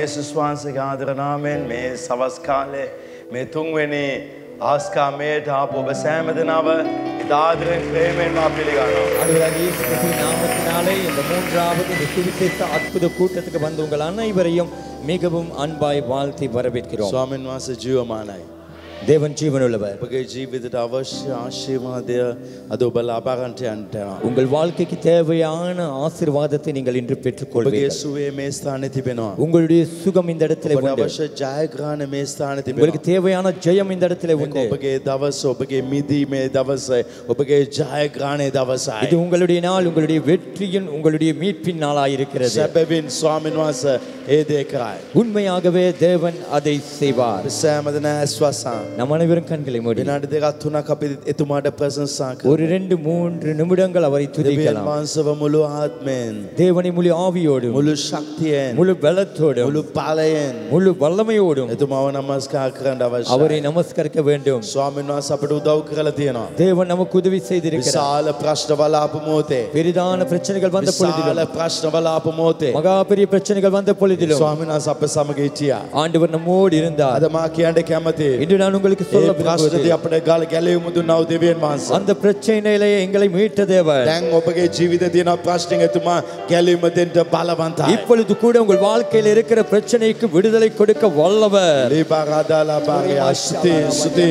යේසුස් වහන්සේගේ ආදරනාමෙන් මේ සවස් කාලේ මේ තුන්වෙනි ආස්කාමයට ආපු ඔබ සෑම දෙනාව ඉතාදරෙන් ප්‍රේමෙන් මා පිළිගන්නවා. ஆண்டவராகிய இயேசு கிறிஸ்துவின் நாமத்தினாலே இந்த மூன்றாவது இந்த சுவிசேஷ அற்புத கூட்டத்துக்கு வந்த உங்கள் அனைவரையும் மிகவும் அன்பாய் வாழ்த்தி வரவேற்கிறோம் ස්වාමීන් වහන්සේ ජීවමානයි. தேவன் ஜீவனுள்ளவர் ඔබගේ ජීවිතයට අවශ්‍ය ආශීර්වාදය අද ඔබ ලාබාගන්ට යන්ටනවා. உங்கள் வாழ்க்கைக்கு தேவையான ஆசீர்வாதத்தை நீங்கள் இன்று ඔබගේ பெற்றுக்கொள்வீர்கள் සුවේ මේ ස්ථානය තිබෙනවා. உங்களுடைய சுகம் இந்த இடத்துல ඔබට உண்டு අවශ්‍ය ජයග්‍රහණ මේ ස්ථාන உங்களுக்கு තිබෙනවා. தேவையான ஜெயம் இந்த இடத்துல මේක உண்டு ඔබගේ දවස ඔබගේ මිදීමේ දවසයි ඔබගේ ජයග්‍රහණය இது දවසයි. உங்களுடைய நாள் உங்களுடைய வெற்றியின் உங்களுடைய மீட்பின் நாளாயிருக்கிறது සැබැවින් ස්වාමීන් වහන්ස ඒ දේ කරයි. உண்மையாகவே தேவன் அதை செய்வார் සෑමදන ඇස්වසා. நம் அனைவரும் கண்களை மூடி විනාඩි දෙකත් තුනක් අපි එතුමාට ප්‍රසංසා කර. ஒரு ரெண்டு மூன்று நிமிடங்கள் அவரை දෙවියන් துதிக்கலாம் වහන්සව මුළු ආත්මයෙන් தேவனை முழு ஆவியோடும் මුළු ශක්තියෙන් முழு பலத்தோடும் මුළු පලයෙන් முழு வல்லமையோடும் එතුමාව නමස්කා කරන්න අවශ්‍ය. அவரை நமஸ்கரிக்க வேண்டும் ස්වාමීන් වහන්ස අපට උදව් කරලා තියෙනවා. தேவன் நமக்கு உதவி செய்திருக்கிறார் විශාල ප්‍රශ්න බලාපු මෝතේ. பெரிதான பிரச்சனைகள் வந்த විශාල பொழுதிலும் ප්‍රශ්න බලාපු මෝතේ. மகா பெரிய பிரச்சனைகள் வந்த பொழுதிலும் ස්වාමීන් වහන්ස අප සමග හිටියා. ஆண்டவர் நம்மோடு இருந்தார் අද මා කියන්න කැමති. இன்று நான் உங்களுக்கு சொல்ல ඒ ප්‍රශ්නදී விரும்புவது අපට ගල ගැලවීම දුන්නව දෙවියන් වහන්සේ. அந்த பிரச்சனையிலே எங்களை மீட்ட தேவன் දැන් ඔබගේ ජීවිත තියෙන ප්‍රශ්නෙන් එතුමා ගැලවීම දෙන්න බලවන්තයි. இப்பொழுது கூட உங்கள் வாழ்க்கையில் இருக்கிற பிரச்சனைக்கு விடுதலை கொடுக்க வல்லவர் ලීබාරාදාලා බාරය ස්තුති ස්තුති.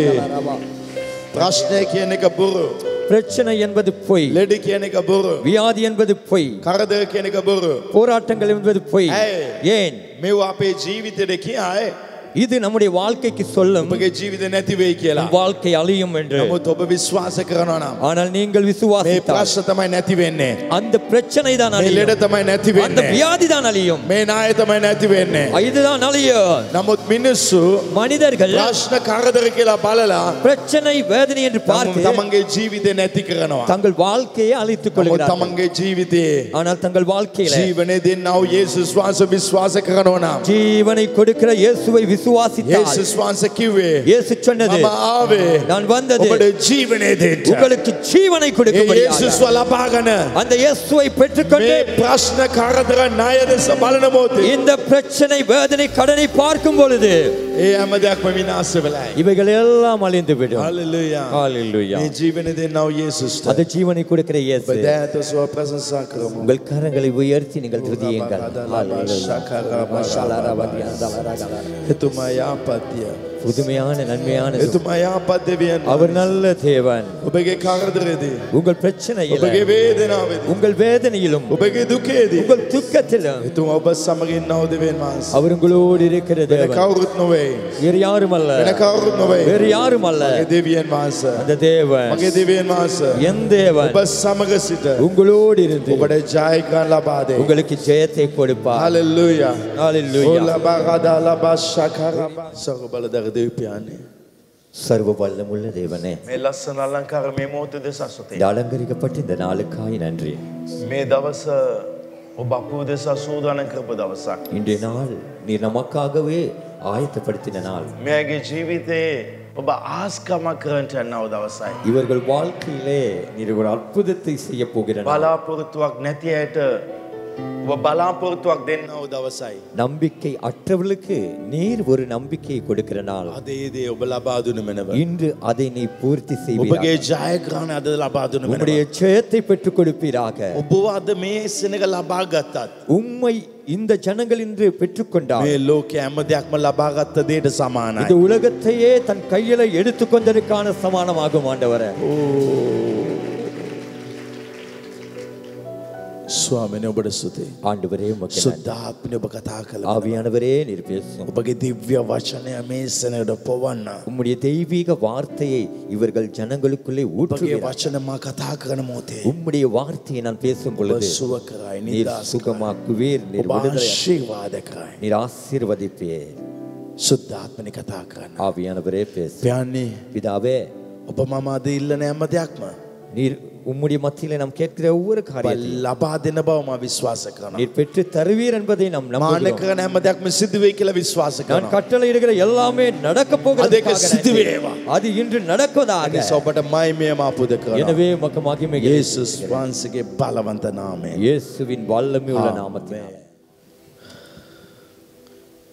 ප්‍රශ්නය කියන එක බොරු. பிரச்சனை என்பது பொய் ලෙඩ කියන එක බොරු. வியாதி என்பது பொய் කරදර කියන එක බොරු. போராட்டங்கள் என்பது பொய் ஏய். ஏன் මෙව අපේ ජීවිතයට කියයි. இது நம்முடைய வாழ்க்கைக்கு சொல்லும் ඔබගේ ජීවිත නැති වෙයි කියලා. உன் வாழ்க்கை அழியும் என்று නමුත් ඔබ විශ්වාස කරනවා නම් ஆனால் நீங்கள் මේ விசுவாசித்தால் ප්‍රශ්න තමයි නැති වෙන්නේ. அந்த பிரச்சனை தான் මේ ලෙඩ அழியும் තමයි නැති அந்த වෙන්නේ. வியாதி தான் அழியும் මේ නාය තමයි නැති වෙන්නේ. இதுதான் அழியும் නමුත් මිනිස්සු மனிதர்கள் ප්‍රශ්න කරදර කියලා බලලා பிரச்சனை வேதனை என்று තම- பார்த்து තමන්ගේ ජීවිතය නැති කරනවා. தங்கள் வாழ்க்கையை அழித்துக் නමුත් கொள்கிறார்கள் තමන්ගේ ජීවිතයේ ஆனால் தங்கள் வாழ்க்கையில ජීවනය දෙන්නව යේසුස් වහන්සේ විශ්වාස කරනවා නම් ஜீவனை கொடுக்கிற இயேசுவை விசுவாசித்தால் යේසුස් වහන්සේ කිව්වේ இயேசு சொன்னது මම ආවේ நான் வந்தது ඔබට ජීවනය දෙන්න. உங்களுக்கு ஜீவனை ඒ கொடுக்கும்படியாக යේසුස්ව ලබාගෙන அந்த இயேசுவை பெற்றுக்கொண்டு මේ ප්‍රශ්න කරදර ණය දෙස බලන මොහොතේ இந்த பிரச்சனை வேதனை கடனை பார்க்கும் பொழுது ඒ හැම දෙයක්ම විනාශ වෙලායි. இவைகள் எல்லாம் அழிந்து விடும் හalleluya. ஹalleluya. මේ ජීවනය දෙන්නව යේසුස්ට. அந்த ஜீவனை கொடுக்கிற இயேசு බදෑත සුව ප්‍රශංසා කරමු. உங்கள் கரங்களை உயர்த்தி நீங்கள் துதியுங்கள் එතුමා යාපත්තිය. புதுமையான நன்மையான එතුමා යාපත් දෙවියන්. அவர் நல்ல தேவன் ඔබගේ කරදරේදී. உங்கள் பிரச்சனையில ඔබගේ වේදනාවේදී. உங்கள் வேதனையிலும் ඔබගේ දුකේදී. உங்கள் துக்கத்திலும் එතුමා ඔබ සමගින් නව දෙවියන් වහන්සේ. அவர் உங்களோடு இருக்கிற වෙන தேவன் කවුරුත් නොවේ. வேறு யாரும் அல்ல වෙන කවුරුත් නොවේ. வேறு யாரும் அல்ல මගේ දෙවියන් වහන්සේ. அந்த தேவன் මගේ දෙවියන් වහන්සේ. என் தேவன் ඔබ සමග සිට உங்களோடு இருந்து ඔබට ජයග්‍රහණ ලබා දෙයි. உங்களுக்கு ஜெயத்தை கொடுப்பார் හalleluya. ஹalleluya. ඔලබා ගදා ලබා ශකරබා. සර්ව බලධාරී දෙවියන්. சர்வ வல்லமுள்ள தேவனே මේ ලස්සන අලංකාර මේ මොහොත දෙස අසුතේ. இந்த அலங்கரிக்கப்பட்ட இந்த நாளுக்காய் நன்றி මේ දවස ඔබ අපූ දෙස සූදානම් කරපු දවසක්. இன்றைய நாள் நீர் நமக்காகவே ஆயத்தப்படுத்தின நாள் මෙයාගේ ජීවිතයේ ඔබ ආස්කමක් කරන්ට යන්නව දවසයි. இவர்கள் வாழ்க்கையிலே நீர் ஒரு அற்புதத்தை செய்ய போகிற நாள். බලාපොරොත්තුවක් නැති අයට ඔබ බලාපොරොත්තුවක් දෙන්නව දවසයි. நம்பிக்கை அற்றவர்களுக்கு நீர் ஒரு நம்பிக்கையை கொடுக்கிற நாள் අදේදේ ඔබ ලබාදුන මෙනව. இன்று அதை நீ பூர்த்தி செய்வீராக ඔබගේ ජයග්‍රහණ අද ලබාදුන මෙනව. உம்முடைய ஜெயத்தை பெற்றுக் கொடுப்பீராக ඔබ අද මේ සෙනක ලබා ගත්තත්. உம்மை இந்த ஜனங்கள் இன்று பெற்றுக்கொண்டார் මේ ලෝක හැම දෙයක්ම ලබාගත්ත දේට සමානයි. இந்த உலகத்தையே தன் கையில எடுத்துக்கொண்டதற்கான சமானமாகும் ஆண்டவரே ස්වාමනය ඔබට සුතේ. ஆண்டவரே உமக்கு நன்றி. සුද්ධාත්මනය ඔබ කතා කළ. ஆவியானவரே நீர் பேசும் ඔබගේ දිව්‍ය වචනය මේ සෙනට පොවන්න. உம்முடைய தெய்வீக வார்த்தையை இவர்கள் ஜனங்களுக்குள்ளே ඔබගේ ஊற்றுகிறார் වචනමා කතා කරන මෝතේ. உம்முடைய வார்த்தையை நான் பேசும் ඔබ பொழுது සුව කරයි நீர் නිදස් சுகமாக்குவீர் நீர் ඔබ விடுதலை ආශීර්වාද කරයි. நீர் ஆசீர்வதிப்பீர் සුද්ධාත්මනි කතා කරන්න. ஆவியானவரே பேசு ප්‍යන්නේ பிதாவே ඔබ මම අද ඉල්ලන හැම දෙයක්ම. நீர் உம்முடைய மத்தியிலே நாம் கேட்கிற ஒவ்வொரு ඔබ காரியத்தையும் ලබා දෙන බව ම විශ්වාස කරන. நீர் பெற்று தருவீர் என்பதை நாம் මාන நம்புகிறோம் කරන හැම දෙයක්ම සිදුවේ කියලා විශ්වාස நான் කරන. கட்டளை இடுகிற எல்லாமே நடக்க போகிறது அதேක සිදුවේවා. அது இன்று நடப்பதாக ඔබට මයිමය මාපුද කරන. எனவே மக்கு மகிமை යේසුස් වහන්සගේ බලවන්ත නාමය. இயேசுவின் வல்லமை உள்ள நாமத்தில்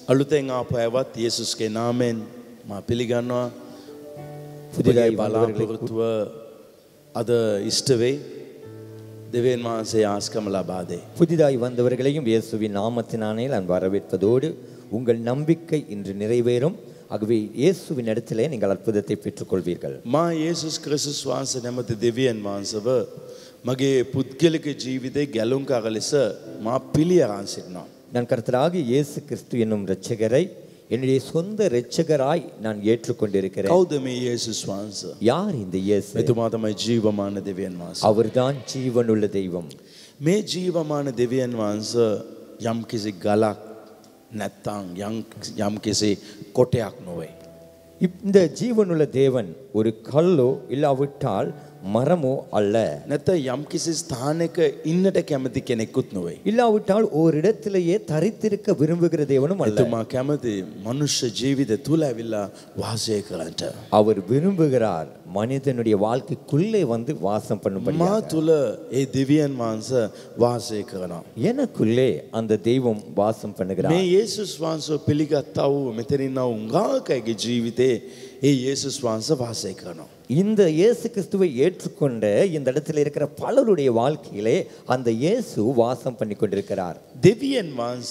අලුතෙන් ආපු ඇවත් යේසුස්ගේ නාමෙන් මා පිළිගන්නවා புதிதாய் ඔබගේ வந்தவர்களை බලාපොරොත්තුව අද ඉෂ්ටවෙයි දෙවන් වහන්සේ ආස්කම ලබාදේ. புதிதாய் வந்தவர்களையும் இயேசுவின் நாமத்தினாலே நான் வரவேற்பதோடு உங்கள் நம்பிக்கை இன்று நிறைவேறும் ஆகவே இயேசுவின் இடத்திலே நீங்கள் அற்புதத்தை பெற்றுக்கொள்வீர்கள் මා යේසුස් ක්‍රිස්තුස් වහන්ස නැමති දෙවියන් වහන්සව මගේ පුද්ගලික ජීවිතේ ගැලුම්කාර ලෙස මා පිළියරන් සිටිනවා. நான் கர்த்தராக இயேசு கிறிஸ்து என்னும் இரட்சகரை என்னுடைய சொந்த இரட்சகராய் நான் ஏற்றுக்கொண்டிருக்கிறேன் කෞද මේ යේසුස් වහන්ස. யார் இந்த இயேசு එතුමා තමයි ජීවමාන දෙවියන් වහන්ස. அவர்தான் ஜீவனுள்ள தெய்வம் මේ ජීවමාන දෙවියන් වහන්ස යම් කිසි ගලක් නැත්තං යම් කිසි කොටයක් නොවේ. இந்த ஜீவனுள்ள தேவன் ஒரு கல்லோ இல்லாவிட்டால் மரமோ அல்ல නැත යම් කිසි ස්ථානක ඉන්නට කැමති කෙනෙකුත් නොවේ. இல்லாவிட்டால் ஓரிடத்திலேயே தரித்திருக்க விரும்புகிற தேவனும் அல்ல එතුමා කැමති මනුෂ්‍ය ජීවිත තුළ ඇවිල්ලා වාසය කරන්නට. அவர் விரும்புகிறார் மனிதனுடைய வாழ்க்கைக்குள்ளே வந்து வாசம் பண்ணும்படி මා තුළ ඒ දෙවියන් වහන්ස වාසය කරනවා. எனக்குள்ளே அந்த தெய்வம் வாசம் பண்ணுகிறார் මේ යේසුස් වහන්සෝ පිළිගත්තා වූ මෙතනින්න උංගාකයගේ ජීවිතේ ඒ යේසුස් වහන්ස වාසය කරනවා. இந்த இயேசு கிறிஸ்துவை ஏற்றுக்கொண்ட இந்த இடத்துல இருக்கிற பலருடைய வாழ்க்கையிலே அந்த இயேசு வாசம் பண்ணி கொண்டிருக்கிறார் දෙවියන් වහන්ස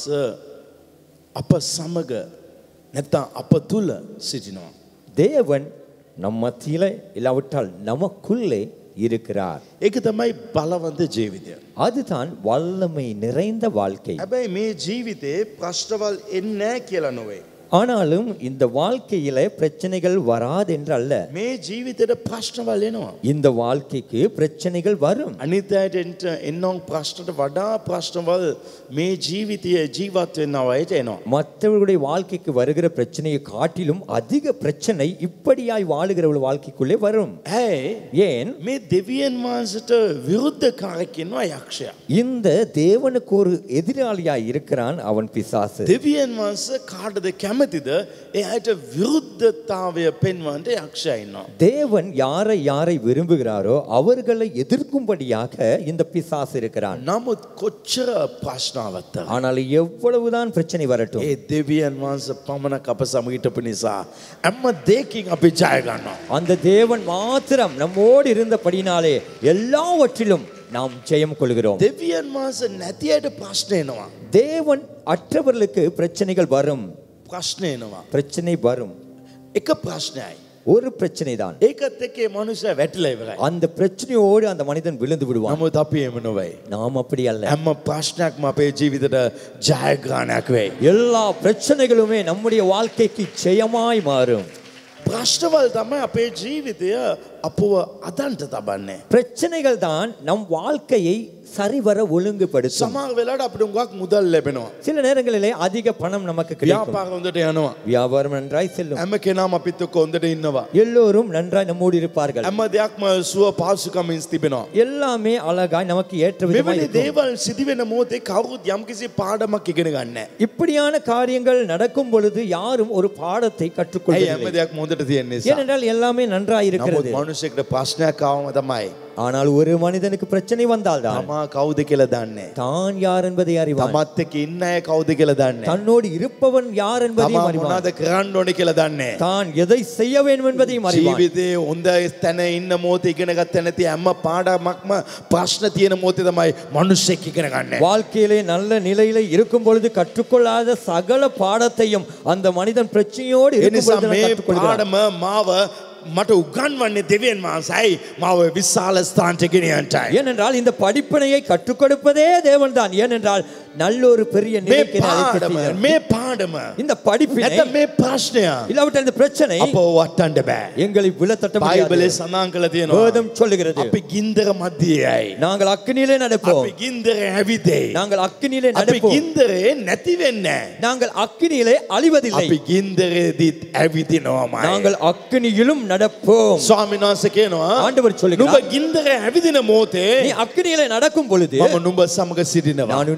අප සමග නැත්තම් අප තුළ සිටිනවා. தேவன் நம் மத்தியில இல்லாவிட்டால் நமக்குள்ளே இருக்கிறார் ඒක තමයි බලවන්ත ජීවිතය. அதுதான் வல்லமை நிறைந்த வாழ்க்கை හැබැයි මේ ජීවිතේ ප්‍රශ්නවල් එන්නෑ කියලා නොවේ. ஆனாலும் இந்த வாழ்க்கையில பிரச்சனைகள் வராதென்று அல்ல මේ ජීවිතයට ප්‍රශ්නවල් එනවා. இந்த வாழ்க்கைக்கு பிரச்சனைகள் வரும் අනිත් අයට එන්ට එන්නම් ප්‍රශ්නට වඩා ප්‍රශ්නවල් මේ ජීවිතය ජීවත් වෙන්න අයට එනවා. மற்றவர்களுடைய வாழ்க்கைக்கு வருகிற பிரச்சனையை காட்டிலும் அதிக பிரச்சனை இப்படியாய் வாழுகிறவள் வாழ்க்கைக்குள்ளே வரும் ඇයි ஏன் මේ දෙවියන් වහන්සට විරුද්ධ කාරකින්වා යක්ෂය. இந்த தேவனுக்கு ஒரு எதிராளியாய் இருக்கிறான் அவன் பிசாசு දෙවියන් වහන්ස කාටද කැමතිද ඒ අයට විරුද්ධතාවය පෙන්වන්ට යක්ෂයන්නවා. தேவன் யாரை யாரை விரும்புகிறாரோ அவர்களை எதிர்க்கும்படியாக இந்த பிசாசு இருக்கிறான் නමුත් කොච්චර ප්‍රශ්නාවත්ත. ஆனால் எவ்வளவுதான் பிரச்சனை வரட்டும் ඒ දෙවියන් වහන්ස පමණක් අප සමගිටපු නිසා. ඇම්ම දෙකින් අපි ජයගන්නවා. அந்த தேவன் மாத்திரம் நம்மோடு இருந்தபடினாலே எல்லாவற்றிலும் நாம் ஜெயம் கொள்கிறோம் දෙවියන් වහන්ස නැතියට ප්‍රශ්නයනවා. தேவன் அற்றவர்களுக்கு பிரச்சனைகள் வரும் ප්‍රශ්නයනවා. பிரச்சனை வரும் එක ප්‍රශ්නයයි. ஒரு பிரச்சனை தான் ඒකත් එක්කේ මනුෂ්‍ය වැටිල ඉවරයි. அந்த பிரச்சனையோடு அந்த மனிதன் விழுந்து விடுவான் නමුත් අපි එම නොවයි. நாம் அப்படி அல்ல හැම ප්‍රශ්නයක්ම අපේ ජීවිතට ජයග්‍රාණයක් වෙයි. எல்லா பிரச்சனைகளுமே நம்முடைய வாழ்க்கைக்கு ஜெயமாய் மாறும் ප්‍රශ්නවල් තමයි අපේ ජීවිතය අපව අදන්ට තබන්නේ. பிரச்சனைகள் தான் நம் வாழ்க்கையை சரிவர ஒழுங்குபடுத்தும் සමාර වෙලාට අපිට උගක් මුදල් ලැබෙනවා. சில நேரங்களிலே அதிக பணம் நமக்கு கிடைக்கும் ව්‍යාපාර හොඳට යනවා. வியாபாரம் நன்றாய் செல்லும் හැම කෙනාම අපිත් එක්ක හොඳට ඉන්නවා. எல்லோரும் நன்றாய் நம்மோடு இருப்பார்கள் හැම දෙයක්ම සුව පාසුකමින් තිබෙනවා. எல்லாமே அழகாய் நமக்கு ஏற்ற விதமாய் මෙවැනි இருக்கும். දේවල් සිදුවෙන මොහොතේ කවුරුත් යම්කිසි පාඩමක් ඉගෙන ගන්න. இப்படியான காரியங்கள் நடக்கும் பொழுது யாரும் ஒரு பாடத்தை ඇයි හැම கற்றுக்கொள்வதில்லை දෙයක් හොඳට තියෙන නිසා. ஏனென்றால் எல்லாமே நன்றாய் இருக்கிறது නමුත් මනුෂ්‍යකට ප්‍රශ්නයක් ආවම තමයි. ஆனால் ஒரு மனிதனுக்கு பிரச்சனை வந்தால்தான் තමා කවුද කියලා දන්නේ. தான் யார் என்பதை அறிவான் තමත් එක්ක ඉන්න අය කවුද කියලා දන්නේ. தன்னோடு இருப்பவன் யார் තමා என்பதையும் அறிவான் මොනවද කරන්න ඕනේ කියලා දන්නේ. தான் எதை செய்ய வேண்டும் என்பதையும் அறிவான் ජීවිතේ හොඳ තැන ඉන්න මොහොතේ ඉගෙන ගත්ත නැති හැම පාඩමක්ම ප්‍රශ්න තියෙන මොහොතේ තමයි මිනිස්සෙක් ඉගෙන ගන්න. வாழ்க்கையிலே நல்ல நிலையில இருக்கும் பொழுது கற்றுக்கொள்ளாத சகல பாடத்தையும் அந்த மனிதன் பிரச்சனையோடு ඒ இருக்கும் නිසා பொழுது මේ தான் கற்றுக்கொள்கிறான் පාඩම මාව මට උගන්වන්නේ දෙවියන් වහන්සේයි මාව විශාල ස්ථානට ගෙනියන්නටයි. ஏனென்றால் இந்த படிப்பினையை கற்றுக் கொடுப்பதே தேவன்தான் ஏனென்றால் நல்ல ஒரு பெரிய මේ நிலைக்கு என்னை පාඩම அழைத்திருக்கிறார். මේ පාඩම இந்த படிப்பினை නැත මේ ප්‍රශ්නය இல்லாவிட்டால் இந்த பிரச்சனை අප වට්ටන්ට බෑ. எங்களை விழத்தட்ட බයිබලේ முடியாது සඳහන් කළ තියෙනවා. வேதம் சொல்லுகிறது අපි ගින්දර මධ්‍යයයි. நாங்கள் அக்கினியிலே நடப்போம் අපි ගින්දර ඇවිදේ. நாங்கள் அக்கினியிலே අපි நடப்போம் ගින්දරේ නැති වෙන්නේ. நாங்கள் அக்கினியிலே அழிவதில்லை අපි ගින්දරේදීත් ඇවිදිනවාමයි. நாங்கள் அக்கினியிலும் நடப்போம் ස්වාමීන් වහන්සේ කියනවා ஆண்டவர் නුඹ சொல்லுகிறார் ගින්දර ඇවිදින මොහොතේ நீ அக்கினியிலே நடக்கும் பொழுது මම නුඹ සමග සිටිනවා. நான் உன்னோடு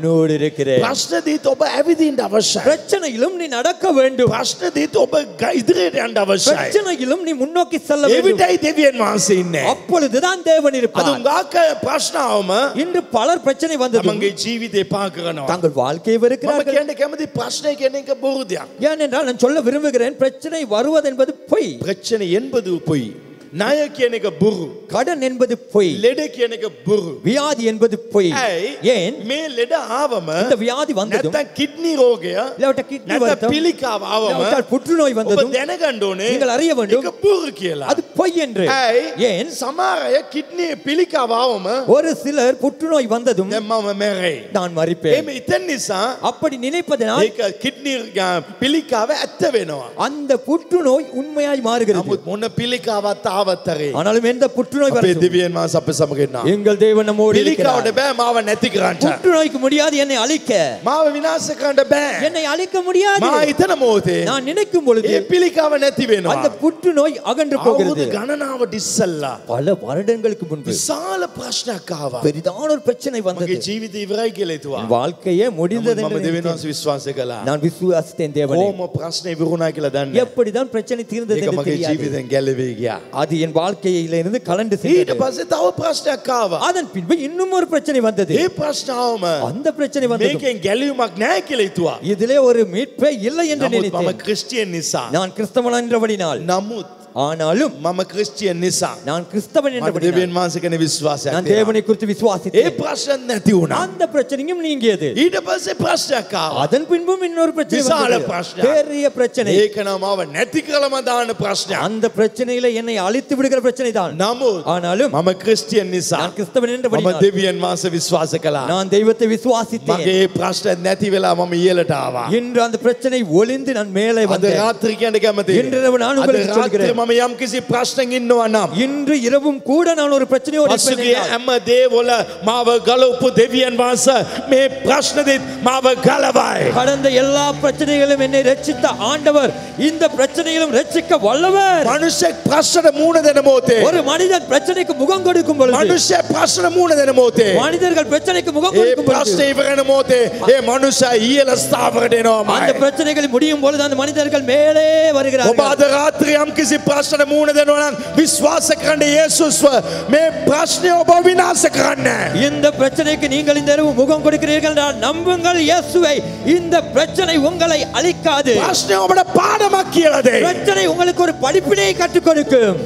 இருக்கிறேன் ප්‍රශ්නදීත් ඔබ ඇවිදින්ට අවශ්‍යයි. பிரச்சனையிலும் நீ நடக்க வேண்டும் ප්‍රශ්නදීත් ඔබ ଗ- ඉදිරියට යන්ට අවශ්‍යයි. பிரச்சனையிலும் நீ முன்னோக்கி செல்ல வேண்டும் එවිටයි දෙවියන් වහන්සේ ඉන්නේ. அப்பொழுதுதான் தேவன் අද இருப்பார் උගාක ප්‍රශ්නාවම இன்று பலர் பிரச்சனை வந்தது තමන්ගේ ජීවිතය පා කරනවා. தங்கள் வாழ்க்கையை මම வெறுக்கிறார்கள் කියන්න කැමති ප්‍රශ්නය කියන එක බොරු දෙයක්. ஏனென்றால் நான் சொல்ல விரும்புகிறேன் பிரச்சனை வருவது என்பது பொய் ප්‍රච්චන එන්බදූ පොයි. ණය කියන එක බොරු. கடன் என்பது பொய் ලෙඩ කියන එක බොරු. வியாதி என்பது பொய் ඇයි ஏன் මේ ලෙඩ ආවම இந்த வியாதி வந்ததும் නැත්තම් කිඩ්නි රෝගය இல்லாவிட்ட கிட்னி නැත්නම් வருத்தம் පිළිකාව ආවම இல்லாவிட்டால் புற்றுநோய் ඔබ வந்ததும் දැනගන්න ඕනේ நீங்கள் அறிய வேண்டும். ඒක බොරු කියලා. அது பொய் என்று ඇයි ஏன் සමහර අය කිඩ්නි පිළිකාව ආවම ஒரு சிலர் புற்றுநோய் வந்ததும் දැන් මම මැරෙයි. நான் மறிப்பேன் එහෙම ඉතින් නිසා அப்படி நினைப்பதனால் ඒක කිඩ්නි පිළිකාව ඇත්ත වෙනවා. அந்த புற்றுநோய் உண்மையாய் மாறுகிறது නමුත් මොන පිළිකාවත් ආවත්තරේ. ஆனாலும் எந்த புற்றுநோய் අපේ வரட்டும் දෙවියන් වහන්සේ අප සමග ඉන්නවා. எங்கள் தேவன் நம்மோடு පිළිකාවට இருக்கிறார். බෑ මාව නැති කරන්න. புற்றுநோய்க்கு முடியாது என்னை அழிக்க මාව විනාශ කරන්න බෑ. என்னை அழிக்க முடியாது මා හිතන මොහොතේ நான் நினைக்கும் பொழுது ඒ පිළිකාව නැති වෙනවා. அந்த புற்றுநோய் அகன்று අවුරුදු போகிறது ගණනාවට ඉස්සල්ලා பல வருடங்களுக்கு முன்பு විශාල ප්‍රශ්නයක් ආවා. பெரிதான ஒரு பிரச்சனை வந்தது මගේ ජීවිතය ඉවරයි කියලා හිතුවා. என் வாழ்க்கையே முடிந்தது නමුත් என்று මම දෙවියන් நினைத்தேன். වහන්සේ විශ්වාස කළා. நான் விசுவாசித்தேன் தேவனே කොහොම ප්‍රශ්නේ ඉවරුණා කියලා දන්නේ. எப்படிதான் பிரச்சனை தீர்ந்தது ඒක என்று මගේ தெரியாது ජීවිතෙන් ගැලවී ගියා. அது என் வாழ்க்கையில இருந்து கலண்டு ඊට சென்றது පස්සේ තව ප්‍රශ්නයක් ආවා. அதன் பின்பு இன்னும் ஒரு பிரச்சனை வந்தது ඒ ප්‍රශ්නාවම அந்த பிரச்சனை வந்தது මේකෙන් ගැලවීමක් නැහැ කියලා හිතුවා. இதிலே ஒரு மீட்பே இல்லை என்று නමුත් මම நினைத்தேன் ක්‍රිස්තියන් නිසා. நான் கிறிஸ்தவன் என்றபடினால் නමුත් ஆனாலும் මම ක්‍රිස්තියන් නිසා. நான் கிறிஸ்தவன் මට என்றபடினால் දෙවියන් වහන්සේ කෙන විශ්වාසයක් நான் තියෙනවා. தேவனை குறித்து ඒ விசுவாசித்தேன் ප්‍රශ්න නැති වුණා. அந்த பிரச்சனையும் நீங்கியது ඊට පස්සේ ප්‍රශ්නයක් ආවා. அதன் பின்பும் இன்னொரு பிரச்சனை விசால வந்தது. பிரச்சனை. பெரிய பிரச்சனை ඒක නම් මාව නැති කළම දාන ප්‍රශ්නයක්. அந்த பிரச்சனையில என்னை அழித்து விடுகிற பிரச்சனை தான் නමුත් ஆனாலும் මම ක්‍රිස්තියන් නිසා. நான் கிறிஸ்தவன் මම என்றபடினால் දෙවියන් වහන්සේ විශ්වාස කළා. நான் தெய்வத்தை விசுவாசித்தேன் මගේ ප්‍රශ්න නැති වෙලා මම ඉහළට ආවා. இன்று அந்த பிரச்சனை ஒளிந்து நான் மேலே අද வந்தேன் රාත්‍රී කියන්න කැමතියි. இன்றிரவு நான் අද உங்களுக்கு රාත්‍රී சொல்கிறேன். මම යම් කිසි ප්‍රශ්නකින් ඉන්නවා නම් இன்று இரவும் கூட நான் ஒரு பிரச்சனையோடு இருப்பேன் පසුගිය என்றால், හැම දේවල මාව ගලවපු දෙවියන් වහන්සේ මේ ප්‍රශ්නදෙත් මාව ගලවයි. கடந்த எல்லா பிரச்சனைகளும் என்னை ரட்சித்த ஆண்டவர் இந்த பிரச்சனையிலும் ரட்சிக்க வல்லவர் මනුෂ්‍යෙක් ප්‍රශ්නට මූුණ දෙන මොහොතේ. ஒரு மனிதன் பிரச்சனைக்கு முகம் கொடுக்கும் பொழுது මනුෂ්‍ය ප්‍රශ්න මූුණ දෙන මොහොතේ. மனிதர்கள் பிரச்சனைக்கு முகம் ඒ கொடுக்கும் பொழுது ප්‍රශ්න ඉවරෙන මොහොතේ ඒ මනුෂ්‍ය ඉහළ ස්ථාවරට அந்த එනවා. பிரச்சனைகள் முடியும் பொழுது அந்த மனிதர்கள் மேலே ඔබ வருகிறார்கள் අද රාත්‍රී යම් කිසි ප්‍රශ්න මූුණ දෙනවා නම් විශ්වාස කරන්න යේසුස්ව මේ ප්‍රශ්නය ඔබ විනාශ කරන්න. இந்த பிரச்சனைக்கு நீங்கள் இந்த இரவு முகம் கொடுக்கிறீர்கள் என்றால் நம்புங்கள் இயேசுவை இந்த பிரச்சனை உங்களை அழிக்காது ප්‍රශ්නය ඔබට පාඩමක් කියලදේ. பிரச்சனை உங்களுக்கு ஒரு படிப்பினை கற்றுக் கொடுக்கும்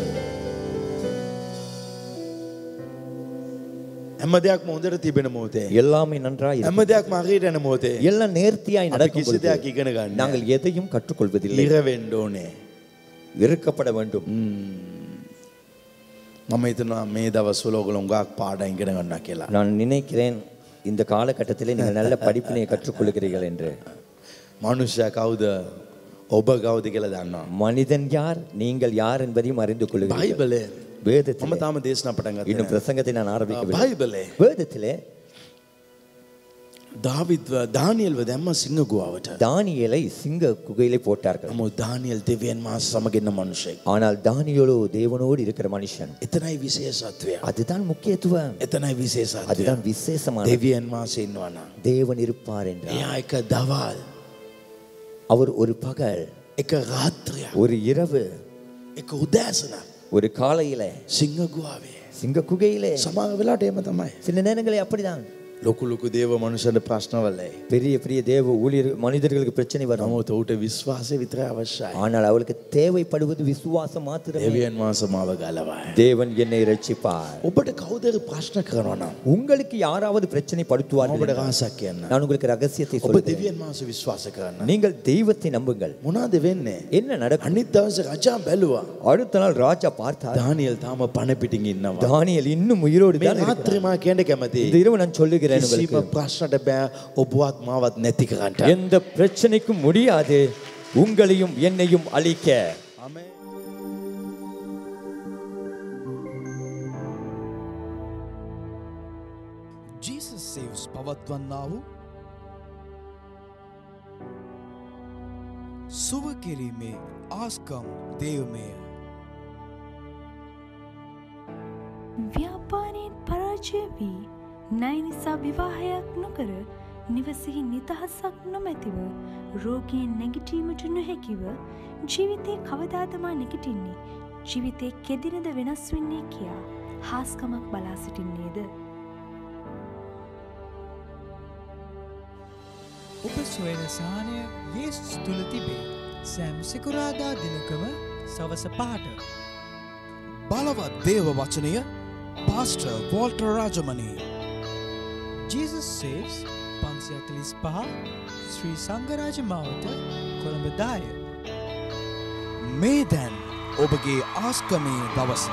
හැම දෙයක් මොහොදට තිබෙන මොහොතේ. எல்லாமே நன்றாய் හැම දෙයක් මගේට එන මොහොතේ. எல்லாம் நேர்த்தியாய் අපි நடக்கும் කිසි பொழுது දෙයක් ඉගෙන ගන්න. நாங்கள் எதையும் கற்றுக்கொள்வதில்லை ඉරවෙන්ඩ ඕනේ. இருக்கப்பட வேண்டும் මම හිතනවා මේ දවස්වල ඔගොල්ලෝ උගාක් පාඩම් ඉගෙන ගන්නවා කියලා. நான் நினைக்கிறேன் இந்த காலகட்டத்திலே நீங்கள் நல்ல படிப்பினை கற்றுக்கொள்கிறீர்கள் என்று මනුෂ්‍ය කවුද ඔබ කවුද කියලා දන්නවා. மனிதன் யார் நீங்கள் யார் என்பதையும் அறிந்து கொள்ளுங்கள் බයිබලේ මම வேதத்தில் තාම දේශනා පටන් இன்னும் ගත්තා. பிரசங்கத்தை நான் ஆரம்பிக்கவில்லை බයිබලේ வேதத்திலே දාවිද්ව දානියල්ව දැම්ම සිංහගුවාවට. தானியேலை சிங்க குகையிலே போட்டார்கள் නමු දානියල් දෙවියන් මා සමගන්න මනුෂෙක්. ஆனால் தானியேலோ தேவனோடு இருக்கிற மனுஷன் එතනයි විශේෂත්වය. அதுதான் முக்கியத்துவம் එතනයි විශේෂත්වය. அதுதான் விசேஷமான දෙවියන් මාසේ ඉන්නවනම්. தேவன் இருப்பார் என்றார் එයා එක දවල් அவர் ஒரு பகல் එක රාත්‍රයක් ஒரு இரவு එක උදෑසන ஒரு காலையில සිංහගුවාවේ. சிங்க குகையிலே සමාග වෙලාට එම තමයි. சில நேரங்களில் அப்படிதான் ලොකු ලොකු දේව මනුෂන්ට ප්‍රශ්නවල්ලයි. பெரிய பெரிய தேவ ஊழியர் மனிதர்களுக்கு பிரச்சனை வரும் නමුත් ඔහුට විශ්වාසය විතර අවශ්‍යයි. ஆனால் அவளுக்கு தேவைப்படுவது விசுவாசம் மாத்திரமே දෙවියන් මාසමාව ගලවයි. தேவன் என்னை ரட்சிப்பார் ඔබට කවුදර ප්‍රශ්න කරනවා. உங்களுக்கு யாராவது பிரச்சனை படுத்துவார்கள் ඔබට என்றால், රහසක් කියන්න. நான் உங்களுக்கு ரகசியத்தை ඔබ சொல்கிறேன் දෙවියන් මාස විශ්වාස කරන්න. நீங்கள் தெய்வத்தை நம்புங்கள் මොනාද වෙන්නේ. என்ன நடக்கும் අනිත් දවස රජා බැලුවා. அடுத்த நாள் ராஜா பார்த்தார் දානියල් තාම පණපිටින් ඉන්නවා. தானியல் இன்னும் உயிரோடு මේ தான் இருக்கிறார். රාත්‍රිමා කියන්න කැමති. இந்த இரவு நான் சொல்லுகிறேன் කිසිම உங்களுக்கு ප්‍රශ්නට බෑ ඔබවත් මාවත් නැති කරන්නට. எந்த பிரச்சனைக்கும் முடியாது உங்களையும் என்னையும் அழிக்க Jesus saves පවත්වන්නා වූ සුව කිරීමේ ආස්කම් දේවමය ව්‍යාපාරයෙන් පරාජය වී නය නිසා විවාහයක් නොකර නිවසෙහි නිදහසක් නොමැතිව රෝගයෙන් නැගිටීමට නොහැකිව ජීවිතය කවදාදමා නැගිටින්නේ ජීවිතය කෙදිනද වෙනස් වෙන්නේ කියා හාස්කමක් බලා සිටින්නේද. ඔබ සොයන සානය යේසුස් තුළ තිබේ සෑම් සිකුරාදා දිනකම සවස පහට. බලවත් දේව වචනය පාස්ට වෝල්ට රාජමනී. ජීසස් සේස් පන්සි අතලිස් පහ ශ්‍රී සංගරාජ මාවත කොළඹ දාය. මේ දැන් ඔබගේ ආස්කමේ දවස.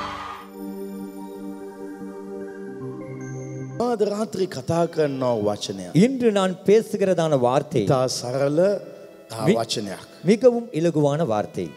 ආද රාත්‍රී කතා කරනවා වචනය. இன்று நான் பேசுகிறதான வார்த்தை ඉතා සරල ආ, මි- වචනයක්. மிகவும் இலகுவான வார்த்தை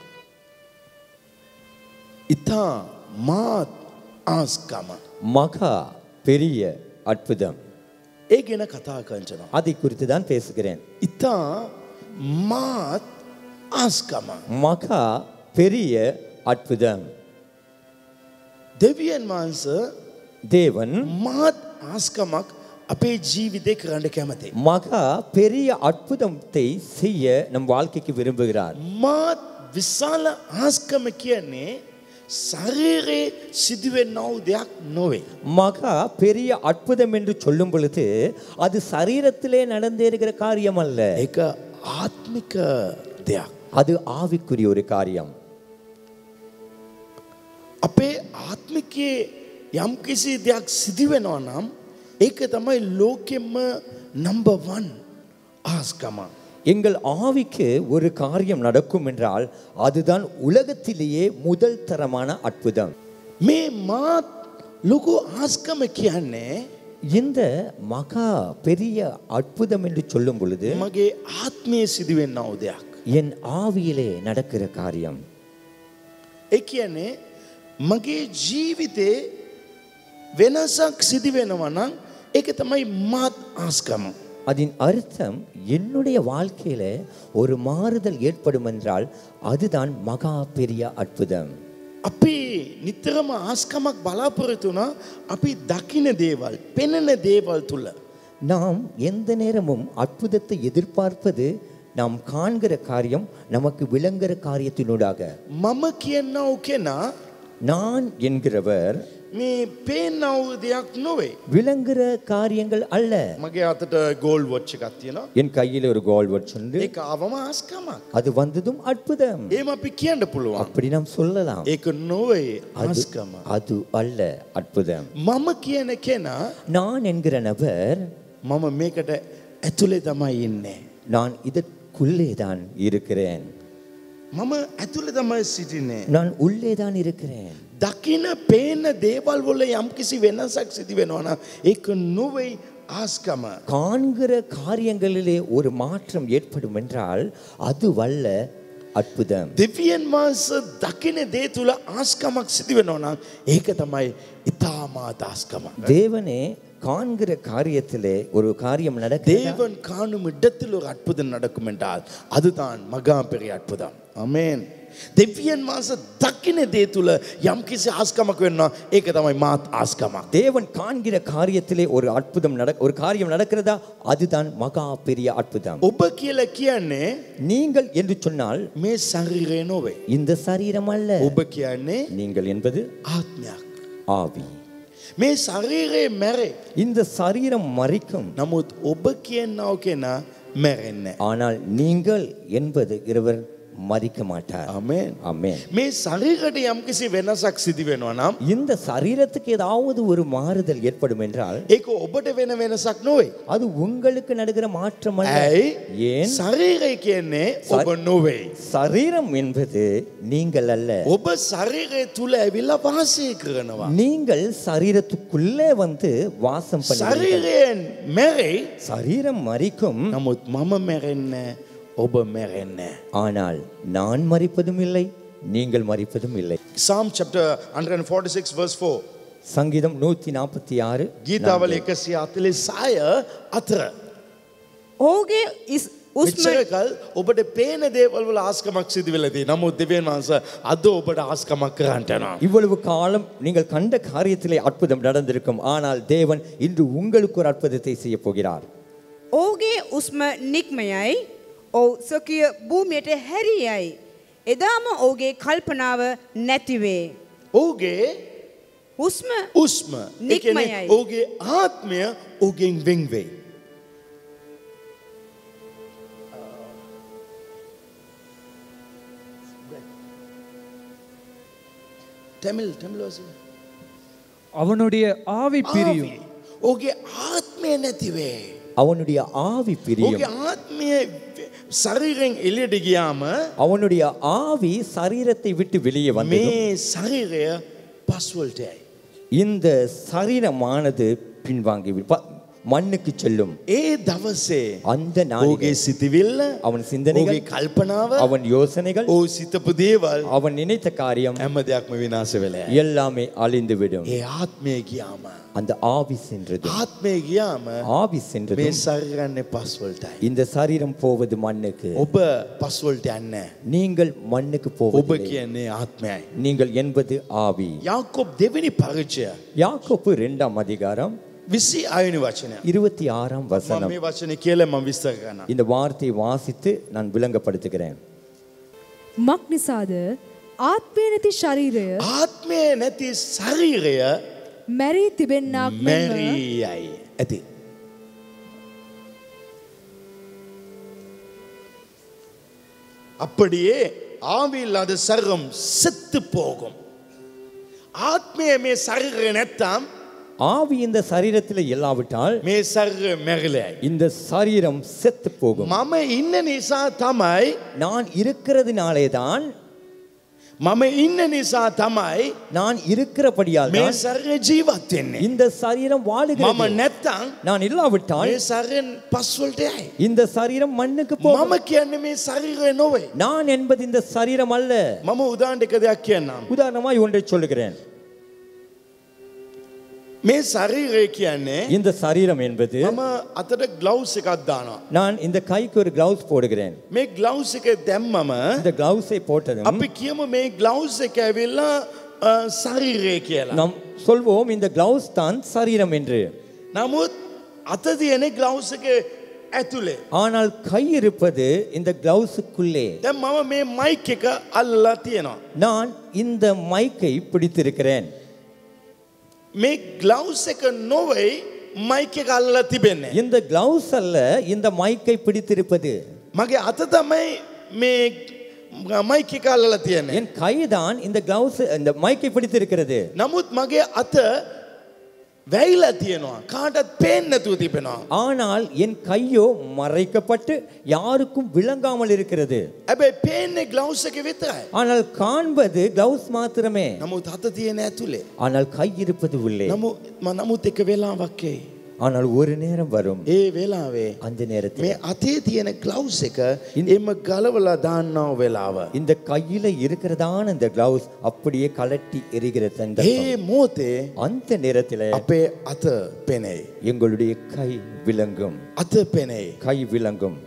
ඉතා මාත් ආස්කම. மகா பெரிய அற்புதம் ඒ ගැන කතා කරචනවා. அதை குறித்து தான் பேசுகிறேன் ඉතා මාත් ආස්කම. மகா பெரிய அற்புதம் දෙවියන් වහන්ස தேவன் මාත් ආස්කමක් අපේ ජීවිතය කරන්න කැමති. மகா பெரிய அற்புதத்தை செய்ய நம் வாழ்க்கைக்கு விரும்புகிறார் මාත් විශාල ආස්කම කියන්නේ ශරීරයේ සිදුවෙන්නව දෙයක් නොවේ. மகா பெரிய அற்புதம் என்று சொல்லும் பொழுது அது சரீரத்திலே நடந்தேறுகிற காரியம் அல்ல ඒක ආත්මික දෙයක්. அது ஆவிக்குரிய ஒரு காரியம் අපේ ආත්මිකයේ යම් කිසි දෙයක් සිදුවෙනවා නම් ඒක තමයි ලෝකෙම්ම නම්බවන් ආස්කම. எங்கள் ஆவிக்கு ஒரு காரியம் நடக்கும் என்றால் அதுதான் உலகத்திலேயே முதல் தரமான அற்புதம் මේ මාත් ලොකු ආස්කම කියන්නේ இந்த மகா பெரிய அற்புதம் என்று சொல்லும் பொழுது මගේ ආත්මය සිදුවෙන්නව දෙයක්. என் ஆவியிலே நடக்கிற காரியம் ඒ කියන්නේ මගේ ජීවිතේ වෙනසක් සිදුවෙනවා නම් ඒක තමයි මාත් ආස්කම. அதன் அர்த்தம் என்னுடைய வாழ்க்கையில ஒரு மாறுதல் ஏற்படும் என்றால் அதுதான் மகா பெரிய அற்புதம் අපි නිතරම ආස්කමක් බලාපොරොතුනා අපි දකින දේවල් පෙනෙන දේවල් තුළ. நாம் எந்த நேரமும் அற்புதத்தை எதிர்பார்ப்பது நாம் காண்கிற காரியம் நமக்கு விளங்குகிற காரியத்தினூடாக මම කියන්නව කෙනා நான் என்கிறவர் මේ පේනව දෙයක් නොවේ. விளங்குகிற காரியங்கள் அல்ல මගේ අතට ගෝල් වොච්ච එකක් තියෙනවා. என் கையில் ஒரு கோல் வச்சுண்டு ඒක අවම ආස්කමක්. அது வந்ததும் அற்புதம் ඒම අපි කියන්න පුළුවන්. அப்படி நாம் சொல்லலாம் ඒක නොවේ அது ආස්කම. அது அல்ல அற்புதம் මම කියන කෙනා நான் என்கிற நபர் මම මේකට ඇතුළේ තමයි ඉන්නේ. நான் இதற்குள்ளே தான் இருக்கிறேன் මම ඇතුළේ තමයි සිටින්නේ. நான் உள்ளே தான் இருக்கிறேன் දකින පේන දේවල් වල යම්කිසි වෙනසක් සිදි වෙනවන ඒක නොවෙයි ආස්කම. காண்கிற காரியங்களிலே ஒரு மாற்றம் ஏற்படும் என்றால் அது வல்ல அற்புதம் දෙවියන් වහන්ස දකින දේ තුළ ආස්කමක් සිදි වෙනවනම් ඒක තමයි ඉතාමාත ආස්කම. தேவனே காண்கிற காரியத்திலே ஒரு காரியம் நடக்க தேவன் காணும் இடத்தில் ஒரு அற்புதம் நடக்கும் என்றால் அதுதான் மகா பெரிய அற்புதம் அமேன் දෙවියන් මාස දකින දේ තුළ යම් කිසි ආස්කමක් වෙන්න ඒක තමයි මාත් ආස්කමක්. தேவன் காண்கிற காரியத்திலே ஒரு அற்புதம் நட ஒரு காரியம் நடக்கிறதா அதுதான் மகா பெரிய அற்புதம் ඔබ කියල කියන්නේ நீங்கள் என்று சொன்னால் මේ සංරිරය නොවේ. இந்த சரீரம் அல்ல ඔබ කියන්නේ நீங்கள் என்பது ආත්මයක්. ஆவி මේ ශරීරයේ මැරේ. இந்த சரீரம் மறிக்கும் නමුත් ඔබ කියන්නව කෙනා මැරෙන්න. ஆனால் நீங்கள் என்பது இருவர் மறிக்க மாட்டார் අමෙන්. ஆமென் මේ ශරීරයට යම්කිසි වෙනසක් සිදි වෙනවා නම් இந்த சரீரத்துக்கு ஏதாவது ஒரு மாறுதல் ஏற்படும் என்றால் ඒක ඔබට වෙන වෙනසක් නොවේ. அது உங்களுக்கு நடக்கிற மாற்றம் அல்ல ඇයි ஏன் ශරීරය කියන්නේ ඔබ නොවේ. சரீரம் என்பது நீங்கள் அல்ல ඔබ ශරීරය තුළ ඇවිල්ල වාසය කරනවා. நீங்கள் சரீரத்துக்குள்ளே வந்து வாசம் பண்ணுவீர்கள் ශරීරයෙන් මැරෙයි சரீரம் மறிக்கும் නමුත් මම මැරෙන්න ඔබ මැරෙන්න. ஆனால் நான் மறிப்பதும் இல்லை நீங்கள் மறிப்பதும் இல்லை Psalm chapter 146 verse 4. சங்கீதம் நூத்தி நாற்பத்தி ஆறு ගීතාවල එකසිය අතලි සාය අතර. ඔහුගේ ඉස්- උස්ම මෙච්චරකල් ඔබට පේන දේවල්වල ආස්කමක් සිදි වෙලදී නමුත් දෙවන් වන්ස අද ඔබට ආස්කමක් කරන්නටනවා. இவ்வளவு காலம் நீங்கள் கண்ட காரியத்திலே அற்புதம் நடந்திருக்கும் ஆனால் தேவன் இன்று உங்களுக்கு ஒரு அற்புதத்தை செய்ய போகிறார் ඔහුගේ උස්ම නික්මයයි ඔවු සොකිය භූමියට හැරියයි. එදාම ඔහුගේ කල්පනාව නැතිවේ. ඔහුගේ හුස්ම උස්ම ඒ කියන්නේ නික්මයයි. ඔහුගේ ආත්මය ඔහුගෙන් වෙන් වෙයි. தமிழ் தமிழ் வாசிங்க. அவனுடைய ஆவி பிரியும் ආවි. ඔහුගේ ආත්මය නැතිවේ. அவனுடைய ஆவி பிரியும் ඔහුගේ ආත්මය ශරීරෙන් එළියට ගියාම அவனுடைய ஆவி சரீரத்தை விட்டு வெளியே வந்தது මේ ශරීරය පස්වලටයයි. இந்த சரீரமானது பின்வாங்கி வி- ப- மண்ணுக்கு செல்லும் ඒ දවසේ அந்த ඔහුගේ நாளிலே සිතිවිල්ල அவன் சிந்தனைகள் ඔහුගේ කල්පනාව அவன் யோசனைகள் ඕ සිතපු දේවල් அவன் நினைத்த காரியம் හැම දෙයක්ම විනාශ වෙලා. எல்லாமே அழிந்துவிடும் ඒ ආත්මය ගියාම அந்த ஆவி சென்றது ආත්මය ගියාම ஆவி சென்றது මේ ශරීරන්නේ පස්වලටයි. இந்த சரீரம் போவது மண்ணுக்கு ඔබ පස්වලට යන්න. நீங்கள் மண்ணுக்கு ඔබ போவது කියන්නේ ආත්මයයි. நீங்கள் என்பது ஆவி යාකොබ් දෙවනි පරිචය யாக்கோப்பு இரண்டாம் அதிகாரம் විසි අයනි වචනය. இருபத்தி ஆறாம் මම வசனம் මේ වචන කියල ම විස්තර කරන්න. இந்த வார்த்தையை வாசித்து நான் விளங்கப்படுத்துகிறேன் මක් නිසාද ආත්මය නැති ශරීරය ආත්මය නැති ශරීරය මැරී තිබෙන්නාක් මෙන්ම මැරීයයි ඇති. அப்படியே ஆவியில்லாத சர்க்கம் செத்து போகும் ஆத்மீய மே சரீர நெத்தாம் ஆவி இந்த சரீரத்தில் இல்லாவிட்டால் மே சரீர மெகலைයි. இந்த சரீரம் செத்து போகும் මම ඉන්න නිසා තමයි நான் இருக்கிறதுனாலே தான் මම ඉන්න නිසා තමයි நான் இருக்கிறபடியால் මේ தான் සරය ජීවත් වෙන්නේ. இந்த சரீரம் මම வாழுகிறது නැත්තං நான் இல்லாவிட்டால் මේ සරෙන් පස්වලට යයි. இந்த சரீரம் மண்ணுக்கு போகும் මම කියන්නේ මේ ශරීරය නොවේ. நான் என்பது இந்த சரீரம் அல்ல මම උදාන්ට එක දෙයක් කියන්නම්. உதாரணமாய் ஒன்றை சொல்லுகிறேன் මේ ශරීරය කියන්නේ இந்த சரீரம் என்பது මම අතට ග්ලව්ස් එකක් දානවා. நான் இந்த கைக்கு ஒரு கிளவுஸ் போடுகிறேன் මේ ග්ලව්ස් එක දැම්මම இந்த கிளவுஸை போட்டதும் අපි කියමු මේ ග්ලව්ස් එක ඇවිල්ලා අ, ශරීරය කියලා. நாம் சொல்வோம் இந்த கிளவுஸ் தான் சரீரம் என்று නමුත් අත තියෙන ග්ලව්ස් එක ඇතුලේ. ஆனால் கை இருப்பது இந்த கிளவுஸுக்குள்ளே දැන් මම මේ මයික් එක අල්ලලා තියෙනවා. நான் இந்த மைக்கை பிடித்திருக்கிறேன் මේ ග්ලව්ස් එක නොවෙයි මයික් එක අල්ලලා තිබෙන්නේ. இந்த கிளவுஸ் அல்ல இந்த மைக்கை பிடித்திருப்பது මගේ අත තමයි මේ මයික් එක අල්ලලා තියෙන්නේ. என் கைதான் இந்த கிளவுஸ் இந்த மைக்கை பிடித்திருக்கிறது නමුත් මගේ අත වැයිලා තියෙනවා. කාටත් පේන්නේ නැතුව තිබෙනවා. ஆனால் என் கையோ மறைக்கப்பட்டு யாருக்கும் விளங்காமல் இருக்கிறது හැබැයි පේන්නේ ග්ලව්ස් එක විතරයි. ஆனால் காண்பது கிளவுஸ் மாத்திரமே නමුත් අත තියෙන ඇතුලේ. ஆனால் கை இருப்பது உள்ளே නමුත් ම- නමුත් එක වෙලාවක් එයි. ஆனால் ஒரு நேரம் வரும் ඒ වෙලාවේ அந்த நேரத்தில் මේ අතේ තියෙන ග්ලව්ස් එක එම ගලවලා දාන්නව වෙලාව. இந்த கையில இருக்கிறதான இந்த கிளவுஸ் அப்படியே கலட்டி எரிகிற ඒ சந்தர்ப்பம் මෝතේ அந்த நேரத்தில் අපේ අත පෙනෙයි. எங்களுடைய கை விளங்கும் අත පෙනෙයි. கை விளங்கும்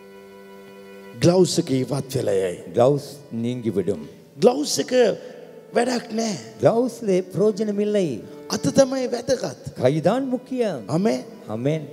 ග්ලව්ස් එක ඉවත් වෙලයයි. கிளவுஸ் நீங்கிவிடும் ග්ලව්ස් එක වැඩක් නෑ. கிளவுஸ்ல பிரயோஜனம் இல்லை අත තමයි වැදගත්. கைதான் முக்கியம் අමේ அமேன்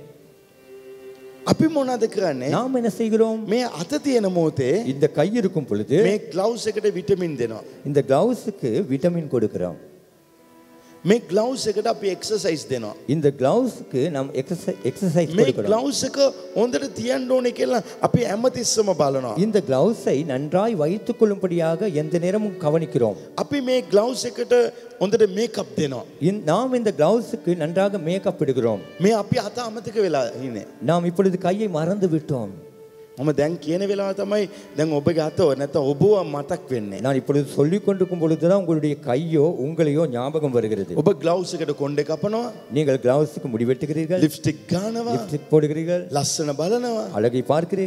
අපි මොනද කරන්නේ நாம் என்ன செய்கிறோம் මේ අත තියෙන මෝතේ இந்த கை இருக்கும் பொழுது මේ ග්ලව්ස් එකට විටමින් දෙනවා. இந்த கிளவுஸுக்கு விட்டமின் கொடுக்கிறோம் මේ ග්ලව්ස් එකට අපි එක්සසයිස් දෙනවා. இந்த கிளவுஸுக்கு நாம் எக்ஸசைஸ் මේ கொடுக்கிறோம் ග්ලව්ස් එක හොඳට තියන්න ඕනේ කියලා අපි හැමතිස්සම බලනවා. இந்த கிளவுஸை நன்றாய் வைத்துக் கொள்ளும்படியாக எந்த நேரமும் கவனிக்கிறோம் අපි මේ ග්ලව්ස් එකට හොඳට මේකප් දෙනවා. இந்த- நாம் இந்த கிளவுஸுக்கு நன்றாக மேக்கப் இடுகிறோம் මේ අපි අත අමතක වෙලා ඉන්නේ. நாம் இப்பொழுது கையை மறந்து விட்டோம் මම දැන් කියන වෙලාව තමයි දැන් ඔබගේ අතව නැත්නම් ඔබව මතක් වෙන්නේ. நான் இப்பொழுது சொல்லிக் கொண்டிருக்கும் பொழுதுதான் உங்களுடைய கையோ உங்களையோ ஞாபகம் வருகிறது ඔබ ග්ලව්ස් එකට කොණ්ඩේ කපනවා, நீங்கள் கிளவுஸுக்கு முடிவெட்டுகிறீர்கள் ලිප්ස්ටික් ගානවා, லிப்ஸ்டிக் போடுகிறீர்கள் ලස්සන බලනවා. அழகை பார்க்கிறீர்கள்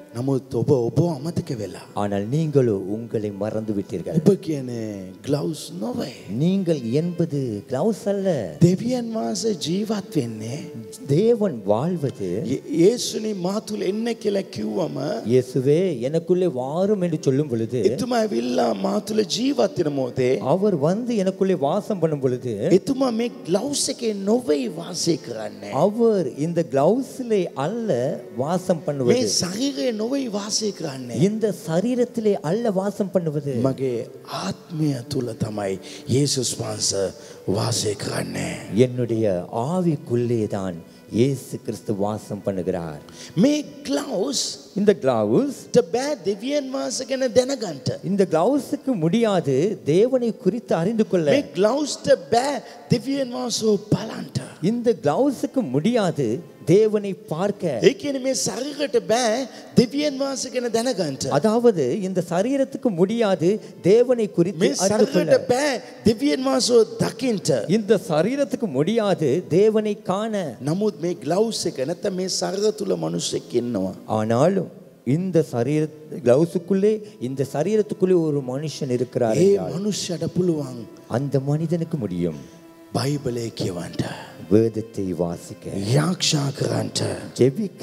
නමුත් ඔබ ඔබ අමතක වෙලා. ஆனால் நீங்களோ உங்களை மறந்து விட்டீர்கள் ඔබ කියන ග්ලවස් නොවේ. நீங்கள் என்பது கிளவுஸ் அல்ல දෙවියන් වහන්ස ජීවත් වෙන්නේ. தேவன் வாழ்வது යේ- ඒසුනි මාතුළ එන්න කියලා කිව්වම இயேசுவே எனக்குள்ளே வாரும் என்று சொல்லும் பொழுது එතුමා විල්ලා මාතුළ ජීවත්වෙන මෝතේ அவர் வந்து எனக்குள்ளே வாசம் பண்ணும் பொழுது එතුමා මේ ග්ලවස් එකේ නොවෙයි වාසය කරන්නේ. அவர் இந்த கிளவுஸிலே அல்ல வாசம் මේ பண்ணுவது ශරීරය නොවෙයි වාසය කරන්නේ. இந்த சரீரத்திலே அல்ல வாசம் பண்ணுவது මගේ ආත්මය තුළ තමයි යේසුස් වහන්ස වාසය කරන්නේ. என்னுடைய ஆவிக்குள்ளே தான் இயேசு கிறிஸ்து வாசம் பண்ணுகிறார் මේ ග්ලවස් இந்த கிளவுஸ் බෑ දෙවියන් වහන්ස ගැන දැනගන්ට. இந்த கிளவுஸுக்கு முடியாது தேவனை குறித்து அறிந்து கொள்ள මේ ග්ලවස්ට බෑ දෙවියන් වහන්සෝ බලන්ට. இந்த கிளவுஸுக்கு முடியாது தேவனை பார்க்க ඒ කියන මේ සරිකට බෑ දෙවියන් වහන්ස ගැන දැනගන්ට. அதாவது இந்த சரீரத்துக்கு முடியாது தேவனை குறித்து මේ அறிந்து සරිකට கொள்ள බෑ දෙවියන් වහන්සෝ දකිින්ට. இந்த சரீரத்துக்கு முடியாது தேவனை காண නමුත් මේ ග්ලවස් එක නැත මේ සරග තුළ මනුස්සෙක් ඉන්නවා. ஆனாலும் இந்த சரீர கிளவுஸுக்குள்ளே இந்த சரீரத்துக்குள்ளே ஒரு மனுஷன் இருக்கிறார் ඒ என்றால், මනුෂ්‍යයට පුළුවන් அந்த மனிதனுக்கு முடியும் බයිබලය කියවන්ට. வேதத்தை வாசிக்க යක්ෂා කරන්ට. ஜெபிக்க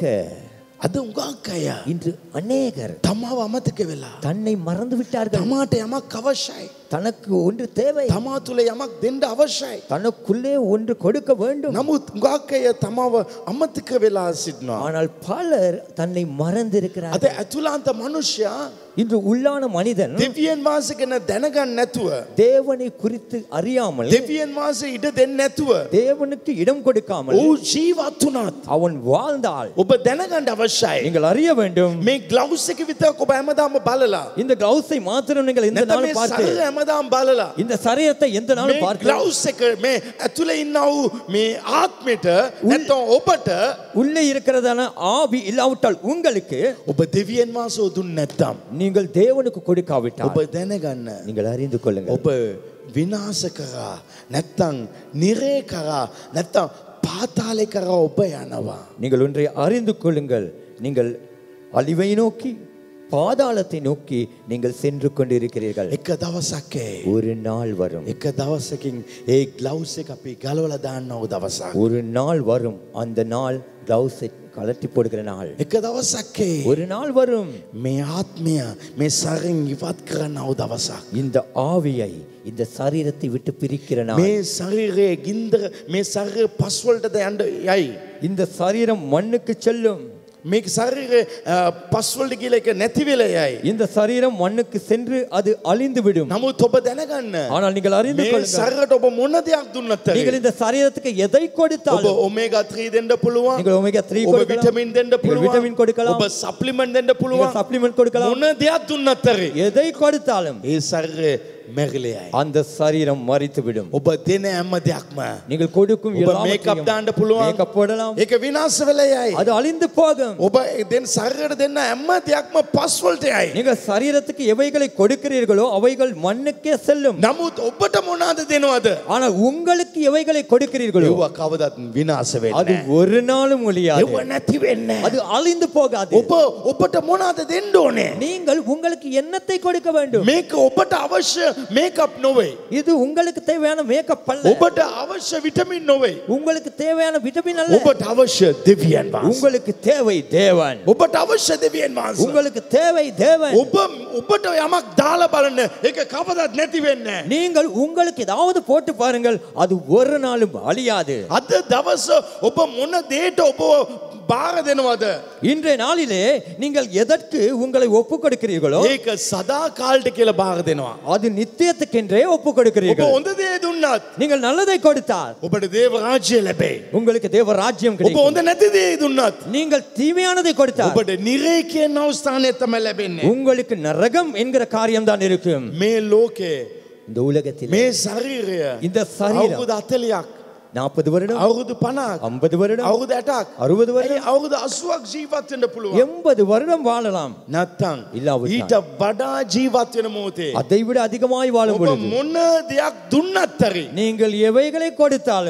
අද උගක් අය இன்று அநேகர் තමාව අමතක වෙලා. தன்னை மறந்து விட்டார்கள் තමාට යමක් අවශ්‍යයි. தனக்கு ஒன்று தேவை තමා තුළ යමක් දෙන්ඩ අවශ්‍යයි. தனக்குள்ளே ஒன்று கொடுக்க வேண்டும் නමුත් උගක් අය තමාව අමතක වෙලා සිටිනවා. ஆனால் பலர் தன்னை மறந்திருக்கிறார் අද ඇතුලාන්ත මනුෂ්‍යයා இன்று உள்ளான மனிதன் දෙවියන් වාස ගැන දැනගන්න නැතුව. தேவனை குறித்து அறியாமல் දෙවියන් වාස ඉඩ දෙන්න නැතුව. தேவனுக்கு இடம் கொடுக்காமல் ඔහු ජීවත් වනාත්. அவன் வாழ்ந்தால் ඔබ දැනගණ්ඩ අවශ්‍යයි. நீங்கள் அறிய வேண்டும் මේ ග්ලවස් එක විතක් ඔබ ඇමදාම බලලා. இந்த கிளவுஸை மாத்திரம் நீங்கள் எந்த නැත මේ நாளும் பார்த்து සරල ඇමදාම් බලලා. இந்த சரீரத்தை எந்த මේ நாளும் பார்த்து ග්ලවස් එක මේ ඇතුළ ඉන්න වූ මේ ආත්මයට නැත්තෝ ඔබට உள்ளே இருக்கிறதான ஆவி இல்லாவிட்டால் உங்களுக்கு ඔබ දෙවියන් වාසෝ දුන්න නැත්තම්. நீங்கள் தேவனுக்கு கொடுக்காவிட்டால் ඔබ දැනගන්න. நீங்கள் அறிந்து கொள்ளுங்கள் ඔබ විනාස කරා නැත්තං නිරේ කරා නැත්තම් පාතාලෙ කරා ඔබ යනවා. நீங்கள் ஒன்றை அறிந்து கொள்ளுங்கள் நீங்கள் அழிவை நோக்கி பாதாளத்தை நோக்கி நீங்கள் சென்று கொண்டிருக்கிறீர்கள் එක දවසක්කේ. ஒரு நாள் வரும் එක දවසකින් ඒ ග්ලව්ස එක අපි ගලවල දාන්නව දවසක්. ஒரு நாள் வரும் அந்த நாள் கிளவுஸை கலட்டி போடுகிற நாள் එක දවසක්කේ ஒரு நாள் வரும் මේ ආත්මය මේ සරින් ඉවත් කරන්නව දවසක්. இந்த ஆவியை இந்த சரீரத்தை விட்டு பிரிக்கிற நாள் මේ ශරීරයේ ගින්දර මේ සරය පස්වල්ටද යන්ඩ යයි. இந்த சரீரம் மண்ணுக்கு செல்லும் මේ ශරීරය පස්වල්ට කියල එක නැතිවෙල යයි. இந்த சரீரம் மண்ணுக்கு சென்று அது அழிந்து விடும் නමුත් ඔබ දැනගන්න. ஆனால் நீங்கள் அறிந்து මේ கொள்ளுங்கள் සරට ඔබ මොන දෙයක් දුන්නත්තර. நீங்கள் இந்த சரீரத்துக்கு எதை ඔබ கொடுத்தாலும் ඔමේග ත්‍රී දෙන්න පුළුවන්. நீங்கள் ஒமேகா 3 ඔබ கொடுக்கலாம் විටමින් දෙන්න நீங்கள் පුළුවන්. விட்டமின் கொடுக்கலாம் ඔබ සප්ලිමෙන්ට් දෙන්න நீங்கள் පුළුවන්. சப்ளிமெண்ட் கொடுக்கலாம் මොන දෙයක් දුන්නත්තරේ. எதை கொடுத்தாலும் ඒ සර්ය මැගලයයි. அந்த சரீரம் மறித்து விடும் ඔබ දෙන ඇම්ම දෙයක්ම. நீங்கள் கொடுக்கும் ඔබ මේකප් දාන්න පුළුවන්. மேக்கப் போடலாம் ඒක විනාස වෙලයයි. அது அழிந்து போகும் ඔබ දෙන් සර්යට දෙන්න ඇම්ම දෙයක්ම පස්වල්ටයයි. நீங்கள் சரீரத்துக்கு எவைகளை கொடுக்கிறீர்களோ அவைகள் மண்ணுக்கே செல்லும் නමුත් ඔබට මොනාද දෙනවද. ஆனால் உங்களுக்கு எவைகளை கொடுக்கிறீர்களோ ඒව කවදත් විනාස அது වෙන්න. ஒரு நாளும் ஒழியாது ඒව නැති වෙන්න. அது அழிந்து போகாது ඔබ ඔබට මොනාද දෙන්න ඕනේ. நீங்கள் உங்களுக்கு எண்ணத்தை கொடுக்க வேண்டும் මේක ඔබට අවශ්‍ය මේකප් නොවේ. இது உங்களுக்கு தேவையான மேக்கப் அல்ல ඔබට අවශ්‍ය විටමින් නොවේ. உங்களுக்கு தேவையான விட்டமின் அல்ல ඔබට අවශ්‍ය දෙවියන් වහන්සේ. உங்களுக்கு தேவை தேவன் ඔබට අවශ්‍ය දෙවියන් වහන්සේ. உங்களுக்கு தேவை தேவன் ඔබ ඔබට යමක් දාලා බලන්න ඒක කවදත් නැති වෙන්න. நீங்கள் உங்களுக்கு ஏதாவது போட்டு பாருங்கள் அது ஒரு நாளும் அழியாது අද දවස ඔබ මොන දේට ඔබ බාර දෙනවද. இன்றைய நாளிலே நீங்கள் எதற்கு உங்களை ஒப்பு கொடுக்கிறீர்களோ ඒක සදා කාල්ට කියල බාර දෙනවා. அது நித்தியத்துக்கென்றே ஒப்பு ඔබ கொடுக்கிறீர்கள் හොඳ දේ දුන්නත්. நீங்கள் நல்லதை கொடுத்தால் ඔබට දේව රාජ්‍ය ලැබේ. உங்களுக்கு தேவ ராஜ்யம் ඔබ கிடைக்கும் හොඳ නැති දේ දුන්නත්. நீங்கள் தீமையானதை கொடுத்தால் ඔබට නිරේ කියන අවස්ථානය තම ලැබෙන්නේ. உங்களுக்கு நரகம் என்கிற காரியம் தான் இருக்கும் මේ ලෝකේ இந்த உலகத்தில் මේ ශරීරය இந்த சரீரம் අවුරුදු අතලයක් நாற்பது வருடம் අවුරුදු පනාක් ஐம்பது வருடம் අවුරුදු ඇටක් அறுபது வருடம் ඇයි අවුරුදු අසුවක් ජීවත්වෙන්ට පුළුවන් எண்பது வருடம் வாழலாம் නැත්තං ඉල්ලාවුත් ඊට වඩා ජීවත් වෙන මෝතේ அதை விட அதிகமாய் வாழும் ඔබ பொழுது මොන්න දෙයක් දුන්නත්තරි நீங்கள் எவைகளை கொடுத்தாலும் ඒ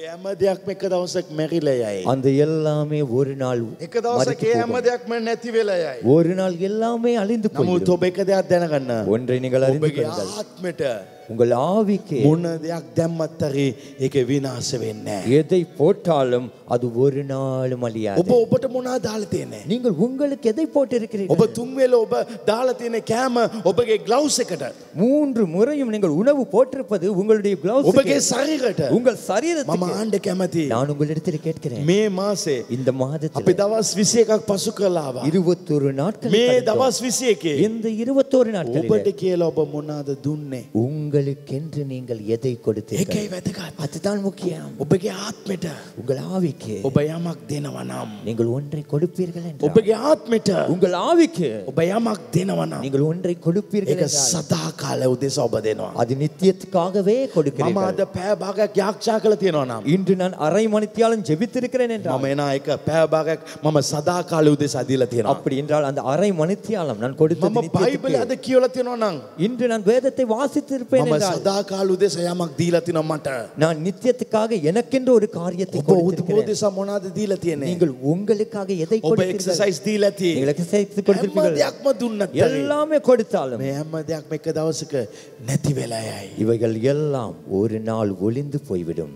හැම දෙයක්ම එක දවසක් මැරිලා යයි. அந்த எல்லாமே ஒரு நாள் එක දවසක් மரித்து ඒ හැම போகும். දෙයක්ම නැති වෙලා යයි. ஒரு நாள் எல்லாமே அழிந்து නමුත් போய்விடும் ඔබ එක දෙයක් දැනගන්න. ஒன்றை நீங்கள் அறிந்து ඔබගේ கொள்ளுங்கள் ආත්මට உங்கள் ஆவிக்கு මොන දෙයක් දැම්මත් හරි ඒක විනාශ වෙන්නේ නැහැ. எதை போட்டாலும் அது ஒரு நாளும் அழியாது ඔබ ඔබට මොනා දාලා තියෙන්නේ? நீங்கள் உங்களுக்கு எதை போட்டிருக்கிறீர்கள் ඔබ තුන් වේල ඔබ දාලා තියෙන කෑම ඔබගේ ග්ලව්ස් එකට. மூன்று முறையும் நீங்கள் உணவு போட்டிருப்பது உங்களுடைய gloves ඔබගේ க்கு. ශරීරයට. உங்கள் මම சரீரத்துக்கு ආණ්ඩ කැමති. நான் உங்களிடத்தில் கேட்கிறேன் මේ මාසේ இந்த අපි மாதத்தில் දවස් 21ක් පසු කළාවා. இருபத்தொரு நாட்கள் මේ கடந்தோம். දවස් 21 இந்த இருபத்தோரு நாட்களில் ඔබට කියලා ඔබ මොනවාද දුන්නේ? உங்களுக்கென்று நீங்கள் எதை கொடுத்தீர்கள் ඒකයි වැදගත්. அதுதான் முக்கியம் ඔබගේ ආත්මෙට உங்கள் ஆவிக்கு ඔබ යමක් දෙනවා නම් நீங்கள் ஒன்றை கொடுப்பீர்கள் என்றால் ඔබගේ ආත්මෙට உங்கள் ஆவிக்கு ඔබ යමක් දෙනවා නම් நீங்கள் ஒன்றை கொடுப்பீர்கள் ඒක என்றால் සදා කාල උදෙසා ඔබ දෙනවා. அது நித்தியத்துக்காகவே මම கொடுக்கிறீர்கள் අද පෑ භාගයක් යාක්ෂා කළ තියෙනවා නම් இன்று நான் அரை மணித்தியாலும் ஜெபித்திருக்கிறேன் என்றால் මම එන එක පෑ භාගයක් මම සදා කාල උදෙසා දීලා තියෙනවා. அப்படி என்றால் அந்த அரை மணித்தியாலம் நான் கொடுத்தது මම බයිබලය நித்தியத்துக்கு. අද කියවලා තියෙනවා නම් இன்று நான் வேதத்தை வாசித்திருப்பேன் මම என்றால் සදා කාල උදෙසා යමක් දීලා තියෙනවා මට. நான் நித்தியத்துக்காக எனக்கென்று ஒரு காரியத்தை ඔබ கொடுத்திருக்கிறேன் උදෙසා මොනවද දීලා තියෙන්නේ? நீங்கள் உங்களுக்காக எதை ඔබ கொடுத்தீர்கள் එක්සර්සයිස් දීලා நீங்கள் තියෙන්නේ. exercise හැම கொடுத்திருப்பீர்கள் දෙයක්ම දුන්නත් හරි. எல்லாமே கொடுத்தாலும் මේ හැම දෙයක්ම එක දවසක නැති වෙලා යයි. இவைகள் எல்லாம் ஒரு நாள் ஒளிந்து போய்விடும்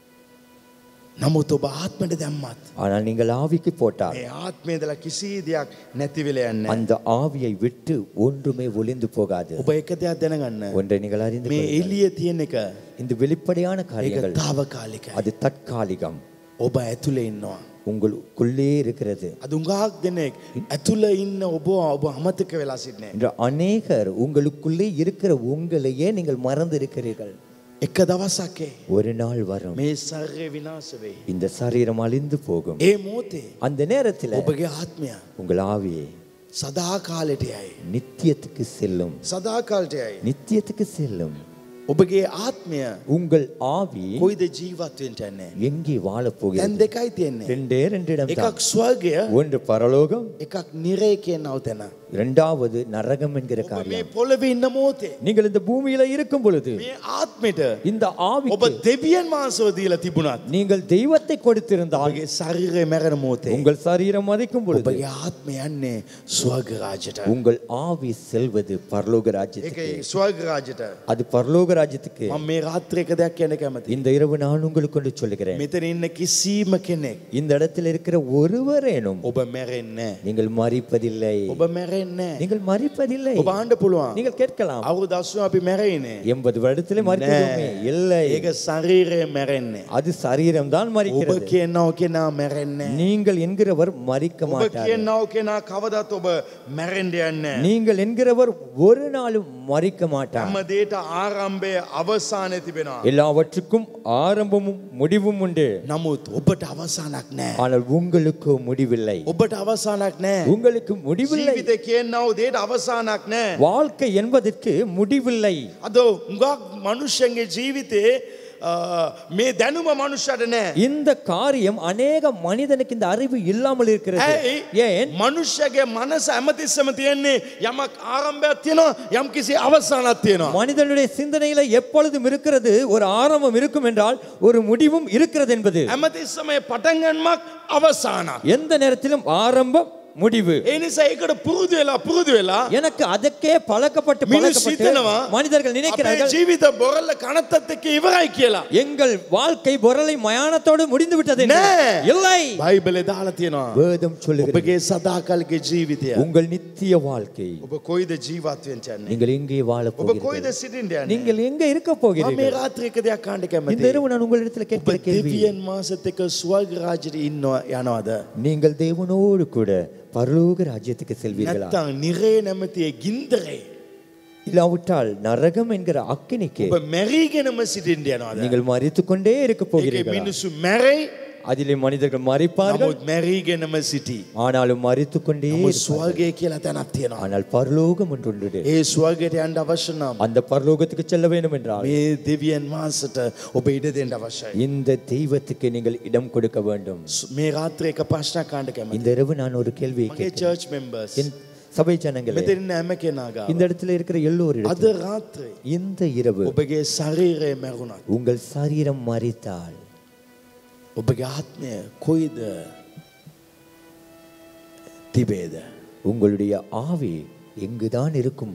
නමුත් ඔබ ආත්මට දැම්මත් ஆனால் நீங்கள் ஆவிக்கு போட்டால் මේ ආත්මේ ඉඳලා කිසි දෙයක් නැති වෙලා යන්නේ නැහැ. அந்த ஆவியை விட்டு ஒன்றுமே ஒளிந்து போகாது ඔබ එක දෙයක් දැනගන්න. ஒன்றை நீங்கள் அறிந்து මේ கொள்ளுங்கள். එළිය තියෙන එක இந்த வெளிப்படையான ඒක காரியங்கள் తాවකාලිකයි. அது தற்காலிகம் ඔබ ඇතුලේ ඉන්නවා. உங்களுக்குள்ளே இருக்கிறது අද උඟාක් දෙනෙක් ඇතුළ ඉන්න ඔබ ඔබ අමතක වෙලා සිටිනේ. இன்று அநேகர் உங்களுக்குள்ளே இருக்கிற உங்களையே நீங்கள் மறந்து இருக்கிறீர்கள் එක දවසක් ஒரு நாள் வரும் මේ ශරීරය විනාශ වෙයි. இந்த சரீரம் அழிந்து போகும் ඒ මොහොතේ அந்த நேரத்தில் ඔබගේ ආත්මය உங்கள் ஆவியை සදා කාලෙට යයි. நித்தியத்துக்கு செல்லும் සදා කාලට යයි. நித்தியத்துக்கு செல்லும் ඔබගේ ආත්මය உங்கள் ஆவி කොයිද ජීවත් වෙන්න යන්නේ? எங்கே வாழப் දැන් போகிறது දෙකයි තියෙන්නේ. ரெண்டே ரெண்டு இடம் එකක් ස්වර්ගය ஒன்று பரலோகம் එකක් නිරේ කියනව තැන. இரண்டாவது நரகம் என்கிற ඔබ මේ காரியம் පොළවේ ඉන්න මොහොතේ நீங்கள் இந்த பூமியில இருக்கும் பொழுது මේ ආත්මෙට இந்த ஆவி ඔබ දෙවියන් වහන්සේව දීලා තිබුණත් நீங்கள் தெய்வத்தை கொடுத்திருந்தால் ඔබගේ ශරීරය මැරෙන මොහොතේ உங்கள் சரீரம் மதிக்கும் பொழுது ඔබගේ ආත්මය යන්නේ ස්වර්ග රාජ්‍යයට. உங்கள் ஆவி செல்வது பரலோக ராஜ்யத்துக்கு ඒකයි ස්වර්ග රාජ්‍යයට. அது பரலோக ராஜ்யத்துக்கு මම මේ රාත්‍රී එක දෙයක් කියන්න කැමතියි. இந்த இரவு நான் உங்களுக்கு ஒன்று சொல்லுகிறேன் මෙතන ඉන්න කිසිම කෙනෙක් இந்த இடத்தில் இருக்கிற ஒருவரேனும் ඔබ මැරෙන්නේ නැහැ. நீங்கள் மறிப்பதில்லை ඔබ මැරෙන්නේ නැහැ. நீங்கள் மறிப்பதில்லை ඔබ අහන්න පුළුවන්. நீங்கள் கேட்கலாம் අවුරුදු 80 අපි මැරෙන්නේ. எண்பது வருடத்திலே மறிக்கிறோமே இல்லை ඒක ශරීරය මැරෙන්නේ. அது சரீரம் தான் ඔබ மறிக்கிறது කියනව කෙනා මැරෙන්නේ. නැහැ. நீங்கள் என்கிறவர் மறிக்க ඔබ மாட்டார் කියනව කෙනා කවදාත් ඔබ මැරෙන්න යන්නේ නැහැ. நீங்கள் என்கிறவர் ஒரு நாளும் மறிக்க மாட்டார் හැම දෙයට ආරම්භය අවසානය තිබෙනවා. எல்லாவற்றுக்கும் ஆரம்பமும் முடிவும் உண்டு නමුත් ඔබට අවසානක් නැහැ. ஆனால் உங்களுக்கு முடிவில்லை ඔබට අවසානක් නැහැ. உங்களுக்கு முடிவில்லை ජීවිතේ කියනව දෙයට අවසානක් නැහැ. வாழ்க்கை என்பதற்கு முடிவில்லை අද උඟක් මනුෂ්‍යන්ගේ ජීවිතේ අ, මේ දැනුම මනුෂ්‍යයට නැහැ. இந்த காரியம் அநேக மனிதனுக்கு இந்த அறிவு இல்லாமல் இருக்கிறது ඇයි ஏன் මනුෂ්‍යගේ මනස ඇමතිස්සම තියෙන්නේ යමක් ආරම්භයක් තියෙනවා යම් කිසි අවසානක් තියෙනවා. மனிதனுடைய சிந்தனையில எப்பொழுதும் இருக்கிறது ஒரு ஆரம்பம் இருக்கும் என்றால் ஒரு முடிவும் இருக்கிறது என்பது ඇමතිස්සමේ පටන්ගන්මක් අවසානක්. எந்த நேரத்திலும் ஆரம்பம் முடிவு ඒ නිසා ඒකට පුරුදු වෙලා පුරුදු වෙලා எனக்கு அதற்கே பழக்கப்பட்டு මිනිස්සු பழக்கப்பட்டு හිතනවා மனிதர்கள் අපේ நினைக்கிறார்கள் ජීවිත බොරල්ල කනත්තත් එක්ක ඉවරයි කියලා. எங்கள் வாழ்க்கை பொருளை மயானத்தோடு முடிந்து விட்டது என்று. නෑ. இல்லை බයිබලේ දාලා තියෙනවා. வேதம் சொல்லுகிறது ඔබගේ සදාකල්ගේ ජීවිතය. உங்கள் நித்திய வாழ்க்கை ඔබ කොයිද ජීවත් වෙන්න යන්නේ? நீங்கள் எங்கே வாழ ඔබ කොයිද போகிறீர்கள் සිටින්න යන්නේ? நீங்கள் எங்க இருக்க මම මේ போகிறீர்கள் රාත්‍රී එක දෙයක් අහන්න இந்த කැමතියි. இரவு நான் உங்களிடத்தில் ඔබ கேட்கிற கேள்வி දෙවියන් මාසත් එක්ක ස්වර්ග රාජ්‍යයට ඉන්නවා යනවද? நீங்கள் தேவனோடு கூட பரலோக ராஜ்யத்துக்கு செல்வீர்களா නැත්තම් නිරේ නැමැති ඒ ගින්දරේ இல்லாவிட்டால் நரகம் என்கிற அக்கினிக்கு ඔබ මැරීගෙනම සිටින්න යනවද? நீங்கள் மறித்துக் கொண்டே இருக்க ඒකේ போகிறீர்களா මිනිස්සු මැරෙයි அதிலே மனிதர்கள் மறிப்பார்கள் නමුත් මැරීගෙනම සිටි. ஆனாலும் மறித்துக் கொண்டே නමුත් இருப்பார்கள். ස්වර්ගය කියලා තැනක් තියෙනවා. ஆனால் பரலோகம் ஒன்று உண்டு ඒ ස්වර්ගයට යන්න අවශ්‍ය නම් அந்த பரலோகத்துக்கு செல்ல வேண்டும் என்றால் මේ දෙවියන් වහන්සට ඔබ ඉඩ දෙන්න අවශ්‍යයි. இந்த தெய்வத்துக்கு நீங்கள் இடம் கொடுக்க வேண்டும் මේ රාත්‍රී එක ප්‍රශ්නයක් අහන්න කැමතියි. இந்த இரவு நான் ஒரு கேள்வியை මගේ கேட்கிறேன் චර්ච් මෙම්බර්ස් என் சபை ஜனங்களே මෙතන ඉන්න හැම කෙනා ගාව இந்த இடத்துல இருக்கிற எல்லோரும் අද රාත්‍රී இந்த இரவு ඔබගේ ශරීරය මැරුණත් உங்கள் சரீரம் மறித்தால் ඔබගේ ආත්මය කොයිද තිබේද. உங்களுடைய ஆவி எங்குதான் இருக்கும்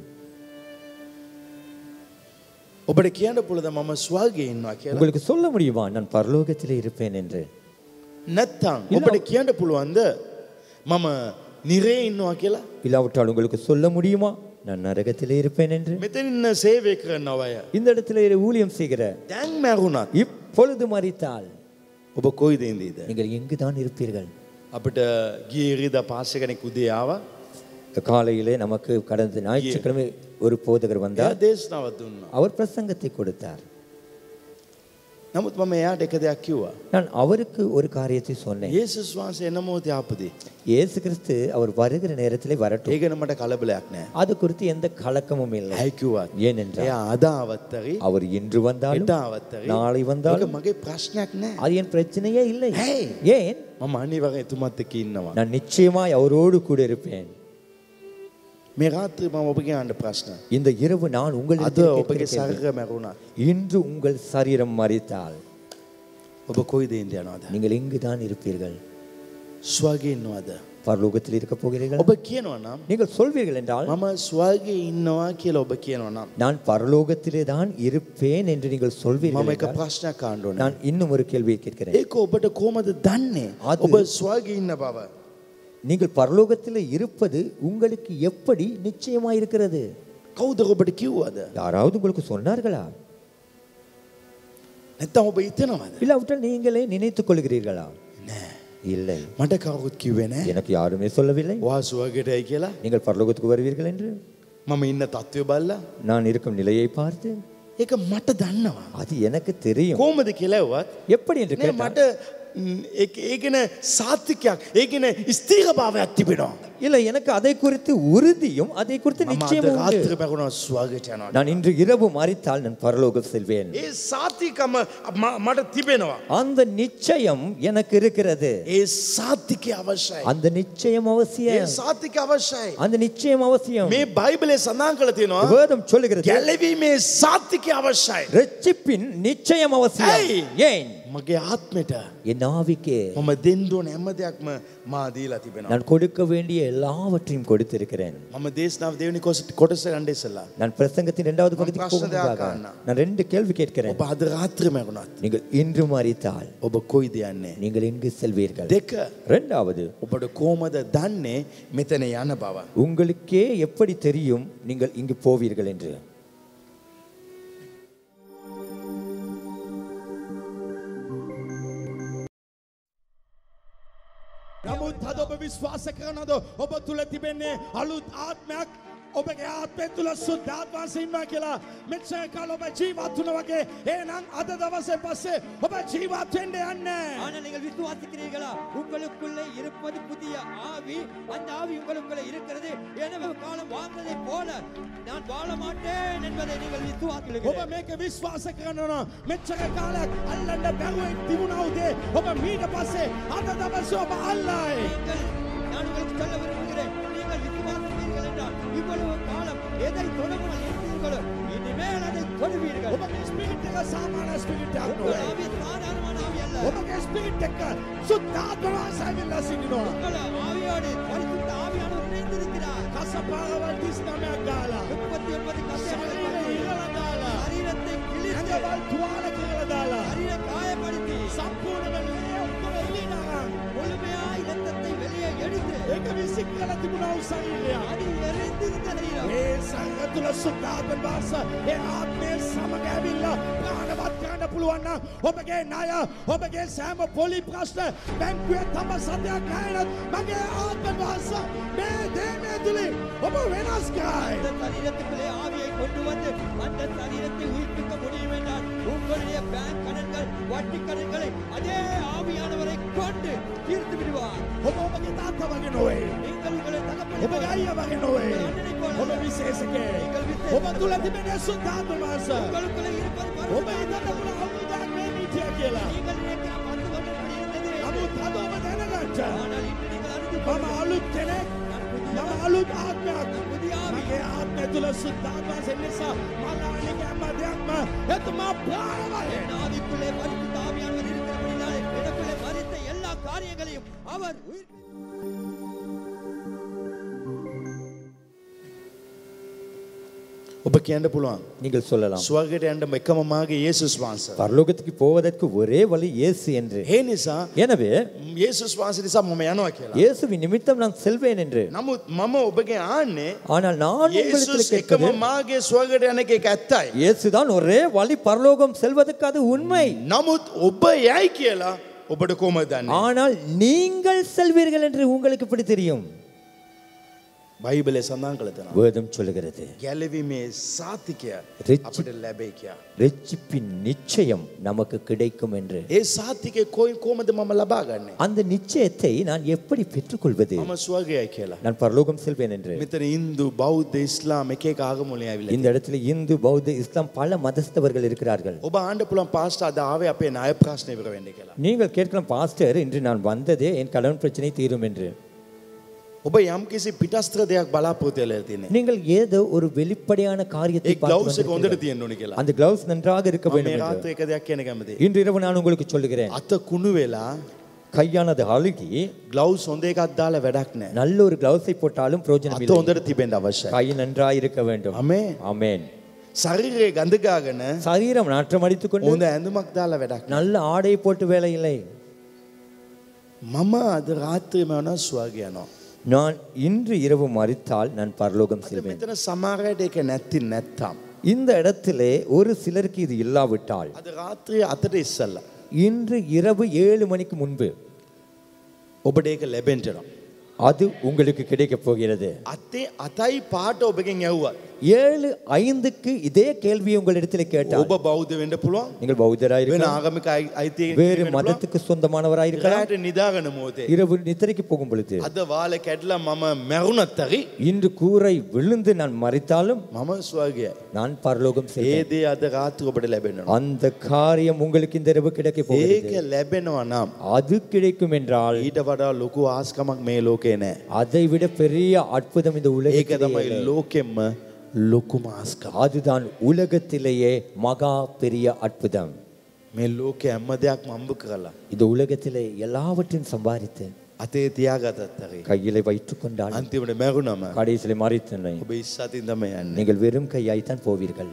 ඔබට කියන්න පුළද මම ස්වාගේ ඉන්නවා කියලා. உங்களுக்கு சொல்ல முடியுமா நான் பரலோகத்திலே இருப்பேன் என்று නැත්තං இல்ல. ඔබට කියන්න පුළුවන්ද මම නිරේ ඉන්නවා කියලා. இல்லாவிட்டால் உங்களுக்கு சொல்ல முடியுமா நான் நரகத்திலே இருப்பேன் என்று මෙතන ඉන්න සේවය කරන්න අවය. இந்த இடத்துல ஊழியம் செய்கிற දැන් මැරුණත් இப்பொழுது மறித்தால் ඔබ කොයිද ඉදීද. நீங்கள் எங்குதான் இருப்பீர்கள் අපට ගියරිද පාසය කෙනෙක් උදයාව காலையிலே நமக்கு கடந்த ஞாயிற்றுக்கிழமை ஒரு போதகர் එයා வந்தார் දේශනාවත් දුන්න. அவர் பிரசங்கத்தை கொடுத்தார் නමුත් මම එයාට එක දෙයක් කිව්වා. நான் அவருக்கு ஒரு காரியத்தை சொன்னேன் ඒසුස් වහන්සේ එනමෝති ආපදී. இயேசு கிறிஸ்து அவர் வருகிற நேரத்திலே வரட்டும் ඒගන මට කලබලයක් නෑ. அது குறித்து எந்த கலக்கமும் இல்லை ඇයිකිවත්. ஏனென்றால் එයා අදාවත්තරි அவர் இன்று வந்தாலும் එටාවත්තරි நாளை வந்தாலும் මගේ ප්‍රශ්නයක් නෑ. அது என் பிரச்சனையே இல்லை ஏய். ஏன் මම අනිවගේ එතුමත් එක ඉන්නවා. நான் நிச்சயமாய் அவரோடு கூட இருப்பேன் මේ රාත්‍රී මම ඔබගේ අන්ඩ ප්‍රශ්න. இந்த இரவு நான் අද உங்களுக்கு ඔබගේ සරක මැරුණා. இன்று உங்கள் சரீரம் மறித்தால் ඔබ කොයි දේන්ද යනවාද. நீங்கள் எங்குதான் இருப்பீர்கள் ස්වාගේ ඉන්නවාද. பரலோகத்தில் இருக்க போகிறீர்கள் ඔබ කියනවා නම් நீங்கள் சொல்வீர்கள் என்றால் මම ස්වාගේ ඉන්නවා කියලා ඔබ කියනවා නම්. நான் பரலோகத்திலே தான் இருப்பேன் என்று நீங்கள் මම சொல்வீர்கள் එක என்றால், ප්‍රශ්නයක් කාණ්ඩුවන. நான் இன்னும் ஒரு கேள்வியை கேட்கிறேன் ඒක ඔබට කෝමද දන්නේ அது- ඔබ ස්වාගේ ඉන්න බව. நீங்கள் பரலோகத்தில் இருப்பது உங்களுக்கு எப்படி நிச்சயமா இருக்கிறது කවුද ඔබට කිව්වද. யாராவது உங்களுக்கு சொன்னார்களா නැත්තම් ඔබ ඉතනවද. இல்லாவிட்டால் நீங்களே நினைத்துக் கொள்கிறீர்களா இல்லை මට කවුත් කිව්වෙන எனக்கு யாருமே சொல்லவில்லை වා සුවගටයි කියලා நீங்கள் பரலோகத்துக்கு வருவீர்கள் என்று මම ඉන්න තත්ත්වය බල්ලා நான் இருக்கும் நிலையை பார்த்து ඒක මට දන්නවා. அது எனக்கு தெரியும் කෝමද කෙලව්වත් எப்படி என்று නෑ, கேட்டால் මට ම්, ඒක- ඒගෙන සාත්තිකයක් ඒගෙන ස්තීර භාවයක් තිබෙනවා. இல்லை எனக்கு அதை குறித்து உறுதியும் அதை குறித்து මම අද நிச்சயமும் உண்டு. රාත්‍ර පැකුණ ස්වාගට යනවා. நான் இன்று இரவு மறித்தால் நான் பரலோகம் செல்வேன் ඒ සාතිකම ම- මට තිබෙනවා. அந்த நிச்சயம் எனக்கு இருக்கிறது ඒ සාතිකය අවශ්‍යයි. அந்த நிச்சயம் ඒ அவசியம் සාතික අවශ්‍යයි. அந்த நிச்சயம் அவசியம் මේ බයිබලේ සඳහන් කළ තියෙනවා வேதம் சொல்லுகிறது ගැලවීමේ සාතිකය අවශ්‍යයි. ரட்சிப்பின் நிச்சயம் அவசியம் ஏய். ஏன் මගේ ආත්මට என் ஆவிக்கே මම දෙන්දුවන හැම දෙයක්ම මාදීලා තිබෙනවා. நான் கொடுக்க வேண்டிய எல்லாவற்றையும் கொடுத்திருக்கிறேன் මම දේශනාව දෙවනි කොස කොටස ගණ්ඩෙසල්ලා. நான் பிரசங்கத்தின் இரண்டாவது பகுதிக்கு பிரச்சனை போகும்போதாக தேவைக்கான. நான் ரெண்டு கேள்வி கேட்கிறேன் ඔබ අද රාත්‍ර මැරුණත්. நீங்கள் இன்று மறித்தால் ඔබ කොයි දෙයන්නේ. நீங்கள் எங்கு செல்வீர்கள் දෙක இரண்டாவது ඔබට කෝමද දන්නේ මෙතන යන බව. உங்களுக்கே எப்படி தெரியும் நீங்கள் இங்கு போவீர்கள் என்று නමුත් අද ඔබ විශ්වාස කරනද ඔබ තුළ තිබෙන්නේ අලුත් ආත්මයක් ඔබගේ ආත්මය තුළ සුද්ධාත්වාස ඉන්නවා කියලා මෙච්චර කාල ඔබ ජීවත් වුණ වගේ ඒනම් අද දවසේ පස්සේ ඔබ ජීවත් වෙන්න යන්නේ. ஆனால் நீங்கள் விசுவாசிக்கிறீர்களா உங்களுக்குள்ளே இருப்பது புதிய ஆவி அந்த ஆவி உங்களுக்குள்ளே இருக்கிறது எனவே காலம் வாழ்ந்ததை போல நான் வாழ மாட்டேன் என்பதை நீங்கள் ඔබ விசுவாசிக்கிறீர்கள் මේක විශ්වාස කරනවා මෙච්චර කාලයක් අල්ලන්න බැරුවෙන් තිබුණා උදේ ඔබ මීට පස්සේ අද දවසේ ඔබ අල්ලායි. நீங்கள் நான் உங்களுக்கு சொல்ல விரும்புகிறேன் நீங்கள் விசுவாசிக்கிறீர்கள் என்றால் இவ்வளவு காலம் எதை தொடங்காமல் இருந்தீர்களோ இனிமேல் அதை தொடுவீர்கள் ඔබගේ ස්පිරිට් එක සාමාන්‍ය ස්පිරිට් එකක් உங்கள் නෙවෙයි. ஆவி சாதாரணமான ஆவி அல்ல ඔබගේ ස්පිරිට් එක සුද්ධාත්මවාසයවිල්ලා සිටිනවා. உங்கள் ஆவியோடு பரிசுத்த ஆவியானவர் இணைந்திருக்கிறார் කසපාරවල් තිස්නමයක් ගාලා. முப்பத்தி ஒன்பது ශරීරය ඉහළ දාලා. சரீரத்தை கிழித்து ඇඟවල් තුවාල කරලා දාලා. சரீரை காயப்படுத்தி සම්පූර්ණ ලේ ඔක්කොම එළියට අරන්. முழுமையாய் இரத்தத்தை வெளியே எடுத்து ඒක විසික් කළ තිබුණා වූ ශරීරය. அது எரிந்திருந்த சரீரம் ඒ සංඝ තුළ සුද්ධාත්ම වාස ඒ ආත්මය සමග ඇවිල්ලා ප්‍රාණවත් කරන්න පුළුවන් නම් ඔබගේ ණය ඔබගේ සෑම පොලි ප්‍රශ්න බැංකුවේ තම සතයක් නැහැනත් මගේ ආත්ම වාස මේ දේමය තුළින් ඔබ වෙනස් කරයි. அந்த சரீரத்துக்குள்ளே ஆவியை கொண்டு வந்து அந்த சரீரத்தை உயிர்ப்பிக்க முடியும் என்றால் உங்களுடைய பேங்க் கடன்கள் வட்டி கடன்களை அதே ஆவியானவரை கொண்டு தீர்த்து விடுவார் ඔබ ඔබගේ තාත්තා වගේ නොවේ. நீங்கள் உங்களை தகப்பனை ඔබ போல, අයියා වගේ නොවේ. உங்கள் அண்ணனை போல, ඔබ විශේෂකේ. நீங்கள் විශේෂ. ඔබ තුළ තිබෙන සුද්ධාත්ම වාස. உங்களுக்குள்ளே இருப்பது ඔබ பரிசுத்த හිතන්න පුළුවන් අවුරුද්දක් මේ නීතිය කියලා. நீங்கள் நினைக்கிற பத்து வருடம் இப்படி இருந்தது නමුත් අද ඔබ දැනගත්ත. ஆனால் இன்று நீங்கள் அறிந்து මම අලුත් කෙනෙක්. මම අලුත් ආත්මයක්. புதிய ஆவி මගේ ආත්මය තුළ සුද්ධාත්මස නිසා මලානික හැම දෙයක්ම එතුමා ප්‍රාණවය. என் ஆவிக்குள்ளே பரிசுத்த ஆவியானவர் இருக்கிறபடினாலே எனக்குள்ளே காரியங்களையும் அவர் உயிர் ඔබ කියන්න පුළුවන්. நீங்கள் சொல்லலாம் ස්වර්ගයට යන්න එකම මාගේ යේසුස් වහන්සේ. பரலோகத்துக்கு போவதற்கு ஒரே வழி இயேசு என்று ඒ නිසා எனவே යේසුස් වහන්සේ නිසා මම යනවා කියලා. இயேசுவின் நிமித்தம் நான் செல்வேன் என்று නමුත් මම ඔබගේ ආන්නේ ஆனால் நான் உங்களிடத்தில் යේසුස් එකම கேட்பது මාගේ ස්වර්ගයට යන එක ඒක ඇත්තයි. இயேசுதான் ஒரே வழி பரலோகம் செல்வதற்கு அது உண்மை නමුත් ඔබ යයි කියලා ඔබට කොහොමද දන්නේ? ஆனால் நீங்கள் செல்வீர்கள் என்று உங்களுக்கு எப்படி தெரியும் බයිබලයේ සඳහන් කළ තැන. வேதம் சொல்லுகிறது ගැලවීමේ සාතිකය රිච්චි- අපිට ලැබෙයි කියා. ரட்சிப்பின் நிச்சயம் நமக்கு கிடைக்கும் என்று ඒ සාතිකය කොයි කොහමද මම ලබා ගන්නේ? அந்த நிச்சயத்தை நான் எப்படி பெற்றுக்கொள்வது මම ස්වර්ගයයි කියලා. நான் பரலோகம் செல்வேன் என்று මෙතන ඉන්දු බෞද්ධ ඉස්ලාම් එක එක ආගමුලින් ඇවිල්ලා. இந்த இடத்துல இந்து பௌத்த இஸ்லாம் பல மதஸ்தவர்கள் இருக்கிறார்கள் ඔබ ආන්න පුළුවන් පාස්ටර් අද ආවේ අපේ ණය ප්‍රශ්න ඉවර වෙන්න කියලා. நீங்கள் கேட்கலாம் பாஸ்டர் இன்று நான் வந்ததே என் கடன் பிரச்சனை தீரும் என்று ඔබ යම්කිසි පිටස්තර දෙයක් බලාපොරොත්තු වෙලා තියෙන්නේ. நீங்கள் ஏதோ ஒரு வெளிப்படையான காரியத்தை ඒ பார்த்து ග්ලව්ස් එක හොඳට வந்திருக்கிறீர்கள். තියෙන්න ඕනේ කියලා. அந்த கிளவுஸ் நன்றாக இருக்க මම வேண்டும் මේ என்று. රාත්‍රියේ එක දෙයක් කියන කැමතියි. இன்று இரவு நான் உங்களுக்கு சொல்லுகிறேன் අත කුණු වෙලා கையானது அழுகி ග්ලව්ස් හොඳ එකක් දාලා වැඩක් නැහැ. நல்ல ஒரு கிளவுஸை போட்டாலும் பிரயோஜனம் අත இல்லை හොඳට තිබෙන්න අවශ්‍යයි. கை நன்றாக இருக்க வேண்டும் ආමේන්. ஆமென் ශරීරයේ ගඳ ගාගෙන சரீரம் நாற்றம் அடித்துக் கொண்டு හොඳ ඇඳුමක් දාලා වැඩක් නැහැ. நல்ல ஆடை போட்டு வேலை இல்லை මම අද රාත්‍රියේම යනවා ස්වර්ගය යනවා. நான் இன்று இரவு மறித்தால் நான் பரலோகம் අද செல்வேன் මෙතන සමහරයට ඒක නැති නැත්තම්. இந்த இடத்திலே ஒரு சிலருக்கு இது இல்லாவிட்டால் අද රාත්‍රියේ අතට ඉස්සල්ලා. இன்று இரவு ஏழு மணிக்கு முன்பு ඔබට ඒක ලැබෙන්ටනවා. அது உங்களுக்கு கிடைக்கப் போகிறது අතේ අතයි පාට ඔබගෙන් ඇව්වත්. ஏழு ஐந்துக்கு இதே கேள்வியை உங்களிடத்தில் கேட்டால் ඔබ බෞද්ධ වෙන්න පුළුවන්. நீங்கள் பௌத்தராக වෙන இருக்கலாம் ආගමික අයි- අයිතිය வேறு மதத்துக்கு சொந்தமானவராக இருக்கலாம் රාට නිදාගන මෝතේ. இரவு நித்திரைக்கு போகும் பொழுது අද වාල කැඩලා මම මැරුණත් හරි இன்று கூரை விழுந்து நான் மறித்தாலும் මම ස්වර්ගයයි. நான் பரலோகம் ඒ செல்வேன் දේ අද රාත්‍රිය ඔබට ලැබෙනවා. அந்த காரியம் உங்களுக்கு இந்த இரவு கிடைக்க ඒක போகிறது ලැබෙනවා නම් அது கிடைக்கும் என்றால் ඊට වඩා ලොකු ආස්කමක් මේ ලෝකේ නෑ. அதை விட பெரிய அற்புதம் இந்த ඒක உலகத்திலே තමයි இல்லை. ලෝකෙම්ම ලොකුම ආස්කම. அதுதான் உலகத்திலேயே மகா பெரிய அற்புதம் මේ ලෝකෙ හැම දෙයක්ම අම්බ කරලා. இந்த உலகத்திலே எல்லாவற்றையும் சம்பாதித்து අතේ තියාගතත් හරි. கையிலே வைத்துக் கொண்டால் අන්තිමට මැරුණම கடைசியிலே மறித்தனை ඔබ ඉස්සතින් තම යන්නේ. நீங்கள் வெறும் கையாய்த்தான் போவீர்கள்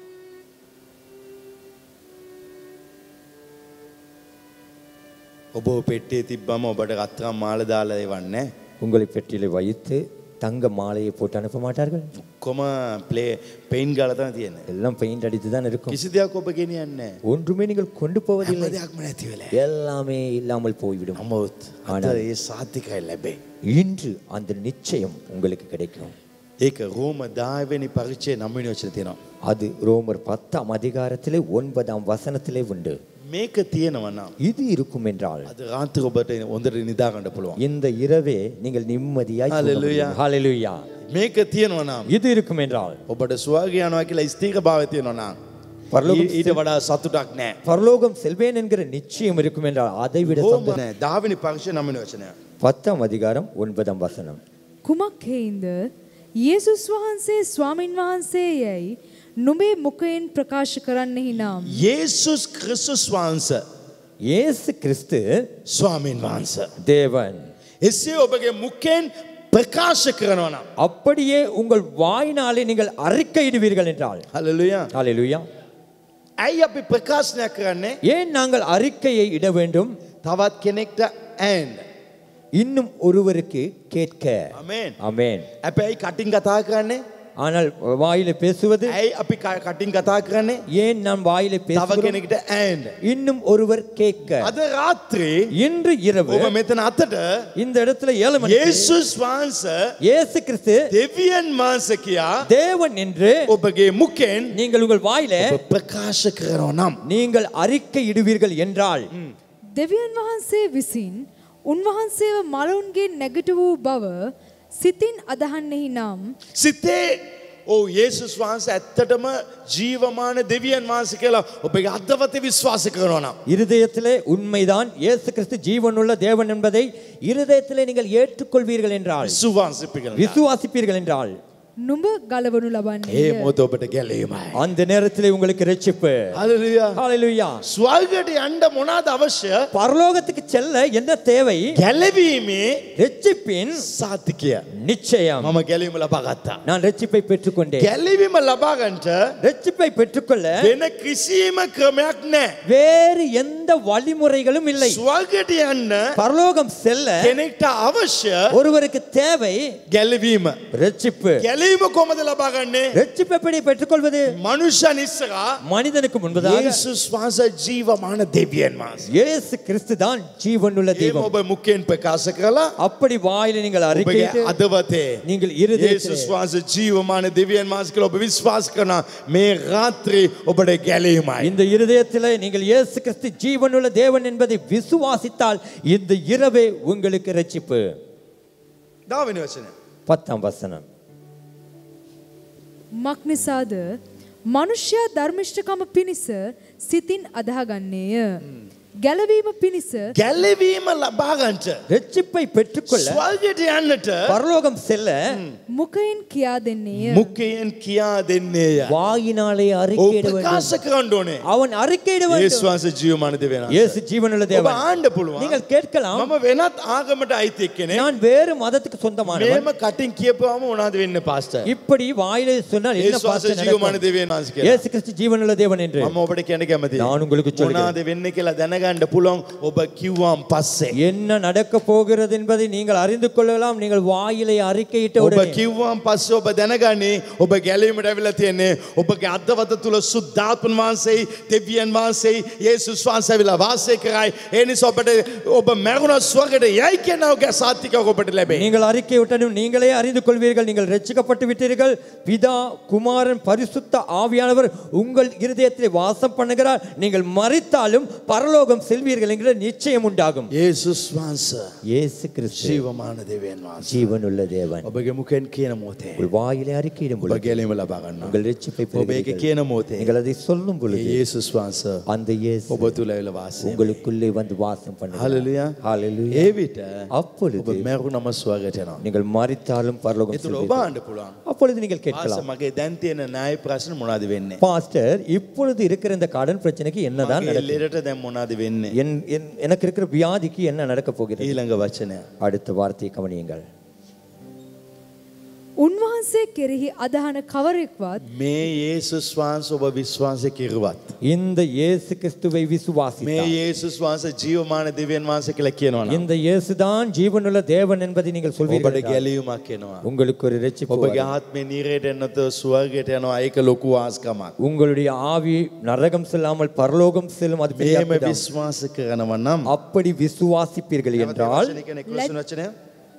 ඔබ පෙට්ටේ තිබ්බම ඔබට රත්තරම් මාල දාලා එවන්නේ. உங்களை பெட்டியிலே வைத்து தங்க மாலையை போட்டு அனுப்ப மாட்டார்கள் ඔක්කොම ප්ලේ පෙයින් ගාලා තමයි තියෙන්නේ. எல்லாம் பெயிண்ட் அடித்து தான் இருக்கும் කිසි දෙයක් ඔබ ගෙනියන්නේ නෑ. ஒன்றுமே நீங்கள் கொண்டு හැම போவதில்லை දෙයක්ම නැති වෙලා. எல்லாமே இல்லாமல் போய்விடும் නමුත් අද ආනන්ද. ඒ සාතිකයි ලැබේ. இன்று அந்த நிச்சயம் உங்களுக்கு கிடைக்கும் ඒක රෝම 10 වෙනි පරිච්ඡේ 9 වෙනි වචන තියෙනවා. அது ரோமர் பத்தாம் அதிகாரத்திலே ஒன்பதாம் வசனத்திலே உண்டு මේක තියෙනවා නම් இது இருக்கும் என்றால் අද රාත්‍රී ඔබට හොඳට නිදා ගන්න පුළුවන්. இந்த இரவே நீங்கள் நிம்மதியாய் தூங்க Hallelujah. முடியும். Hallelujah. මේක තියෙනවා නම් இது இருக்கும் என்றால் ඔබට ස්වර්ගය යනවා කියලා ස්ථීක භාවය තියෙනවා නම් පරලෝක ඊ- ඊට වඩා සතුටක් නෑ. பரலோகம் செல்வேன் என்கிற நிச்சயம் இருக்கும் என்றால் அதை விட රෝම சந்தோஷம். නෑ 10 වෙනි පරිච්ඡේ 9 වෙනි වචනය. பத்தாம் அதிகாரம் ஒன்பதாம் வசனம் කුමක් හේන්ද යේසුස් වහන්සේ ස්වාමින් වහන්සේ යැයි නුබේ මුකයෙන් ප්‍රකාශ කරන්නෙහි නම්. යේසුස් ක්‍රිස්තුස් වහන්සේ இயேசு கிறிஸ்து ස්වාමීන් වහන්සේ. தேவன் එසේ ඔබගේ මුකෙන් ප්‍රකාශ කරනවා නම්. அப்படியே உங்கள் வாயினாலே நீங்கள் அறிக்கையிடுவீர்கள் என்றால் හලලුයා. ஹalleluya ඇයි අපි ප්‍රකාශනයක් කරන්නේ ஏன் நாங்கள் அறிக்கையை இட வேண்டும் තවත් කෙනෙක්ට ඇන්. இன்னும் ஒருவருக்கு கேட்க අමේන්. ஆமென் ඇපැයි කටින් කතා කරන්නේ ஆனால் வாயில பேசுவது ඇයි අපි ක- කටින් කතා කරන්නේ ஏன் நாம் வாயில තව பேசுகிறோம் කෙනෙක්ට ඇන්. இன்னும் ஒருவர் கேட்க අද රාත්‍රී இன்று இரவு ඔබ මෙතන අතට இந்த இடத்துல ஏழு மணி යේසුස් වහන්ස இயேசு கிறிஸ்து දෙවියන් මාස කියා தேவன் என்று ඔබගේ මුකෙන් நீங்கள் உங்கள் வாயில ඔබ ප්‍රකාශ කරනවා නම්. நீங்கள் அறிக்கை ඉடுவீர்கள் என்றால் දෙවියන් වහන්සේ විසින් උන්වහන්සේව මලවුන්ගේ නැගට වූ බව සිතින් අදහන්නෙහි නම්. සිතේ ඕ යේසුස් වහන්ස ඇත්තටම ජීවමාන දෙවියන් වහන්ස කියලා ඔබගේ අදවත විශ්වාස කරනවා නම්. இருதயத்திலே உண்மைதான் இயேசு கிறிஸ்து ஜீவனுள்ள தேவன் என்பதை இருதயத்திலே நீங்கள் ஏற்றுக்கொள்வீர்கள் என்றால் විශ්වාසිපි කරන. விசுவாசிப்பீர்கள் என்றால் නුඹ ගලවනු ඒ ලබන්නේ මොහොත ඔබට ගැලීමයි. அந்த நேரத்திலே உங்களுக்கு ரட்சிப்பு හලලුයා. ஹalleluya ස්වර්ගයට යන්න මොනවාද අවශ්‍ය? பரலோகத்துக்கு செல்ல என்ன தேவை ගැලවීමේ ரட்சிப்பின் සාතිකය. நிச்சயம் මම ගැලීම ලබා ගත්තා. நான் ரட்சிப்பை பெற்றுக்கொண்டேன் ගැලවීම ලබා ගන්නට ரட்சிப்பை பெற்றுக்கொள்ள වෙන කිසිම ක්‍රමයක් නැහැ. வேறு எந்த வழிமுறைகளும் இல்லை ස්වර්ගයට යන්න பரலோகம் செல்ல කෙනෙක්ට අවශ්‍ය ஒருவருக்கு தேவை ගැලවීම. ரட்சிப்பு ගැලීම කොහමද ලබා ගන්නේ? ரட்சிப்பு எப்படி பெற்றுக்கொள்வது මනුෂ්‍යයන් ඉස්සරහා மனிதனுக்கு முன்பதாக යේසුස් වහන්සේ ජීවමාන දෙවියන් වහන්සේ. இயேசு கிறிஸ்து தான் ஜீவனுள்ள ඒ தெய்வம் ඔබ මුඛයෙන් ප්‍රකාශ කළා அப்படி வாயில நீங்கள் ඔබගේ அறிக்கையிட்டு අදවතේ நீங்கள் යේසුස් இருதயத்திலே වහන්සේ ජීවමාන දෙවියන් වහන්සේ කියලා ඔබ විශ්වාස කරන මේ රාත්‍රී ඔබට ගැලීමයි. இந்த இருதயத்திலே நீங்கள் இயேசு கிறிஸ்து ஜீவனுள்ள தேவன் என்பதை விசுவாசித்தால் இந்த இரவே உங்களுக்கு ரட்சிப்பு දාවෙන වචනය. பத்தாம் வசனம் මක් නිසාද මනුෂ්‍යයා ධර්මිෂ්ඨකම පිණිස සිතින් අදහගන්නේය. ගැලවීම පිණිස ගැලවීම ලබාගන්ට ரட்சிப்பை பெற்றுக்கொள்ள ස්වර්ගයට යන්නට பரலோகம் செல்ல මුකයින් කියා දෙන්නේය. මුකයෙන් කියා දෙන්නේය. வாயினாலே ඔහු அறிக்கையிட வேண்டும் ප්‍රකාශ කරන්න ඕනේ. அவன் அறிக்கையிட යේසුස් வேண்டும் වහන්සේ ජීවමාන දෙවියන් වහන්සේ. இயேசு ஜீவனுள்ள ඔබ தேவன் ආණ්ඩ පුළුවන්. நீங்கள் கேட்கலாம் මම වෙනත් ආගමට අයිති එක්කෙනෙක්. நான் வேறு மதத்துக்கு சொந்தமானவன் මේම කටින් කියපුවාම මොනවද වෙන්නේ පාස්ටර්? இப்படி வாயிலே சொன்னால் என்ன යේසුස් වහන්සේ பாஸ்டர் ජීවමාන நடக்கும்? දෙවියන් වහන්සේ කියලා. இயேசு கிறிஸ்து ஜீவனுள்ள தேவன் என்று මම ඔබට කියන්න කැමතියි. நான் உங்களுக்கு சொல்கிறேன். මොනවද වෙන්නේ කියලා දැනගන්න පුළුවන් ඔබ කිව්වම් පස්සේ. என்ன நடக்க போகிறது என்பதை நீங்கள் அறிந்து கொள்ளலாம் நீங்கள் வாயிலை அறிக்கையிட்ட ඔබ உடனே කිව්වම් පස්සේ ඔබ දැනගන්නේ ඔබ ගැලීමට ඇවිල්ලා තියෙන්නේ ඔබගේ අද්දවත තුල සුද්ධාත්මන් වහන්සේයි දෙවියන් වහන්සේයි යේසුස් වහන්සේ ඇවිල්ලා වාසය කරයි. ඒ නිසා ඔබට ඔබ මරුණ ස්වර්ගයට යයි කියන ඔබගේ සාතිකයක් ඔබට ලැබේ. நீங்கள் அறிக்கையிட்டனும் நீங்களே அறிந்து கொள்வீர்கள் நீங்கள் ரட்சிக்கப்பட்டு விட்டீர்கள் பிதா குமாரன் பரிசுத்த ஆவியானவர் உங்கள் இருதயத்திலே வாசம் பண்ணுகிறார் நீங்கள் மறித்தாலும் பரலோகம் செல்வீர்கள் என்கிற நிச்சயம் உண்டாகும் යේසුස් වහන්සේ இயேசு கிறிஸ்து ජීවමාන දෙවියන් වහන්සේ. ஜீவனுள்ள தேவன் ඔබගේ මුඛෙන් කියන මොහොතේ உங்கள் வாயிலே அறிக்கையிடும் ඔබ பொழுது ගැලීම ලබා ගන්නවා. உங்கள் ரட்சிப்பை ඔබ ඒක பெறுவீர்கள். කියන මොහොතේ நீங்கள் அதை சொல்லும் ඒ பொழுது යේසුස් වහන්සේ அந்த இயேசு ඔබ තුල ඇවිල්ලා වාසය உங்களுக்குள்ளே வந்து வாசம் பண்ணுகிறார் හලලුයා. ஹalleluya ඒ විට அப்பொழுது ඔබ මරුණම ස්වර්ගයට යනවා. நீங்கள் மறித்தாலும் பரலோகம் ඒතර ඔබ செல்வீர்கள். ආන්න පුළුවන්. அப்பொழுது நீங்கள் ආස கேட்கலாம் මගේ දැන් තියෙන ණය ප්‍රශ්න මොනවද වෙන්නේ? பாஸ்டர் இப்பொழுது இருக்கிற இந்த கடன் பிரச்சனைக்கு என்னதான் මගේ நடக்கும் ලෙඩට දැන් මොනවද වෙන්නේ? என் என்- எனக்கு இருக்கிற வியாதிக்கு என்ன நடக்க போகிறது ඊළඟ වචනය. அடுத்த வார்த்தையை கவனியுங்கள் උන්වහන්සේ කෙරෙහි අදහන කවරෙක්වත් මේ යේසුස් වහන්සේ ඔබ විශ්වාසය කෙරුවත් இந்த இயேசு கிறிஸ்துவை මේ விசுவாசித்தால் යේසුස් වහන්සේ ජීවමාන දෙවියන් වහන්සේ කියලා කියනවා නම් இந்த இயேசுதான் ஜீவனுள்ள தேவன் என்பதை நீங்கள் ඔබට சொல்வீர்கள் என்றால், ගැලීමක් එනවා. உங்களுக்கு ஒரு ரட்சிப்பு ඔබගේ வரும். ආත්මේ නීරයට එන්නත ස්වර්ගයට යනවා ඒක ලොකු ආස්කමක්. உங்களுடைய ஆவி நரகம் செல்லாமல் பரலோகம் செல்லும் அது பெரிய මේම அற்புதம். විශ්වාස කරනවා නම් அப்படி விசுவாசிப்பீர்கள் என்றால் වචන කෙනෙක් ක්‍රොස්න වචනය.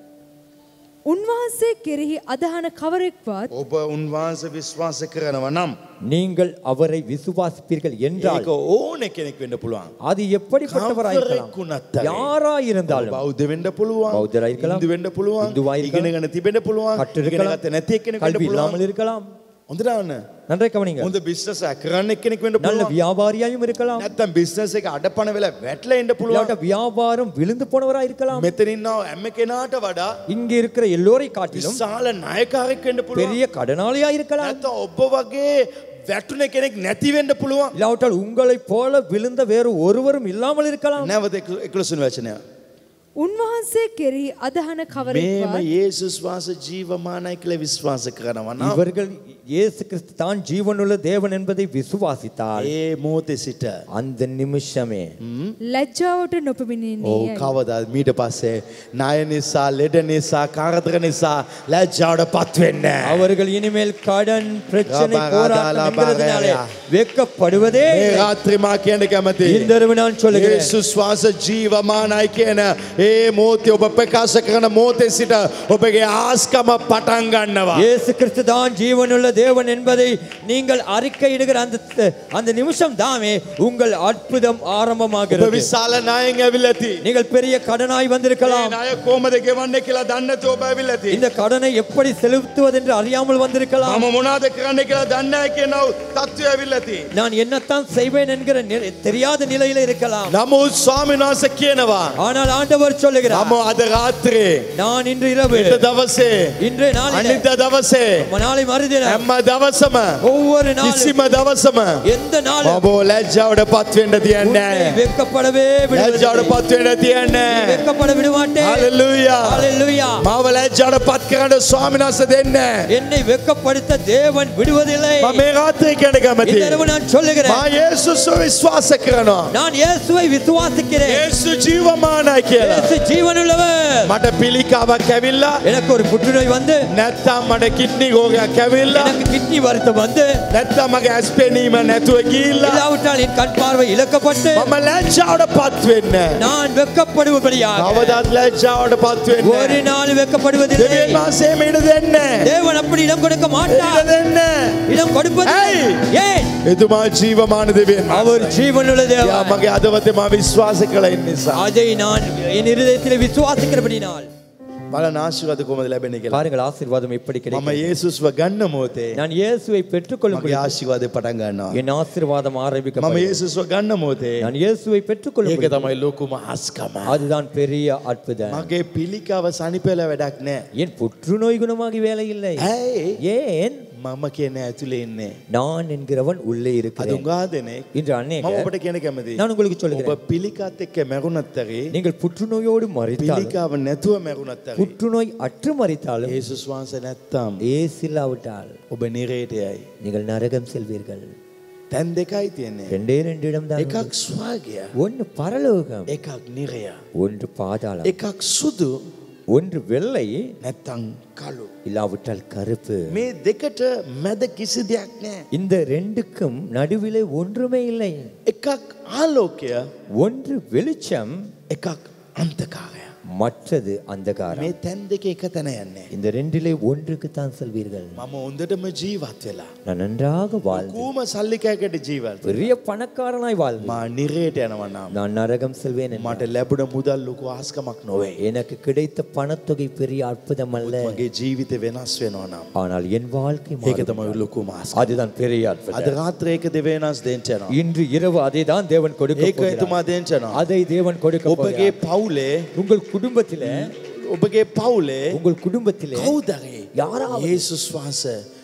උන්වහන්සේ කෙරෙහි අදහන කවරෙක්වත් ඔබ උන්වහන්සේ විශ්වාස කරනවා නම් நீங்கள் அவரை விசுவாசிப்பீர்கள் என்றால் ඒක ඕන කෙනෙක් වෙන්න පුළුවන්. அது எப்படிப்பட்டவராயிருக்கலாம் කවරෙකුණත් හරි. யாராயிருந்தாலும் බෞද්ධ වෙන්න පුළුවන්. බෞද්ධරා இருக்கலாம். හින්දු වෙන්න පුළුවන්. හින්දුවා இருக்கலாம். ඉගෙනගෙන තිබෙන්න පුළුවන්. கற்று ඉගෙන இருக்கலாம் ගත්තේ නැති එක්කෙනෙක් වෙන්න கல்வி පුළුවන්. இல்லாமல் இருக்கலாம் හොඳට අහන්න. நன்றாய் கவனிங்க හොඳ බිස්නස් එකක් කරන්න එක්කෙනෙක් වෙන්න நல்ல පුළුවන්. வியாபாரியாயும் இருக்கலாம் නැත්තම් බිස්නස් එක අඩපණ වෙලා වැටලා ඉන්න පුළුවන්. இல்லாட்ட வியாபாரம் விழுந்து போனவரா இருக்கலாம் මෙතන ඉන්නව හැම කෙනාට වඩා இங்க இருக்கிற எல்லோரை காட்டிலும் විශාල නායකයෙක් වෙන්න පුළුවන්. பெரிய கடனாளியா இருக்கலாம் නැත්තම් ඔබ වගේ වැටුන කෙනෙක් නැති වෙන්න පුළුවන්. இல்லாவிட்டால் உங்களைப் போல விழுந்த வேறு ஒருவரும் இல்லாமல் இருக்கலாம் නැවත 11 වචනය. උන්වහන්සේ කෙරෙහි අදහන මේම කවරෙක්වත් යේසුස් වහන්සේ ජීවමානයි කියලා විශ්වාස කරනවා නම් இவர்கள் இயேசு கிறிஸ்து தான் ஜீவனுள்ள தேவன் என்பதை விசுவாசித்தால் ඒ මොහොතේ සිට அந்த நிமிஷமே ලැජ්ජාවට ඔව් නොපමිණෙන්නේ කවදාද මීට පස්සේ ණය නිසා ලෙඩ නිසා කාරතක නිසා ලැජ්ජාවට පත් වෙන්නේ නැහැ. அவர்கள் இனிமேல் கடன் பிரச்சனை ரபா, போராட்டம் ரபா, என்கிறதுனாலே ரபா. வெட்கப்படுவதே මේ இல்லை. රාත්‍රී මා කියන්න කැමතියි. இந்த இரவு நான் சொல்லுகிறேன் යේසුස් වහන්සේ ජීවමානයි කියන ඒ මොහොතේ ඔබ ප්‍රකාශ කරන මොහොතේ සිට ඔබගේ ආස්කම පටන් ගන්නවා. இயேசு கிறிஸ்து தான் ஜீவனுள்ள தேவன் என்பதை நீங்கள் அறிக்கையிடுகிற அந்த அந்த நிமிஷம் தாமே உங்கள் அற்புதம் ඔබ ஆரம்பமாகிறது විශාල ණයෙන් ඇවිල්ලා ඇති. நீங்கள் பெரிய கடனாய் මේ வந்திருக்கலாம் ණය කොහමද ගෙවන්නේ කියලා දන්නේ නැතුව ඔබ ඇවිල්ලා ඇති. இந்த கடனை எப்படி செலுத்துவது என்று அறியாமல் வந்திருக்கலாம் මම මොනවද කරන්න කියලා දන්නේ නැහැ කියන තත්ත්වය ඇවිල්ලා ඇති. நான் என்னத்தான் செய்வேன் என்கிற நி- தெரியாத நிலையில இருக்கலாம் නමුත් ස්වාමීන් වහන්සේ කියනවා ஆனால் ஆண்டவர் ஆண்டவர் சொல்லுகிறார் මම අද රාත්‍රයේ நான் இன்று இரவு ඊට දවසේ இன்றைய நாளிலே අනිත දවසේ நாளை மறுதினம் හැම දවසම ஒவ்வொரு நாளும் කිසිම දවසම எந்த நாளும் ඔබ ලැජ්ජාවට පත්වෙන්න உன்னை තියන්නේ வெட்கப்படவே விடுவதில்லை. ලැජ්ජාවට පත්වෙන්න තියන්නේ வெட்கப்பட விட மாட்டேன் හලලුයා ஹalleluya. මාව ලැජ්ජාවට පත් කරන්න ස්වාමිනාස දෙන්න என்னை வெட்கப்படுத்த தேவன் விடுவதில்லை මම මේ රාත්‍රයේ කියන කැමති இந்த இரவு நான் சொல்லுகிறேன் මා යේසුස්ව විශ්වාස කරනවා நான் இயேசுவை விசுவாசிக்கிறேன் යේසු ජීවමානයි කියලා இயேசு ஜீவனுள்ளவர் මට පිළිකාවක් ඇවිල්ලා எனக்கு ஒரு புற்றுநோய் வந்து නැත්තම් මට කිඩ්නි රෝගයක් ඇවිල්ලා எனக்கு கிட்னி வருத்தம் வந்து නැත්තම් මගේ ඇස් පෙනීම නැතුව ගිහිල්ලා இல்லாவிட்டால் என் கண் பார்வை இழக்கப்பட்டு මම ලැජ්ජාවට පත් වෙන්න நான் வெட்கப்படுவபடியாக කවදාත් ලැජ්ජාවට පත් ஒரு වෙන්න நாள் வெட்கப்படுவதில்லை දෙවියන් වහන්සේ මේට දෙන්න தேவன் அப்படி இடம் கொடுக்க එන්න மாட்டார் දෙන්න இடம் கொடுப்பது ஏய்! ஏன் එතුමා ජීවමාන දෙවියන් அவர் ஜீவனுள்ள යා தேவன் මගේ අදවතේ මා විශ්වාස කළ නිසා அதை நான் என் இருதயத்தில் விசுவாசிக்கிறபடினால் බලන ආශිර්වාද කොහොමද ලැබෙන්නේ කියලා பாருங்கள் ஆசீர்வாதம் எப்படி මම கிடைக்கும் යේසුස්ව ගන්න මොහොතේ நான் இயேசுவை பெற்றுக்கொள்ளும் මගේ பொழுது ආශිර්වාදය පටන් ගන්නවා என் ஆசீர்வாதம் මම ஆரம்பிக்கப்படும் යේසුස්ව ගන්න මොහොතේ நான் இயேசுவை பெற்றுக்கொள்ளும் ඒක பொழுது තමයි ලොකුම අස්කම அதுதான் பெரிய அற்புதம் මගේ පිළිකාව සනිපෙල වැඩක් නෑ என் புற்றுநோய் குணமாகி வேலை இல்லை ඇයි ஏன் මම කියන ඇතුලේ ඉන්නේ நான் என்கிறவன் உள்ளே අද இருக்கிறேன் උඟා දෙනෙක් இன்று මම அநேக ඔබට කියන කැමති நான் உங்களுக்கு ඔබ சொல்லுகிறேன் පිළිකාත් එක්ක මැරුණත් ඇරේ நீங்கள் புற்றுநோயோடு மறித்தாலும் පිළිකාව නැතුව මැරුණත් ඇරේ புற்றுநோய் அற்று மறித்தாலும் යේසුස් වහන්සේ නැත්තම් ஏசில்லாவிட்டால் ඔබ නිරේට යයි நீங்கள் நரகம் செல்வீர்கள் තැන් දෙකයි තියෙන්නේ ரெண்டே ரெண்டு இடம் தான் එකක් ස්වාගය ஒன்று பரலோகம் එකක් නිරය ஒன்று பாதாளம் එකක් සුදු ஒன்று வெள்ளை නැත්තං කලු இல்லாவிட்டால் கருப்பு මේ දෙකට මැද කිසි දෙයක් නෑ இந்த ரெண்டுக்கும் நடுவிலே ஒன்றுமே இல்லை එකක් ආලෝකය ஒன்று வெளிச்சம் එකක් අන්තකාරය மற்றது அந்தகாரம் මේ තැන් දෙක එක තැන යන්නේ இந்த ரெண்டிலே ஒன்றுக்கு தான் செல்வீர்கள் මම හොඳටම ජීවත් වෙලා நான் நன்றாக வாழ்ந்து කූම සල්ලිකයකට ජීවත් பெரிய பணக்காரனாய் வாழ்ந்து මා නිරේට යනවන්නම් நான் நரகம் செல்வேன் என்றால் මට ලැබුණ මුදල් ලොකු ආස්කමක් නොවේ எனக்கு கிடைத்த பணத்தொகை பெரிய அற்புதம் அல்ல මගේ ජීවිත වෙනස් වෙනවනම් ஆனால் என் வாழ்க்கை ඒක மாறும். තමයි ලොකු මාස් அதுதான் பெரிய අද அற்புதம் රාත්‍රයක දෙවේනස් දෙෙන්ටනවා இன்று இரவு அதை தான் தேவன் கொடுக்க ඒක போகிறார். එතුමා දෙෙන්ටනවා அதை தேவன் கொடுக்க ඔබගේ போகிறார். පවුලේ உங்கள் குடும்பத்திலே ඔබගේ පවුලේ உங்கள் குடும்பத்திலே කවුදරේ யாராவது ඒසුස් වහන්ස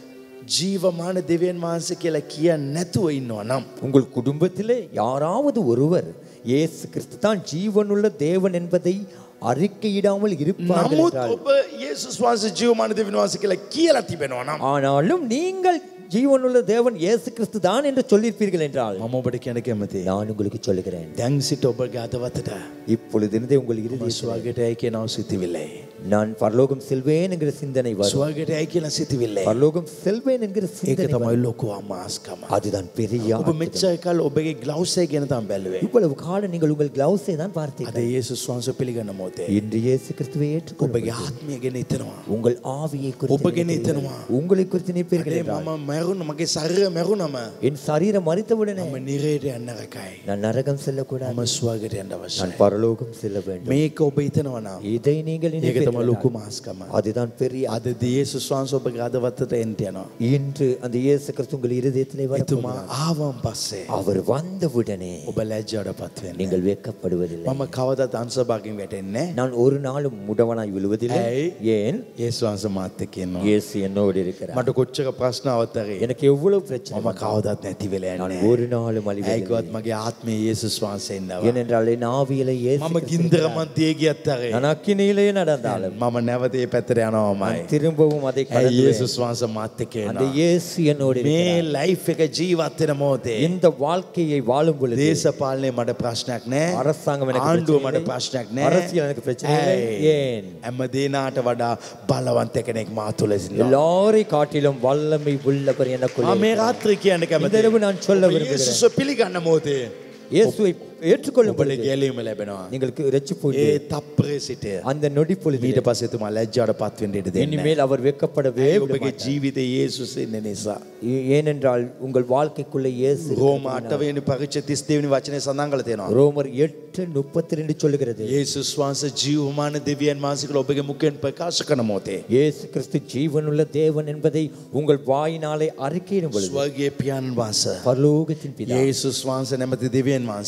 ජීවමාන දෙවන් වහන්ස කියලා කිය නැතුව ඉන්නවා නම් உங்கள் குடும்பத்திலே யாராவது ஒருவர் இயேசு கிறிஸ்து தான் ஜீவனுள்ள தேவன் என்பதை அறிக்கையிடாமல் இருப்பார்கள் නමුත් என்றால், ඔබ ඒසුස් වහන්ස ජීවමාන දෙවන් වහන්ස කියලා කියලා තිබෙනවා නම් ஆனாலும் நீங்கள் ஜீவனுள்ள தேவன் இயேசு கிறிஸ்து தான் என்று சொல்லியிருப்பீர்கள் என்றால் මම ඔබට කියන කැමති நான் உங்களுக்கு சொல்லுகிறேன் දැන් සිට ඔබගේ අදවතට இப்பொழுதிருந்தே உங்கள் இறுதி ස්වාගට ඇයි කියනව සිතිවිල්ලේ நான் பரலோகம் செல்வேன் என்கிற சிந்தனை வரும் ස්වාගට ඇයි කියන සිතිවිල්ලේ பரலோகம் செல்வேன் என்கிற ඒක சிந்தனை තමයි வரும். ලොකු අමාස්කම அதுதான் பெரிய ඔබ அற்புதம். මෙච්චරකල් ඔබගේ ග්ලව්සේ ගෙන තම් බැලුවේ இவ்வளவு காலம் நீங்கள் உங்கள் கிளவுஸை தான் අද பார்த்தீர்கள் ඒසුස් වහන්ස පිළිගන්න මෝතේ இன்று இயேசு கிறிஸ்துவை ஏற்றுக்கொள்ளுங்கள் ඔබගේ ආත්මය ගෙන ඉතනවා உங்கள் ஆவியை குறித்து ඔබගෙන நினைப்பீர்கள். හිතනවා. உங்களை குறித்து நினைப்பீர்கள் අඩේ என்றால், මම මැරුණ මගේ සරය මැරුණම என் சரீரம் மறித்தவுடனே මම නිරේට යන්න රකයි நான் நரகம் செல்லக்கூடாது මම ස්වාගට යන්න நான் අවශ්‍යයි பரலோகம் செல்ல வேண்டும் මේක ඔබ හිතනවනම් இதை நீங்கள் ඒක තම நினைப்பீர்கள் ලොකු என்றால், මාස්කම அதுதான் பெரிய අද දේසුස් වහන්ස ඔබගේ අදවත්තට එන්ට යනවා இன்று அந்த இயேசு கிறிஸ்து உங்கள் இருதயத்திலே එතුමා வரப்போகிறார். ආවම් පස්සේ அவர் வந்தவுடனே ඔබ ලැජ්ජාවට පත්වෙන්න நீங்கள் වෙட்கப்படுவதில்லை මම කවදත් අන්සභාගින් වැටෙන්නේ நான் ஒரு நாளும் முடவனாய் விழுவதில்லை ඇයි? ஏன் ඒස් වහන්ස මාත්‍ය කියන්නවා இயேசு என்னோடு இருக்கிறார் මට කොච්චක ප්‍රශ්නාවත්තරේ எனக்கு எவ்வளவு பிரச்சனை මම කවදත් නැති වෙලා நான் යන්නේ ஒரு நாளும் அழிவதில்லை ඇයිකවත් මගේ ආත්මය ඒසුස් වහන්සේන්නවා ஏனென்றால் என் ஆவியில இயேசு මම கிறிஸ்து ගින්දර இருக்கிறார். මන්තිය ගියත්තරේ நான் அக்கினியிலே நடந்தாலும் මම නැවතේ පැතර යනවාමයි நான் திரும்பவும் அதை ඇයි கடந்து ඒසුස් වහන්ස මාත්‍ය அந்த කියනවා இயேசு என்னோடு මේ இருக்கிறார். ලයිෆ් එක ජීවත්වෙන මෝතේ இந்த வாழ்க்கையை வாழும் பொழுது දේශපාලනය මට ප්‍රශ්නයක් නෑ அரசாங்கம் எனக்கு ආණ්ඩුව பிரச்சனை මට இல்லை. ප්‍රශ්නයක් නෑ அரசியல் எனக்கு பிரச்சனை இல்லை. ஏன் ඇම දේනාට වඩා බලවන්ත කෙනෙක් මා තුළ සින්න எல்லாரை காட்டிலும் வல்லமை உள்ளவர் எனக்குள்ளே මේ இருக்கிறார். රාත්‍රී කියන්න இந்த இரவு நான் சொல்ல කැමති விரும்புகிறேன் ඒසුස්ව පිළිගන්න මෝතේ இயேசுவை ஏற்றுக்கொள்ளும் ඔබට பொழுது ගැලීම ලැබෙනවා നിങ്ങൾക്ക് ரட்சிப்பு உண்டு. ඒ තප්පරේ සිටය அந்த நொடி பொழுது ඊට පස්සෙතුමා ලැජ්ජාට පත්වෙන්ට දෙන්න இனிமேல் அவர் வெட்கப்படவே விட ඔබගේ மாட்டார். ජීවිත ඒසුස් ඉන්න නිසා ஏ- ஏனென்றால் உங்கள் வாழ்க்கைக்குள்ள இயேசு රෝම இருக்கிறதுனால. අටවනි පරිච්ච තිස්දේවනි වචනය සඳහන් කළ තියෙනවා ரோமர் எட்டு முப்பத்தி ரெண்டு சொல்லுகிறது ඒසුස් වහන්ස ජීවමාන දෙවියන් වහන්සේකල ඔබගේ මුකෙන් ප්‍රකාශ කරන මොතේ இயேசு கிறிஸ்து ஜீவனுள்ள தேவன் என்பதை உங்கள் வாயினாலே அறிக்கையிடும் பொழுது ස්වර්ගයේ පියාණන් වහන්ස பரலோகத்தின் பிதா යේසුස් වහන්ස නැමති දෙවියන් වහන්සව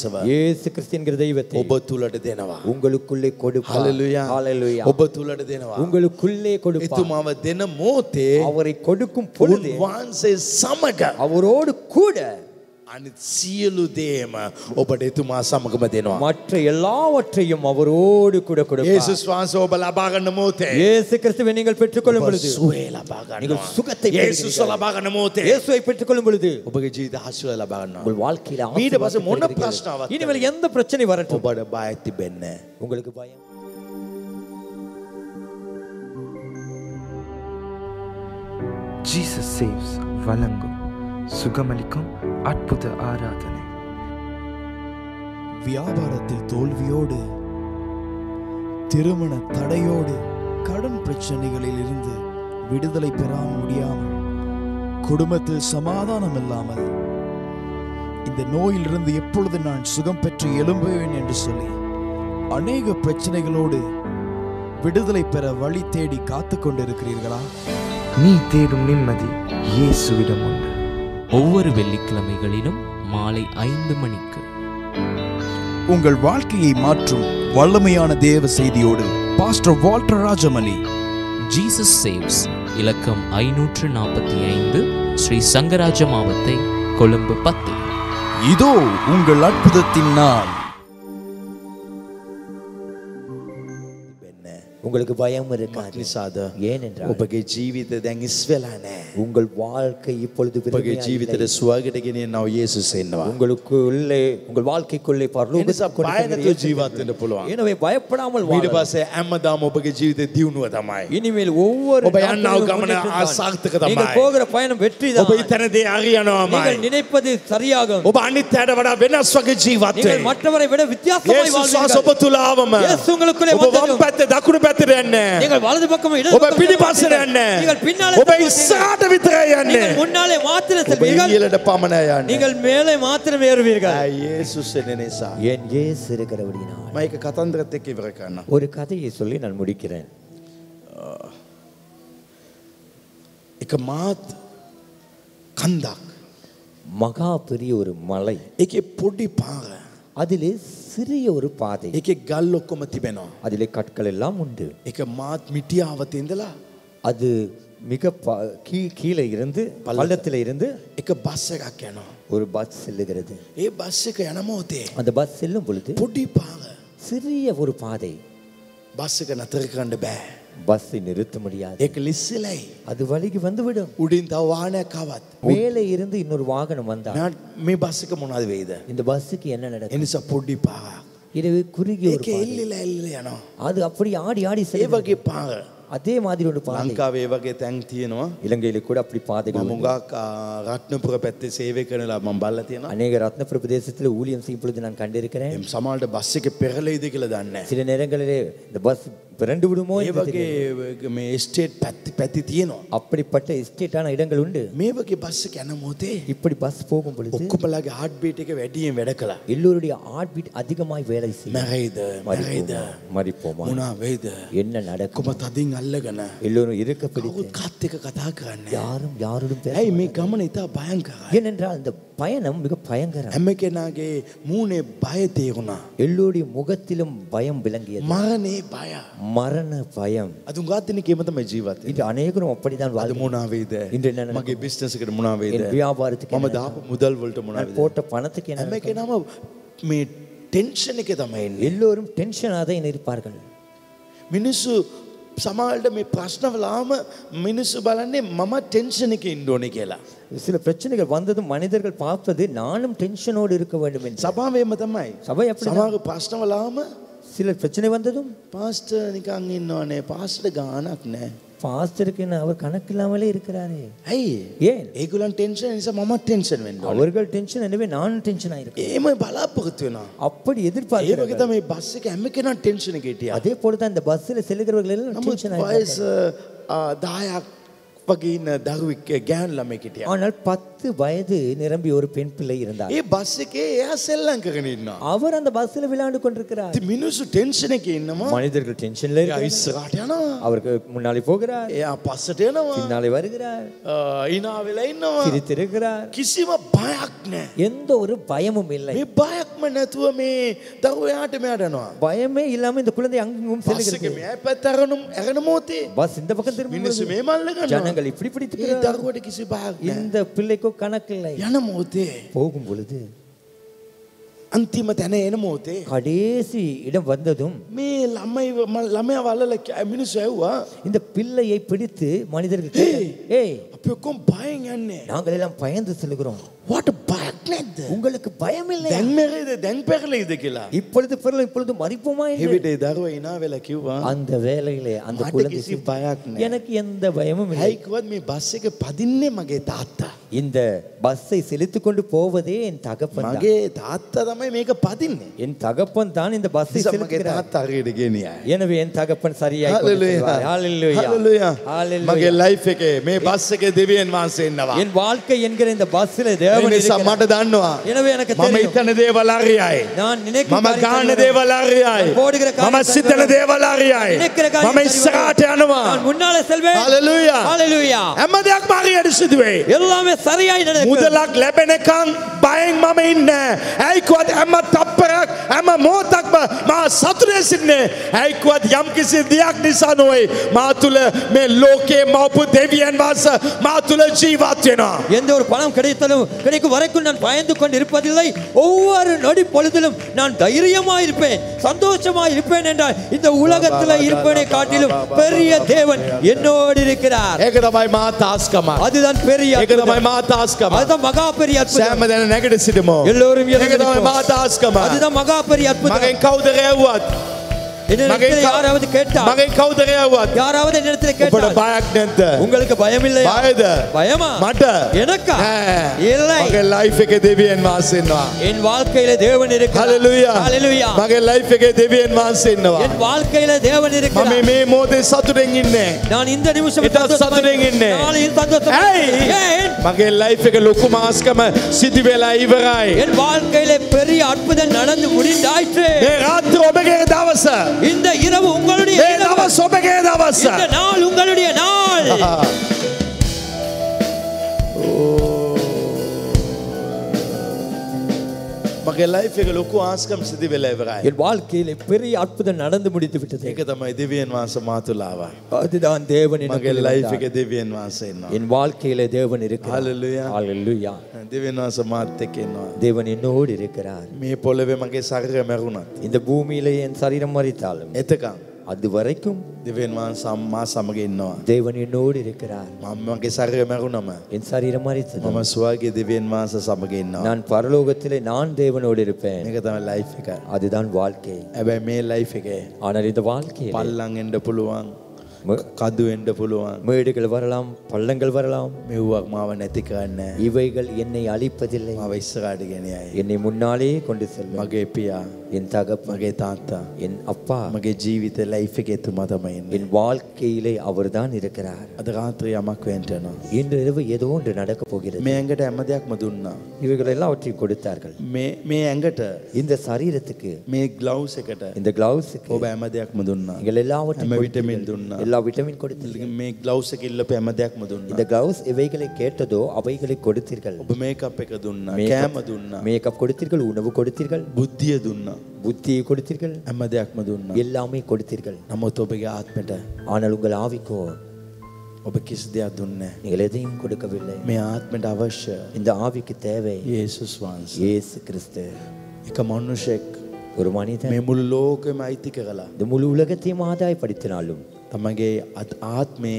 இயேசு கிறிஸ்து என்கிற தெய்வத்தை ඔබ තුලට දෙනවා. உங்களுக்குள்ளே கொடுப்பார் හලලුයා. ஹalleluya ඔබ තුලට දෙනවා. உங்களுக்குள்ளே கொடுப்பார் එතුමාව දෙන මොහොතේ அவரை கொடுக்கும் பொழுது උන්වහන්සේ සමග அவரோடு கூட අනිත් සියලු දේම ඔබට එතුමා සමගම දෙනවා. மற்ற எல்லாவற்றையும் அவரோடு கூட கொடுப்பார் ඒසුස් වහන්සේ ඔබ ලබා ගන්න මොහොතේ இயேசு கிறிஸ்துவை நீங்கள் பெற்றுக்கொள்ளும் ඔබ பொழுது සුවේ ලබා நீங்கள் ගන්නවා. சுகத்தை ඒසුස් பெறுகிறீர்கள். ලබා ගන්න මොහොතේ இயேசுவை பெற்றுக்கொள்ளும் பொழுது ඔබගේ ජීවිත ආශිර්වාද ලබා ගන්නවා. உங்கள் வாழ்க்கையில ඊට පස්සේ ஆசீர்வாதத்தை මොන பெறுகிறீர்கள். ප්‍රශ්නාවක් இனிமேல் எந்த பிரச்சனை வரட்டும் ඔබට බය තිබෙන්නේ නැහැ. உங்களுக்கு பயம் ஜீசஸ் சேவ்ஸ் வழங்கும் சுகமளிக்கும் அற்புத ஆராதனை வியாபாரத்தில் தோல்வியோடு திருமண தடையோடு கடன் பிரச்சனைகளில் இருந்து விடுதலை பெறாம முடியாமல் குடும்பத்தில் சமாதானம் இல்லாமல் இந்த நோயிலிருந்து எப்பொழுது நான் சுகம் பெற்று எழும்புவேன் என்று சொல்லி அநேக பிரச்சனைகளோடு விடுதலை பெற வழி தேடி காத்து கொண்டிருக்கிறீர்களா நீ தேடும் நிம்மதி இயேசுவிடம் உண்டு ஒவ்வொரு வெள்ளிக்கிழமைகளிலும் மாலை ஐந்து மணிக்கு உங்கள் வாழ்க்கையை மாற்றும் வல்லமையான தேவ செய்தியோடு pastor Walter Rajamani Jesus saves இலக்கம் ஐநூற்று நாற்பத்தி ஐந்து ஸ்ரீ சங்கராஜ மாவத்தை கொழும்பு பத்து இதோ உங்கள் அற்புதத்தின் நாள் உங்களுக்கு பயம் இருக்காது නිසාද ஏனென்றால் ඔබගේ ජීවිත දැන් ඉස් වෙලා නැහැ. உங்கள் வாழ்க்கை இப்பொழுது ඔබගේ விரும்பியா ජීවිතයට இல்லை. සුවගට ගෙනියන්නව යේසුස් එන්නවා. உங்களுக்குள்ளே உங்கள் வாழ்க்கைக்குள்ளே ඒ பரலோகத்துக்கு නිසා கொண்டு බය செல்கிற නැතුව இயேசு ජීවත් වෙන්න පුළුවන්. எனவே பயப்படாமல் ඊට வாழலாம். පස්සේ හැමදාම ඔබගේ ජීවිතේ දියුණුව තමයි. இனிமேல் ஒவ்வொரு ඔබ යන්නව நாட்களிலும் ගමන முன்னேற்றம் தான். අසාර්ථක நீங்கள் තමයි. போகிற பயணம் வெற்றி ඔබ හිතන දේ நீங்கள் හරියනවාමයි. நினைப்பது சரியாகும் ඔබ අනිත් අයට වඩා වෙනස් වගේ ජීවත් நீங்கள் වෙයි. மற்றவரை விட வித்தியாசமாய் යේසුස් වහන්සේ ඔබ வாழ்வீர்கள் තුල ආවම இயேசு உங்களுக்குள்ளே ඔබ වම් வந்ததும் පැත්තේ දකුණු පැත්තට යන්නේ නැහැ. நீங்கள் வலது பக்கம் இடது ඔබ பக்கம் පිටිපස්සට செல்ல යන්නේ நீங்கள் නැහැ. பின்னாலே ඔබ செல்ல ඉස්සරහට විතරයි යන්නේ. நீங்கள் முன்னாலே மாத்திரம் ඔබ செல்வீர்கள் ඉහළට පමණයි යන්නේ. நீங்கள் மேலே மாத்திரம் ஏறுவீர்கள் ආ, යේසුස් එන නිසා. என் இயேசு இருக்கிறபடினால் මම ඒක කතන්දරත් එක්ක ඉවර කරන්න. ஒரு கதையை சொல்லி நான் முடிக்கிறேன் එක මාත් කන්දක්. மகா பெரிய ஒரு மலை ඒකේ පොඩි පාර. அதிலே சிறிய ஒரு பாதை ඒකේ ගල් ඔක්කොම තිබෙනවා. அதிலே கற்கள் எல்லாம் உண்டு ඒක මාත් මිටියාවත ඉඳලා அது மிக ப- கீ- கீழே இருந்து பள்ளத்தில் இருந்து එක බස් එකක් යනවා. ஒரு பஸ் செல்லுகிறது ඒ බස් එක යන මොහොතේ அந்த பஸ் செல்லும் பொழுது පොඩි පාර. சிறிய ஒரு பாதை බස් එක නතර කරන්න බෑ. பஸ்ஸை நிறுத்த முடியாது ඒක ලිස්සලයි. அது வழிக்கு வந்துவிடும் උඩින් තව වාහනයක් ආවත්. மேலே இருந்து இன்னொரு வாகனம் வந்தா මට මේ බස් එක මොනවද වෙයිද? இந்த பஸ்ஸுக்கு என்ன நடக்கும் එනිසා පොඩි පාරක්. இது குறுகிய ஒரு ඒක பாதை. එල්ලිලා එල්ලිලා යනවා. அது அப்படி ஆடி ஆடி ඒ செல்கிறது. වගේ පාර. அதே மாதிரி ஒரு பாதை ලංකාවේ ඒ වගේ තැන් තියෙනවා. இலங்கையில கூட அப்படி பாதைகள் මම உண்டு. මුගක් රත්නපුර පැත්තේ සේවය කරනලා මම බලලා තියෙනවා. அநேக ரத்னபுர பிரதேசத்தில் ஊழியம் செய்யும் பொழுது நான் கண்டிருக்கிறேன் එම් සමහරට බස් එක පෙරලෙයිද කියලා දන්නේ නැහැ. சில நேரங்களிலே இந்த பஸ் பிறண்டு விடுமோ ඒ என்று தெரியாது. වගේ මේ ස්ටේට් පැත්ති පැති තියෙනවා. அப்படிப்பட்ட எஸ்டேட்டான இடங்கள் உண்டு මේ වගේ බස් එක යන මොහොතේ இப்படி பஸ் போகும் பொழுது ඔක්කොමලාගේ හાર્ට් බීට් එක වැඩියෙන් වැඩ කළා. எல்லோருடைய ஹார்ட் பீட் அதிகமாய் வேலை செய்யும் මැරෙයිද? මැරෙයිද? மறிப்போமா மறிப்போமா මොනා වෙයිද? என்ன நடக்கும் කොම තදින් අල්ලගෙන எல்லோரும் இருக்க பிடித்து කවුරුත් කාත් එක්ක කතා කරන්නේ. யாரும் யாருடன் பேச ඇයි මේ ගමන ඉතා භයංකරයි. ஏனென்றால் இந்த பயணம் மிக பயங்கரம் හැම කෙනාගේ මූනේ බය තේරුණා. எல்லோருடைய முகத்திலும் பயம் விளங்கியது මරණේ බය. மரண பயம் අද උගාත්තින කේම තමයි ජීවත් இது அநேகரும் அப்படிதான் අද வாழ்ந்து මොනා වේද? இன்று என்ன நடக்கும்? මගේ බිස්නස් එකට මොනා වේද? என் வியாபாரத்துக்கு මම என்ன දාපු මුදල් වලට මොනා நான் වේද? போட்ட பணத்துக்கு என்ன හැම நடக்கும்? කෙනාම මේ ටෙන්ෂන් එක තමයි එන්නේ. எல்லோரும் டென்ஷனாக தான் இருப்பார்கள் මිනිස්සු සමහරට මේ ප්‍රශ්නවලාම මිනිස්සු බලන්නේ මම ටෙන්ෂන් එකේ ඉන්න ඕනේ කියලා. சில பிரச்சனைகள் வந்ததும் மனிதர்கள் பார்ப்பது நானும் டென்ஷனோடு இருக்க வேண்டும் என்று සභාවේම තමයි. சபை அப்படிதான். සමහර ප්‍රශ්නවලාම சில பிரச்சனை வந்ததும் පාස්ටර් නිකන් ඉන්නවනේ. පාස්ටර් ගානක් නැහැ. பாஸ்டருக்கு என்ன அவர் கணக்கில்லாமலே இருக்கிறாரே ඇයි? ஏன் ඒගොල්ලන් ටෙන්ෂන් නිසා මම ටෙන්ෂන් වෙන්න ඕනේ. அவர்கள் டென்ஷன் எனவே நானும் டென்ஷன் ஆயிருக்கேன் ඒම බලාපොරොත්තු වෙනවා. அப்படி ඒ වගේ எதிர்பார்க்கிறார்கள் තමයි බස් එක හැම කෙනා ටෙන්ෂන් එකේ හිටියා. அதே போல தான் இந்த பஸ்ஸில் செல்லுகிறவர்கள் எல்லாம் නමුත් டென்ஷன் වයස ஆயிருக்காங்க ආ, 10ක් වගේ ඉන්න දරුවෙක් ගෑනු ළමෙක් හිටියා. ஆனால் பத்து வயது நிரம்பி ஒரு பெண் பிள்ளை இருந்தார் ඒ බස් එකේ එයා සෙල්ලම් කරගෙන ඉන්නවා. அவர் அந்த பஸ்ஸில் விளையாண்டு கொண்டிருக்கிறார் ඉතින් මිනිස්සු ටෙන්ෂන් එකේ ඉන්නවා. மனிதர்கள் டென்ஷன்ல එයා இருக்கிறார்கள். ඉස්සරහට යනවා. அவருக்கு முன்னாலே போகிறார் එයා පස්සට යනවා. பின்னாலே வருகிறார் ආ, hina වෙලා ඉන්නවා. சிரித்திருக்கிறார் කිසිම බයක් නෑ. எந்த ஒரு பயமும் இல்லை මේ බයක්ම නැතුව මේ දරුවයාට මෙයාට යනවා. பயமே இல்லாம இந்த குழந்தை அங்கும் බස් එක செல்லுகிறது මෙයා පැත්ත අරනුම් ඇරෙන මොහොතේ பஸ் இந்த பக்கம் திரும்பும் මිනිස්සු பொழுது මේ මල්ල ගන්නවා. ஜனங்கள் இப்படி ඒ பிடித்து දරුවට කිසි බයක් නෑ. இந்த பிள்ளைக்கோ கணக்கில்லை යන මොහොතේ போகும் பொழுது අන්තිම තැන එන මොහොතේ கடைசி இடம் வந்ததும் මේ ළමයි ළමයා වල්ලල කෑ- මිනිස්සු ඇව්වා இந்த பிள்ளையை பிடித்து மனிதர்கள் கேட்டார்கள், ஏய் අපි ඔක්කොම බයෙන් යන්නේ. நாங்கள் எல்லாம் பயந்து செல்கிறோம் වට බයක් නැද්ද? உங்களுக்கு பயம் இல்லை දැන් මෙරේද දැන් පැරලෙයිද කියලා. இப்பொழுது பிறகு இப்பொழுது மறிப்போமா என்று එවිට ඒ දරුවා ඉනා වෙලා කිව්වා அந்த வேலையிலே அந்த මට குழந்தை කිසි බයක් නෑ. எனக்கு எந்த பயமும் இல்லை ඇයි කිව්වත් මේ බස් එක පදින්නේ මගේ තාත්තා. இந்த பஸ்ஸை செலுத்திக் கொண்டு போவதே என் தகப்பன் தான். මගේ තාත්තා තමයි මේක පදින්නේ. என் தகப்பன் தான் இந்த பஸ்ஸை නිසා මගේ செலுத்துகிறார் තාත්තා හරියට ගෙනියයි. எனவே என் தகப்பன் சரியாய் கொண்டு செல்வார். Hallelujah. හලලුයා. Hallelujah. මගේ ලයිෆ් එකේ මේ බස් එකේ දෙවියන් වහන්සේ ඉන්නවා. என் வாழ்க்கை என்கிற இந்த பஸ்ஸில் ඒ தேவன் නිසා இருக்கிறார். මට දන්නවා. எனவே எனக்கு මම தெரியும் හිතන දේවල් හරියයි. நான் நினைக்கும் මම காரியங்கள் ගාන வரும். දේවල් හරියයි. போடுகிற මම காரியம் සිතන சரிவரும். දේවල් හරියයි. நினைக்கிற காரியம் මම சரிவரும். ඉස්සරහට යනවා. நான் முன்னால செல்வேன் හලලුයා. Hallelujah. හැම දෙයක්ම හරියට සිදුවේ. எல்லாமே சரியாய் நடக்கும் මුදලක් ලැබෙනකන් බයෙන් මම ඉන්න. ඇයිකුවත් හැම තප්පරක් හැම මොහොතක්ම මා සතුටේ සිටින්නේ. ඇයිකුවත් යම් කිසි දෙයක් නිසා නොවේ. මා තුළ මේ ලෝකයේ මවපු දෙවියන් වහන්සේ මා තුළ ජීවත් වෙනවා. எந்த ஒரு பணம் கிடைத்தாலும் கிடைக்கும் வரைக்கும் நான் பயந்து கொண்டு இருப்பதில்லை ஒவ்வொரு நொடி பொழுதிலும் நான் தைரியமா இருப்பேன் சந்தோஷமா இருப்பேன் என்றால் இந்த உலகத்துல இருப்பதை காட்டிலும் பெரிய தேவன் என்னோடு இருக்கிறார் ඒක තමයි මා තාස්කම. அதுதான் பெரிய ඒක තමයි அற்புதம். මා තාස්කම. அதுதான் மகா பெரிய அற்புதம் සෑම දැන නැගට සිටමෝ. எல்லோரும் ඒක තමයි எழுந்திருப்போம். මා තාස්කම. அதுதான் மகா பெரிய அற்புதம் මගෙන් කවුද රැව්වත්. என்னிடத்தில் මගෙන් யாராவது கேட்டா මගෙන් කවුද රැව්වත්. யாராவது என்னிடத்தில் ඔබට கேட்டா බයක් නැද්ද? உங்களுக்கு பயம் இல்லையா බයද? பயமா මට எனக்கா නෑ. இல்லை මගේ ලයිෆ් එකේ දෙවියන් වහන්සේ ඉන්නවා. என் வாழ்க்கையில தேவன் இருக்கிறார் හලලුයා. ஹalleluya මගේ ලයිෆ් එකේ දෙවියන් වහන්සේ ඉන්නවා. என் வாழ்க்கையில தேவன் මම இருக்கிறார் මේ මොහොතේ සතුටෙන් ඉන්නේ. நான் இந்த நிமிஷம் இதான் சந்தோஷமா சத்துடன் இருக்கிறேன். இන්නේ. நாளையும் சந்தோஷமா ඇයි? இருக்கிறேன். ஏன்? මගේ ලයිෆ් එක ලොකු මාස්කම සිදි වෙලා ඉවරයි. என் வாழ்க்கையில பெரிய அற்புதம் நடந்து முடிந்தாயிற்று මේ රාත්‍ර ඔබගේ දවස. இந்த இரவு உங்களுடைய මේ இரவு. දවස් ඔබගේ දවස. இந்த நாள் உங்களுடைய நாள் මගේ ලයිෆ් එක ලොකු ආස්කම් සිදි වෙලා ඉවරයි. என் வாழ்க்கையில பெரிய அற்புதம் நடந்து முடித்து விட்டது ඒක තමයි දෙවියන් වහන්සේ මා තුළ ආවා. அதுதான் தேவன் මගේ எனக்குள் ලයිෆ් வந்தார். එක දෙවියන් වහන්සේ ඉන්නවා. என் வாழ்க்கையில தேவன் இருக்கிறார் Hallelujah. ஹalleluya දෙවියන් වහන්සේ මාත් එක්ක ඉන්නවා. தேவன் என்னோடு இருக்கிறார் මේ පොළවේ මගේ ශරීරය මැරුණත්. இந்த பூமியிலே என் சரீரம் மறித்தாலும் එතකන් அது வரைக்கும் දෙවියන් වහන්සේ මා සමග ඉන්නවා. தேவன் என்னோடு இருக்கிறார் මම මගේ ශරීරය මැරුණම என் சரீரம் மறித்தது මම ස්වර්ගයේ දෙවියන් වහන්සේ සමග ඉන්නවා. நான் பரலோகத்திலே நான் தேவனோடு இருப்பேன் මේක තමයි ලයිෆ් එක. அதுதான் வாழ்க்கை හැබැයි මේ ලයිෆ් එකේ ஆனால் இந்த வாழ்க்கையில் පල්ලං එන්න පුළුවන්. ம- කදු එන්න පුළුවන්. மேடுகள் வரலாம் பள்ளங்கள் வரலாம் මෙව්වක් මාව නැති කරන්න. இவைகள் என்னை அழிப்பதில்லை මාව ඉස්සරහට ගෙනියයි. என்னை முன்னாலே கொண்டு செல்லும் මගේ පියා, என் தகப்பன் මගේ තාත්තා, என் அப்பா මගේ ජීවිත ලයිෆ් එකේ එතුමා තමයි ඉන්නේ. என் வாழ்க்கையிலே அவர்தான் இருக்கிறார் අද රාත්‍රී යමක් වෙන්න යනවා. இன்று இரவு ஏதோ ஒன்று நடக்கப் போகிறது මේ ඇඟට හැම දෙයක්ම දුන්නා. இவைகள் எல்லாவற்றையும் கொடுத்தார்கள் මේ මේ ඇඟට இந்த சரீரத்துக்கு මේ ග්ලව්ස් එකට இந்த கிளவுஸுக்கு ඔබ හැම දෙයක්ම දුන්නා. நீங்கள் எல்லாவற்றையும் හැම கொடுத்தீர்கள். විටමින් දුන්නා. எல்லா விட்டமின் கொடுத்தீர்கள் මේ ග්ලව්ස් එක ඉල්ලපු හැම දෙයක්ම இந்த දුන්නා. கிளவுஸ் இவைகளை கேட்டதோ அவைகளை கொடுத்தீர்கள் ඔබ මේකප් එක දුන්නා. Makeup- කෑම දුන්නා. மேக்கப் கொடுத்தீர்கள் உணவு கொடுத்தீர்கள் බුද්ධිය දුන්නා. புத்தியை கொடுத்தீர்கள் හැම දෙයක්ම දුන්නා. எல்லாமே கொடுத்தீர்கள் නමුත් ඔබගේ ආත්මට ஆனால் உங்கள் ஆவிக்கோ ඔබ කිසි දෙයක් දුන්නේ නැහැ. நீங்கள் எதையும் கொடுக்கவில்லை මේ ආත්මට අවශ්‍ය இந்த ஆவிக்கு தேவை යේසුස් වහන්සේ. இயேசு கிறிஸ்து එක මනුෂෙක් ஒரு மனிதன் මේ මුළු ලෝකෙම අයිති කරලා இந்த முழு உலகத்தையும் ஆதாயப்படுத்தினாலும் තමගේ අත්- ආත්මේ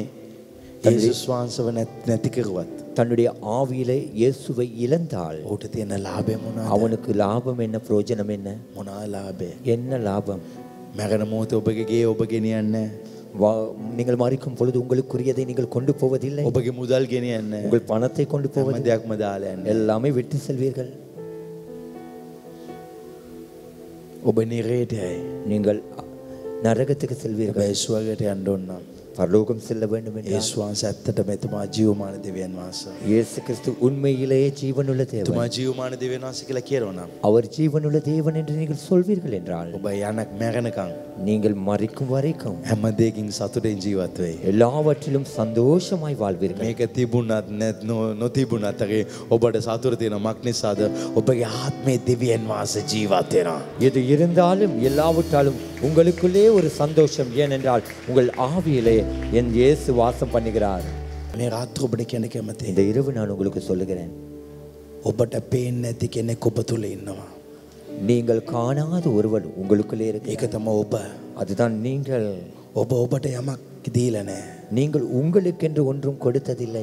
යේසුස් වහන්සව නැත්- නැති කරුවත් தன்னுடைய ஆவியிலே இயேசுவை இழந்தால் ඔහුට තියෙන ලාභය මොනවාද? அவனுக்கு லாபம் என்ன பிரயோஜனம் என்ன මොනවා ලාභය? என்ன லாபம் මැරෙන මොහොතේ ඔබගේ ගේ ඔබ ගෙනියන්නේ නැහැ. வா- நீங்கள் மறிக்கும் பொழுது உங்களுக்குரியதை நீங்கள் கொண்டு போவதில்லை ඔබගේ මුදල් ගෙනියන්නේ නැහැ. உங்கள் பணத்தை கொண்டு හැම போவது දෙයක්ම දාලා යන්නේ. எல்லாமே விட்டு செல்வீர்கள் ඔබ නිරේට යයි. நீங்கள் நரகத்துக்கு செல்வீர்கள் හැබැයි ස්වර්ගයට යන්න ඕන නම් பரலோகம் செல்ல வேண்டும் என்றால் ඒස් වහන්ස ඇත්තට මෙතුමා ජීවමාන දෙවියන් වහන්ස. இயேசு கிறிஸ்து உண்மையிலேயே ஜீவனுள்ள தேவன் තුමා ජීවමාන දෙවියන් වහන්ස කියලා කියරවනම්. அவர் ஜீவனுள்ள தேவன் என்று நீங்கள் சொல்வீர்கள் என்றால் ඔබ යනක් මැරණකං நீங்கள் மறிக்கும் வரைக்கும் හැම දෙකින් සතුටෙන් ජීවත් වෙයි. எல்லாவற்றிலும் சந்தோஷமாய் வாழ்வீர்கள் මේක තිබුණත් නැත් නො- නොතිබුණත්ගේ ඔබට සතුර තියෙන මක් නිසාද ඔබගේ ආත්මේ දෙවියන් වහස ජීවත් වෙනවා. எது இருந்தாலும் எல்லாவற்றாலும் உங்களுக்குள்ளே ஒரு சந்தோஷம் ஏனென்றால் உங்கள் ஆவியிலே என் இயேசு வாசம் பண்ணுகிறார் මේ රාත්‍ර ඔබට කියන කැමති. இந்த இரவு நான் உங்களுக்கு சொல்லுகிறேன் ඔබට පේෙන් නැති කෙනෙක් ඔබ තුළ ඉන්නවා. நீங்கள் காணாத ஒருவன் உங்களுக்குள்ளே இருக்கு ඒක තම ඔබ அதுதான் நீங்கள் ඔබ ඔබට යමක් දීලනෑ. நீங்கள் உங்களுக்கென்று ஒன்றும் கொடுத்ததில்லை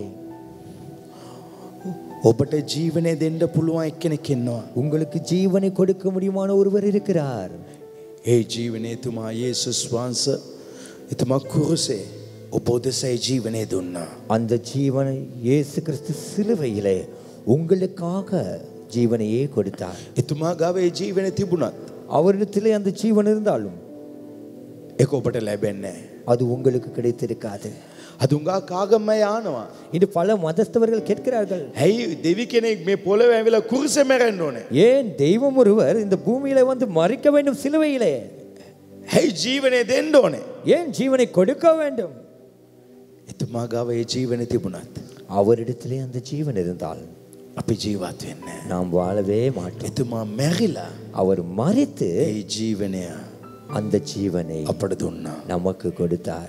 ඔබට ජීවනය දෙන්න පුළුවන් එක්කෙනෙක් එන්නවා. உங்களுக்கு ஜீவனை கொடுக்க முடியுமான ஒருவர் இருக்கிறார் ඒ ජීවනය තුමා ඒසුස් වහන්ස එතුමා කුරුසේ ඔබෝදසයි ජීවනය දුන්නා. அந்த ஜீவனை இயேசு கிறிஸ்து சிலுவையிலே உங்களுக்காக ஜீவனையே கொடுத்தார் එතුමා ගව ඒ ජීවන තිබුණත්. அவரிடத்திலே அந்த ஜீவன் இருந்தாலும் එක ඔබට ලැබෙන්නේ. அது உங்களுக்கு கிடைத்திருக்காது අදුංගා කාගම්ම යානවා. இன்று பல மதஸ்தவர்கள் கேட்கிறார்கள் හැයි දෙවි කෙනෙක් මේ පොළව ඇවිල කුරුස මැරෙන්න්න ඕන. ஏன் தெய்வம் ஒருவர் இந்த பூமியில வந்து மறிக்க வேண்டும் சிலுவையிலே හැයි ජීවනය දෙන්න ඕනේ. ஏன் ஜீவனை கொடுக்க வேண்டும் එතුමා ගව ඒ ජීවන තිබුණත්. அவரிடத்திலே அந்த ஜீவன் இருந்தால் අපි ජීවත් වෙන්න. நாம் வாழவே மாட்டோம் එතුමා මැරිලා அவர் மறித்து ඒ ජීවනය அந்த ஜீவனை අපට දුන්නා. நமக்கு கொடுத்தார்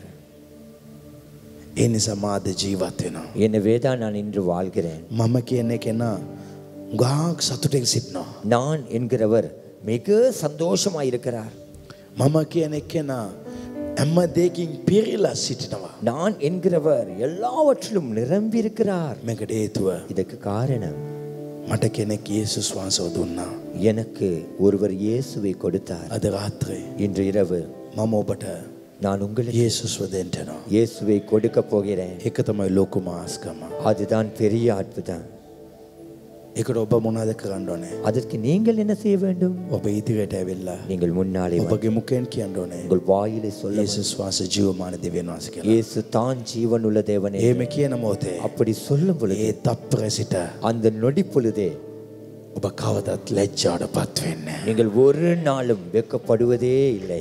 ඒ නිසා මාද ජීවත් වෙනවා. எனவே தான் நான் இன்று வாழ்கிறேன் මම කියන කෙනා ගාක් සතුටෙක් සිටිනවා. நான் என்கிறவர் மிக சந்தோஷமாயிருக்கிறார் මම කියන කෙනා ඇම්ම දෙකින් පිරිලා සිටිනවා. நான் என்கிறவர் எல்லாவற்றிலும் நிரம்பியிருக்கிறார் මේකට හේතුව இதற்கு காரணம் මට කෙනෙක් ඒසුස් වහන්සව දුන්නා. எனக்கு ஒருவர் இயேசுவை கொடுத்தார் අද රාත්‍රේ இன்று இரவு මම ඔබට நான் உங்களுக்கு ඒසුස්ව දෙන්ටනවා. இயேசுவை கொடுக்க போகிறேன் එක තමයි ලොකු මාස්කම. அதுதான் பெரிய அற்புதம் එකට ඔබ මොනාද කරන්න ඕනේ. அதற்கு நீங்கள் என்ன செய்ய வேண்டும் ඔබ ඉදිරියට ඇවෙල්ලා. நீங்கள் முன்னாலே வந்து ඔබගේ මුකෙන් කියන්න ඕනේ. உங்கள் வாயிலை சொல்ல ඒසුස් වාස ජීවමාන දෙවන් වහස කියලා. இயேசு தான் ஜீவனுள்ள தேவனே ඒම කියන මෝතේ. அப்படி சொல்லும் பொழுது ඒ තප්පර සිට அந்த நொடி பொழுதே ඔබ කවදත් ලැජ්ජාට පත්වෙන්න. நீங்கள் ஒரு நாளும் வெட்கப்படுவதே இல்லை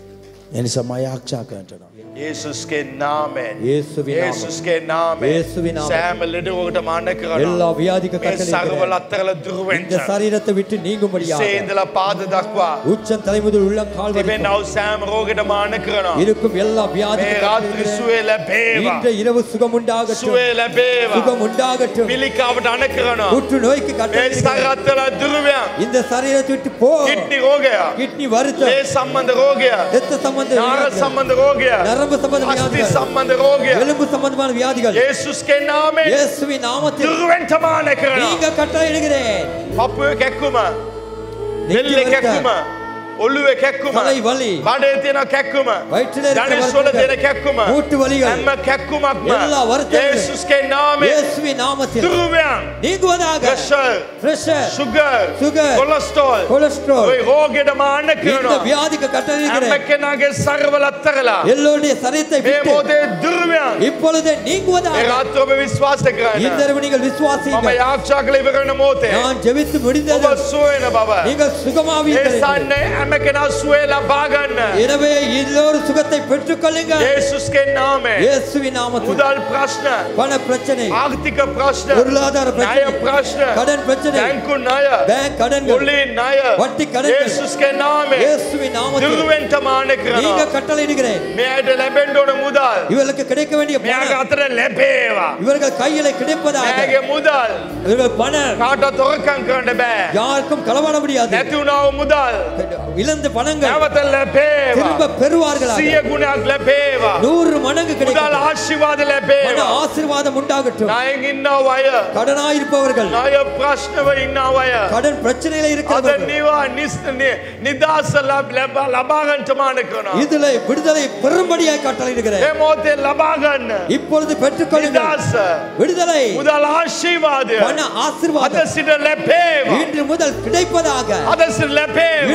එනිසා මයාක්ෂා කරටනවා. ඒසුස්ගේ නාමෙන් இயேசுவின் நாமம். ඒසුස්ගේ නාමෙන් இயேசுவின் நாமம். සෑම ලෙඩුවකට මාන්න எல்லா කරනවා. வியாதிக்கு මේ සරවල கட்டளை අත්තරල இந்த දුරුවෙන්ට சரீரத்தை விட்டு நீங்கும்படியாக සේන්දල පාද දක්වා உச்சம் தலைமுதல் உள்ள கால் තිබෙන් வரைக்கும் නව සෑම රෝගෙට මාන කරනවා. இருக்கும் எல்லா මේ வியாதிக்கும் රාත්‍රි கட்டளையிடுகிறேன். සුවේ ලැබේවා. இன்று இரவு சுகம் உண்டாகட்டும் සුවේ ලැබේවා. சுகம் உண்டாகட்டும் පිළිකාවට අන කරනවා. புற்று நோய்க்கு මේ கட்டளை සරත්තල දුරුවයන්. இந்த சரீரத்தை விட்டு போ කිට්නි රෝගය. கிட்னி வருத்தம் ලේ සම්බන්ධ රෝගය. ரத்த சம்பந்த නාර வியாதிகள், සම්බන්ධ රෝගය. நரம்பு சம்பந்த හස්ති வியாதிகள் සම්බන්ධ රෝගය. எலும்பு சம்பந்தமான வியாதிகள் ඒසුස්ගේ නාමෙන් இயேசுவின் நாமத்தில் දුරුවෙන්ට මාන කරනවා. நீங்க கட்டளையிடுகிறேன் පපුුව කැක්කුම நெற்றி දෙල්ලෙ வருத்த, කැක්කුම ඔල්ලුවේ කැක්කුම தலை வலி, බඩේ තියෙන කැක්කුම வயிற்றில் இருக்கிற ධනිස්වල வருத்தங்கள், තියෙන කැක්කුම மூட்டு வலிகள் හැම කැක්කුමක්ම எல்லா வருத்தங்களும் ඒසුස්ගේ නාමේ இயேசுவின் நாமத்தில் දුරුවයන් நீங்குவதாக pressure pressure sugar Sugar, cholesterol cholesterol ඔය රෝගෙට මාන්න இந்த කරනවා வியாதிக்கு හැම கட்டளையிடுகிறேன் කෙනාගේ සරවලත් කරලා எல்லோருடைய சரீரத்தை මේ விட்டு මොහොතේ දුරුවයන් இப்பொழுது ඒ நீங்குவதாக රාත්‍ර ඔබ විශ්වාස இந்த කරන්න இரவு நீங்கள் මම விசுவாசியுங்கள் යාක්ෂා කළ ඉවර කරන මොහොතේ நான் ஜெபித்து ඔබ முடிந்தது සුවන බව நீங்கள் சுகமாவீர்கள் என்று. ඒසන්නේ හැම කෙනා සුවේ ලබා ගන්න எனவே எல்லோரும் சுகத்தை பெற்றுக் கொள்ளுங்கள் ඒසුස්ගේ නාමේ இயேசுவின் நாமத்தில் මුදල් ප්‍රශ්න பண பிரச்சனை ආර්ථික ප්‍රශ්න பொருளாதார ණය பிரச்சனை ප්‍රශ්න கடன் பிரச்சனை බැංකු ණය பேங்க் கடன்கள் පොලි ණය வட்டி கடன்கள். ඒසුස්ගේ නාමේ இயேசுவின் நாமத்தில் දිරුවෙන්ට මාන நீங்க කරනවා கட்டளையிடுகிறேன் මේ අයට ලැබෙන්න ඕන මුදල් இவர்களுக்கு கிடைக்க வேண்டிய මෙයාගේ பணம் අතර ලැබේවා இவர்கள் கையில கிடைப்பதாக මෙයාගේ මුදල් இவர்கள் பணம் කාටවත් තොරකම් කරන්න බෑ யாருக்கும் களவாட முடியாது නැති වුණාව මුදල් இழந்த பணங்கள் නැවත ලැබේවා திரும்ப பெறுவார்களாக සිය ගුණයක් ලැබේවා நூறு மடங்கு මුදල් கிடைக்கும் ආශිර්වාද பண ලැබේවා ஆசீர்வாதம் உண்டாகட்டும் ණයෙන් ඉන්නව අය கடனாயிருப்பவர்கள் ණය ප්‍රශ්නව ඉන්නව අය கடன் பிரச்சனையில අද இருக்கிறவர்கள் නිවා නිස් නි- නිදහස ලබ- ලබා ලබා ගන්නට මාන කරනවා. இதுல விடுதலை பெரும்படியாய் கட்டளையிடுகிறேன் ඒ මොහොතේ ලබා ගන්න. இப்பொழுது பெற்றுக்கொள்ளுங்கள் නිදහස விடுதலை මුදල් ආශිර්වාදය பண අද ஆசீர்வாதம் සිට ලැබේවා. இன்று முதல் கிடைப்பதாக අද සිට ලැබේවා. இன்று முதல்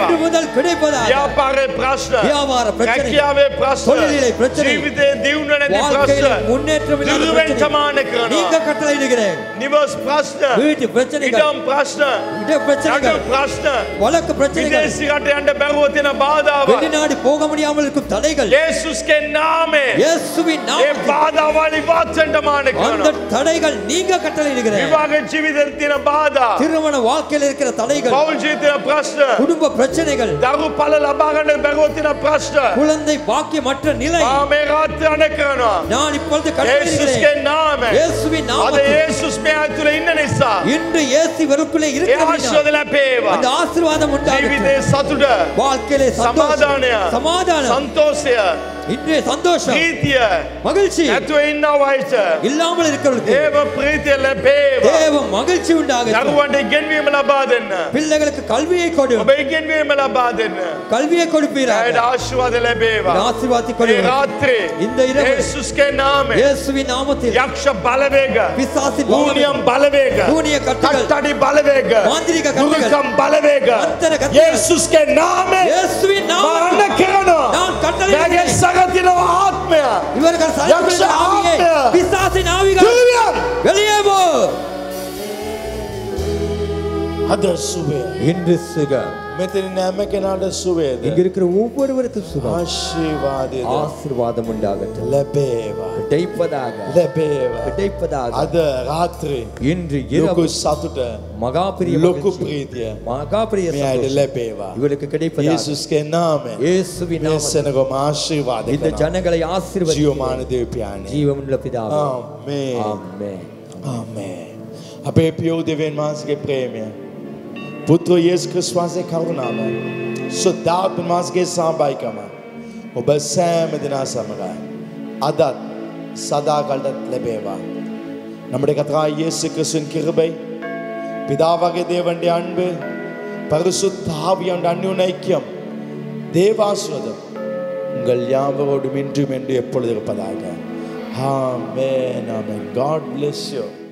தடைகள் கிடைப்பதாக ව්‍යාපාරයේ ප්‍රශ්න வியாபார பிரச்சனை රැකියාවේ ප්‍රශ්න தொழிலிலே பிரச்சனை ජීවිතයේ දියුණුව නැති வாழ்க்கையில ප්‍රශ්න முன்னேற்றம் இல்லாத දුරුවෙන් பிரச்சனை. සමාන நீங்க කරනවා கட்டளையிடுகிறேன் නිවස් ප්‍රශ්න வீட்டு பிரச்சனைகள் ඉඩම් ප්‍රශ්න இட பிரச்சனைகள் නඩු ප්‍රශ්න வழக்கு பிரச்சனைகள் විදේශි රට යන්න බැරුව තියෙන බාධාව வெளிநாடு போக முடியாமல் இருக்கும் தடைகள் යේසුස්ගේ නාමේ இயேசுவின் ඒ நாமத்தில் බාධාවල් ඉවත් මාන அந்த කරනවා தடைகள் நீங்க கட்டளையிடுகிறேன் විවාහ ජීවිතේ තියෙන බාධා திருமண வாழ்க்கையில் இருக்கிற தடைகள் පෞල් ජීවිතේ ප්‍රශ්න குடும்ப பிரச்சனைகள் දරු පල ලබා ගන්න බැරුව තියෙන ප්‍රශ්න குழந்தை பாக்கியமற்ற நிலை මා මේ රාත්‍රී අණ කරනවා நான் இப்பொழுது යේසුස්ගේ கட்டளையிடுகிறேன் නාමේ இயேசுவின் අද நாமத்தில் යේසුස් මේ ඇතුලේ ඉන්න නිසා இன்று இயேசு வெறுக்குள்ளே ඒ இருக்கிற ආශිර්වාද ලැබේවා அந்த ஆசீர்வாதம் உண்டாகட்டும் ජීවිතේ සතුට வாழ்க்கையிலே சந்தோஷம் සමාදානය சமாதானம் සන්තෝෂය இன்றைய சந்தோஷம் ප්‍රීතිය மகிழ்ச்சி නැතුව ඉන්නවයිට இல்லாமல் இருக்கிறவர்களுக்கு ඒව ප්‍රීතිය ලැබේවා தேவ மகிழ்ச்சி உண்டாகட்டும் දරුවන්ට ඉගෙන්වීම ලබා දෙන්න பிள்ளைகளுக்கு கல்வியை கொடு ඔබ ඉගෙන්වීම ලබා දෙන්න கல்வியை ඇයට கொடுப்பீராக ආශිර්වාද ලැබේවා ஆசீர்வாதி ඒ கொடு රාත්‍රී இந்த இரவு යේසුස්ගේ නාමේ இயேசுவின் நாமத்தில் යක්ෂ බලවේග பிசாசின் ஊனியம் බලවේග ஊனிய கட்டுகள் කට්ටඩි බලවේග මාන්ත්‍රික කට්ටகள் දුරුකම් බලවේග අත්තර කට්ටය. යේසුස්ගේ නාමේ இயேசுவின் මරණ நாமத்தில் කරනවා நான் கட்டளையிடுகிறேன். මගේ සගතිනව ආත්මය இவர்கள் யக்ஷ சைவ ஆவியை ஆவிய. பிசாசின் ஆவிகள் තුරියම් வெளியே போ අද සුවය இன்று சுகம் මෙතන නෑම කෙනාට සුවේද இங்க இருக்கிற ஒவ்வொருவருக்கும் சுகம் ආශීර්වාදයද ஆசீர்வாதம் உண்டாகட்டும் ලැබේවා கிடைப்பதாக ලැබේවා கிடைப்பதாக අද රාත්‍රී இன்று ලොකු இரவு සතුට மகாபிரிய ලොකු மகிழ்ச்சி, ප්‍රීතිය மகாபிரிய මේ අයට சந்தோஷம் ලැබේවා இவளுக்கு கிடைப்பதாக යේසුස්ගේ නාමය இயேசுவின் මේ நாமத்தில் සෙනගොම ආශීර්වාද இந்த කරනවා. ஜனங்களை ஆசீர்வதி ජීවමාන දේවපියානේ ஜீவனுள்ள பிதாவே ආමේන් ஆமென் ආමේන් අපේ පියෝ දෙවියන් වහන්සේගේ ප්‍රේමය පුත්‍ර යේසුස් ක්‍රිස්තුස් වහන්සේ කරුණාව සුද්ධාත්ම වහන්සේගේ සහභාගීකම ඔබ සෑම දිනා සමග අදත් සදාකල්ටත් ලැබේවා நம்முடைய கர்த்தராகிய இயேசு கிறிஸ்துவின் கிருபை பிதாவாகிய தேவனுடைய அன்பு பரிசுத்த ஆவியாண்ட அந்நியுன் ஐக்கியம் தேவாசுவதம் உங்கள் யாவரோடும் இன்றும் என்று எப்பொழுது இருப்பதாக ஆமென் ஆமென் God bless you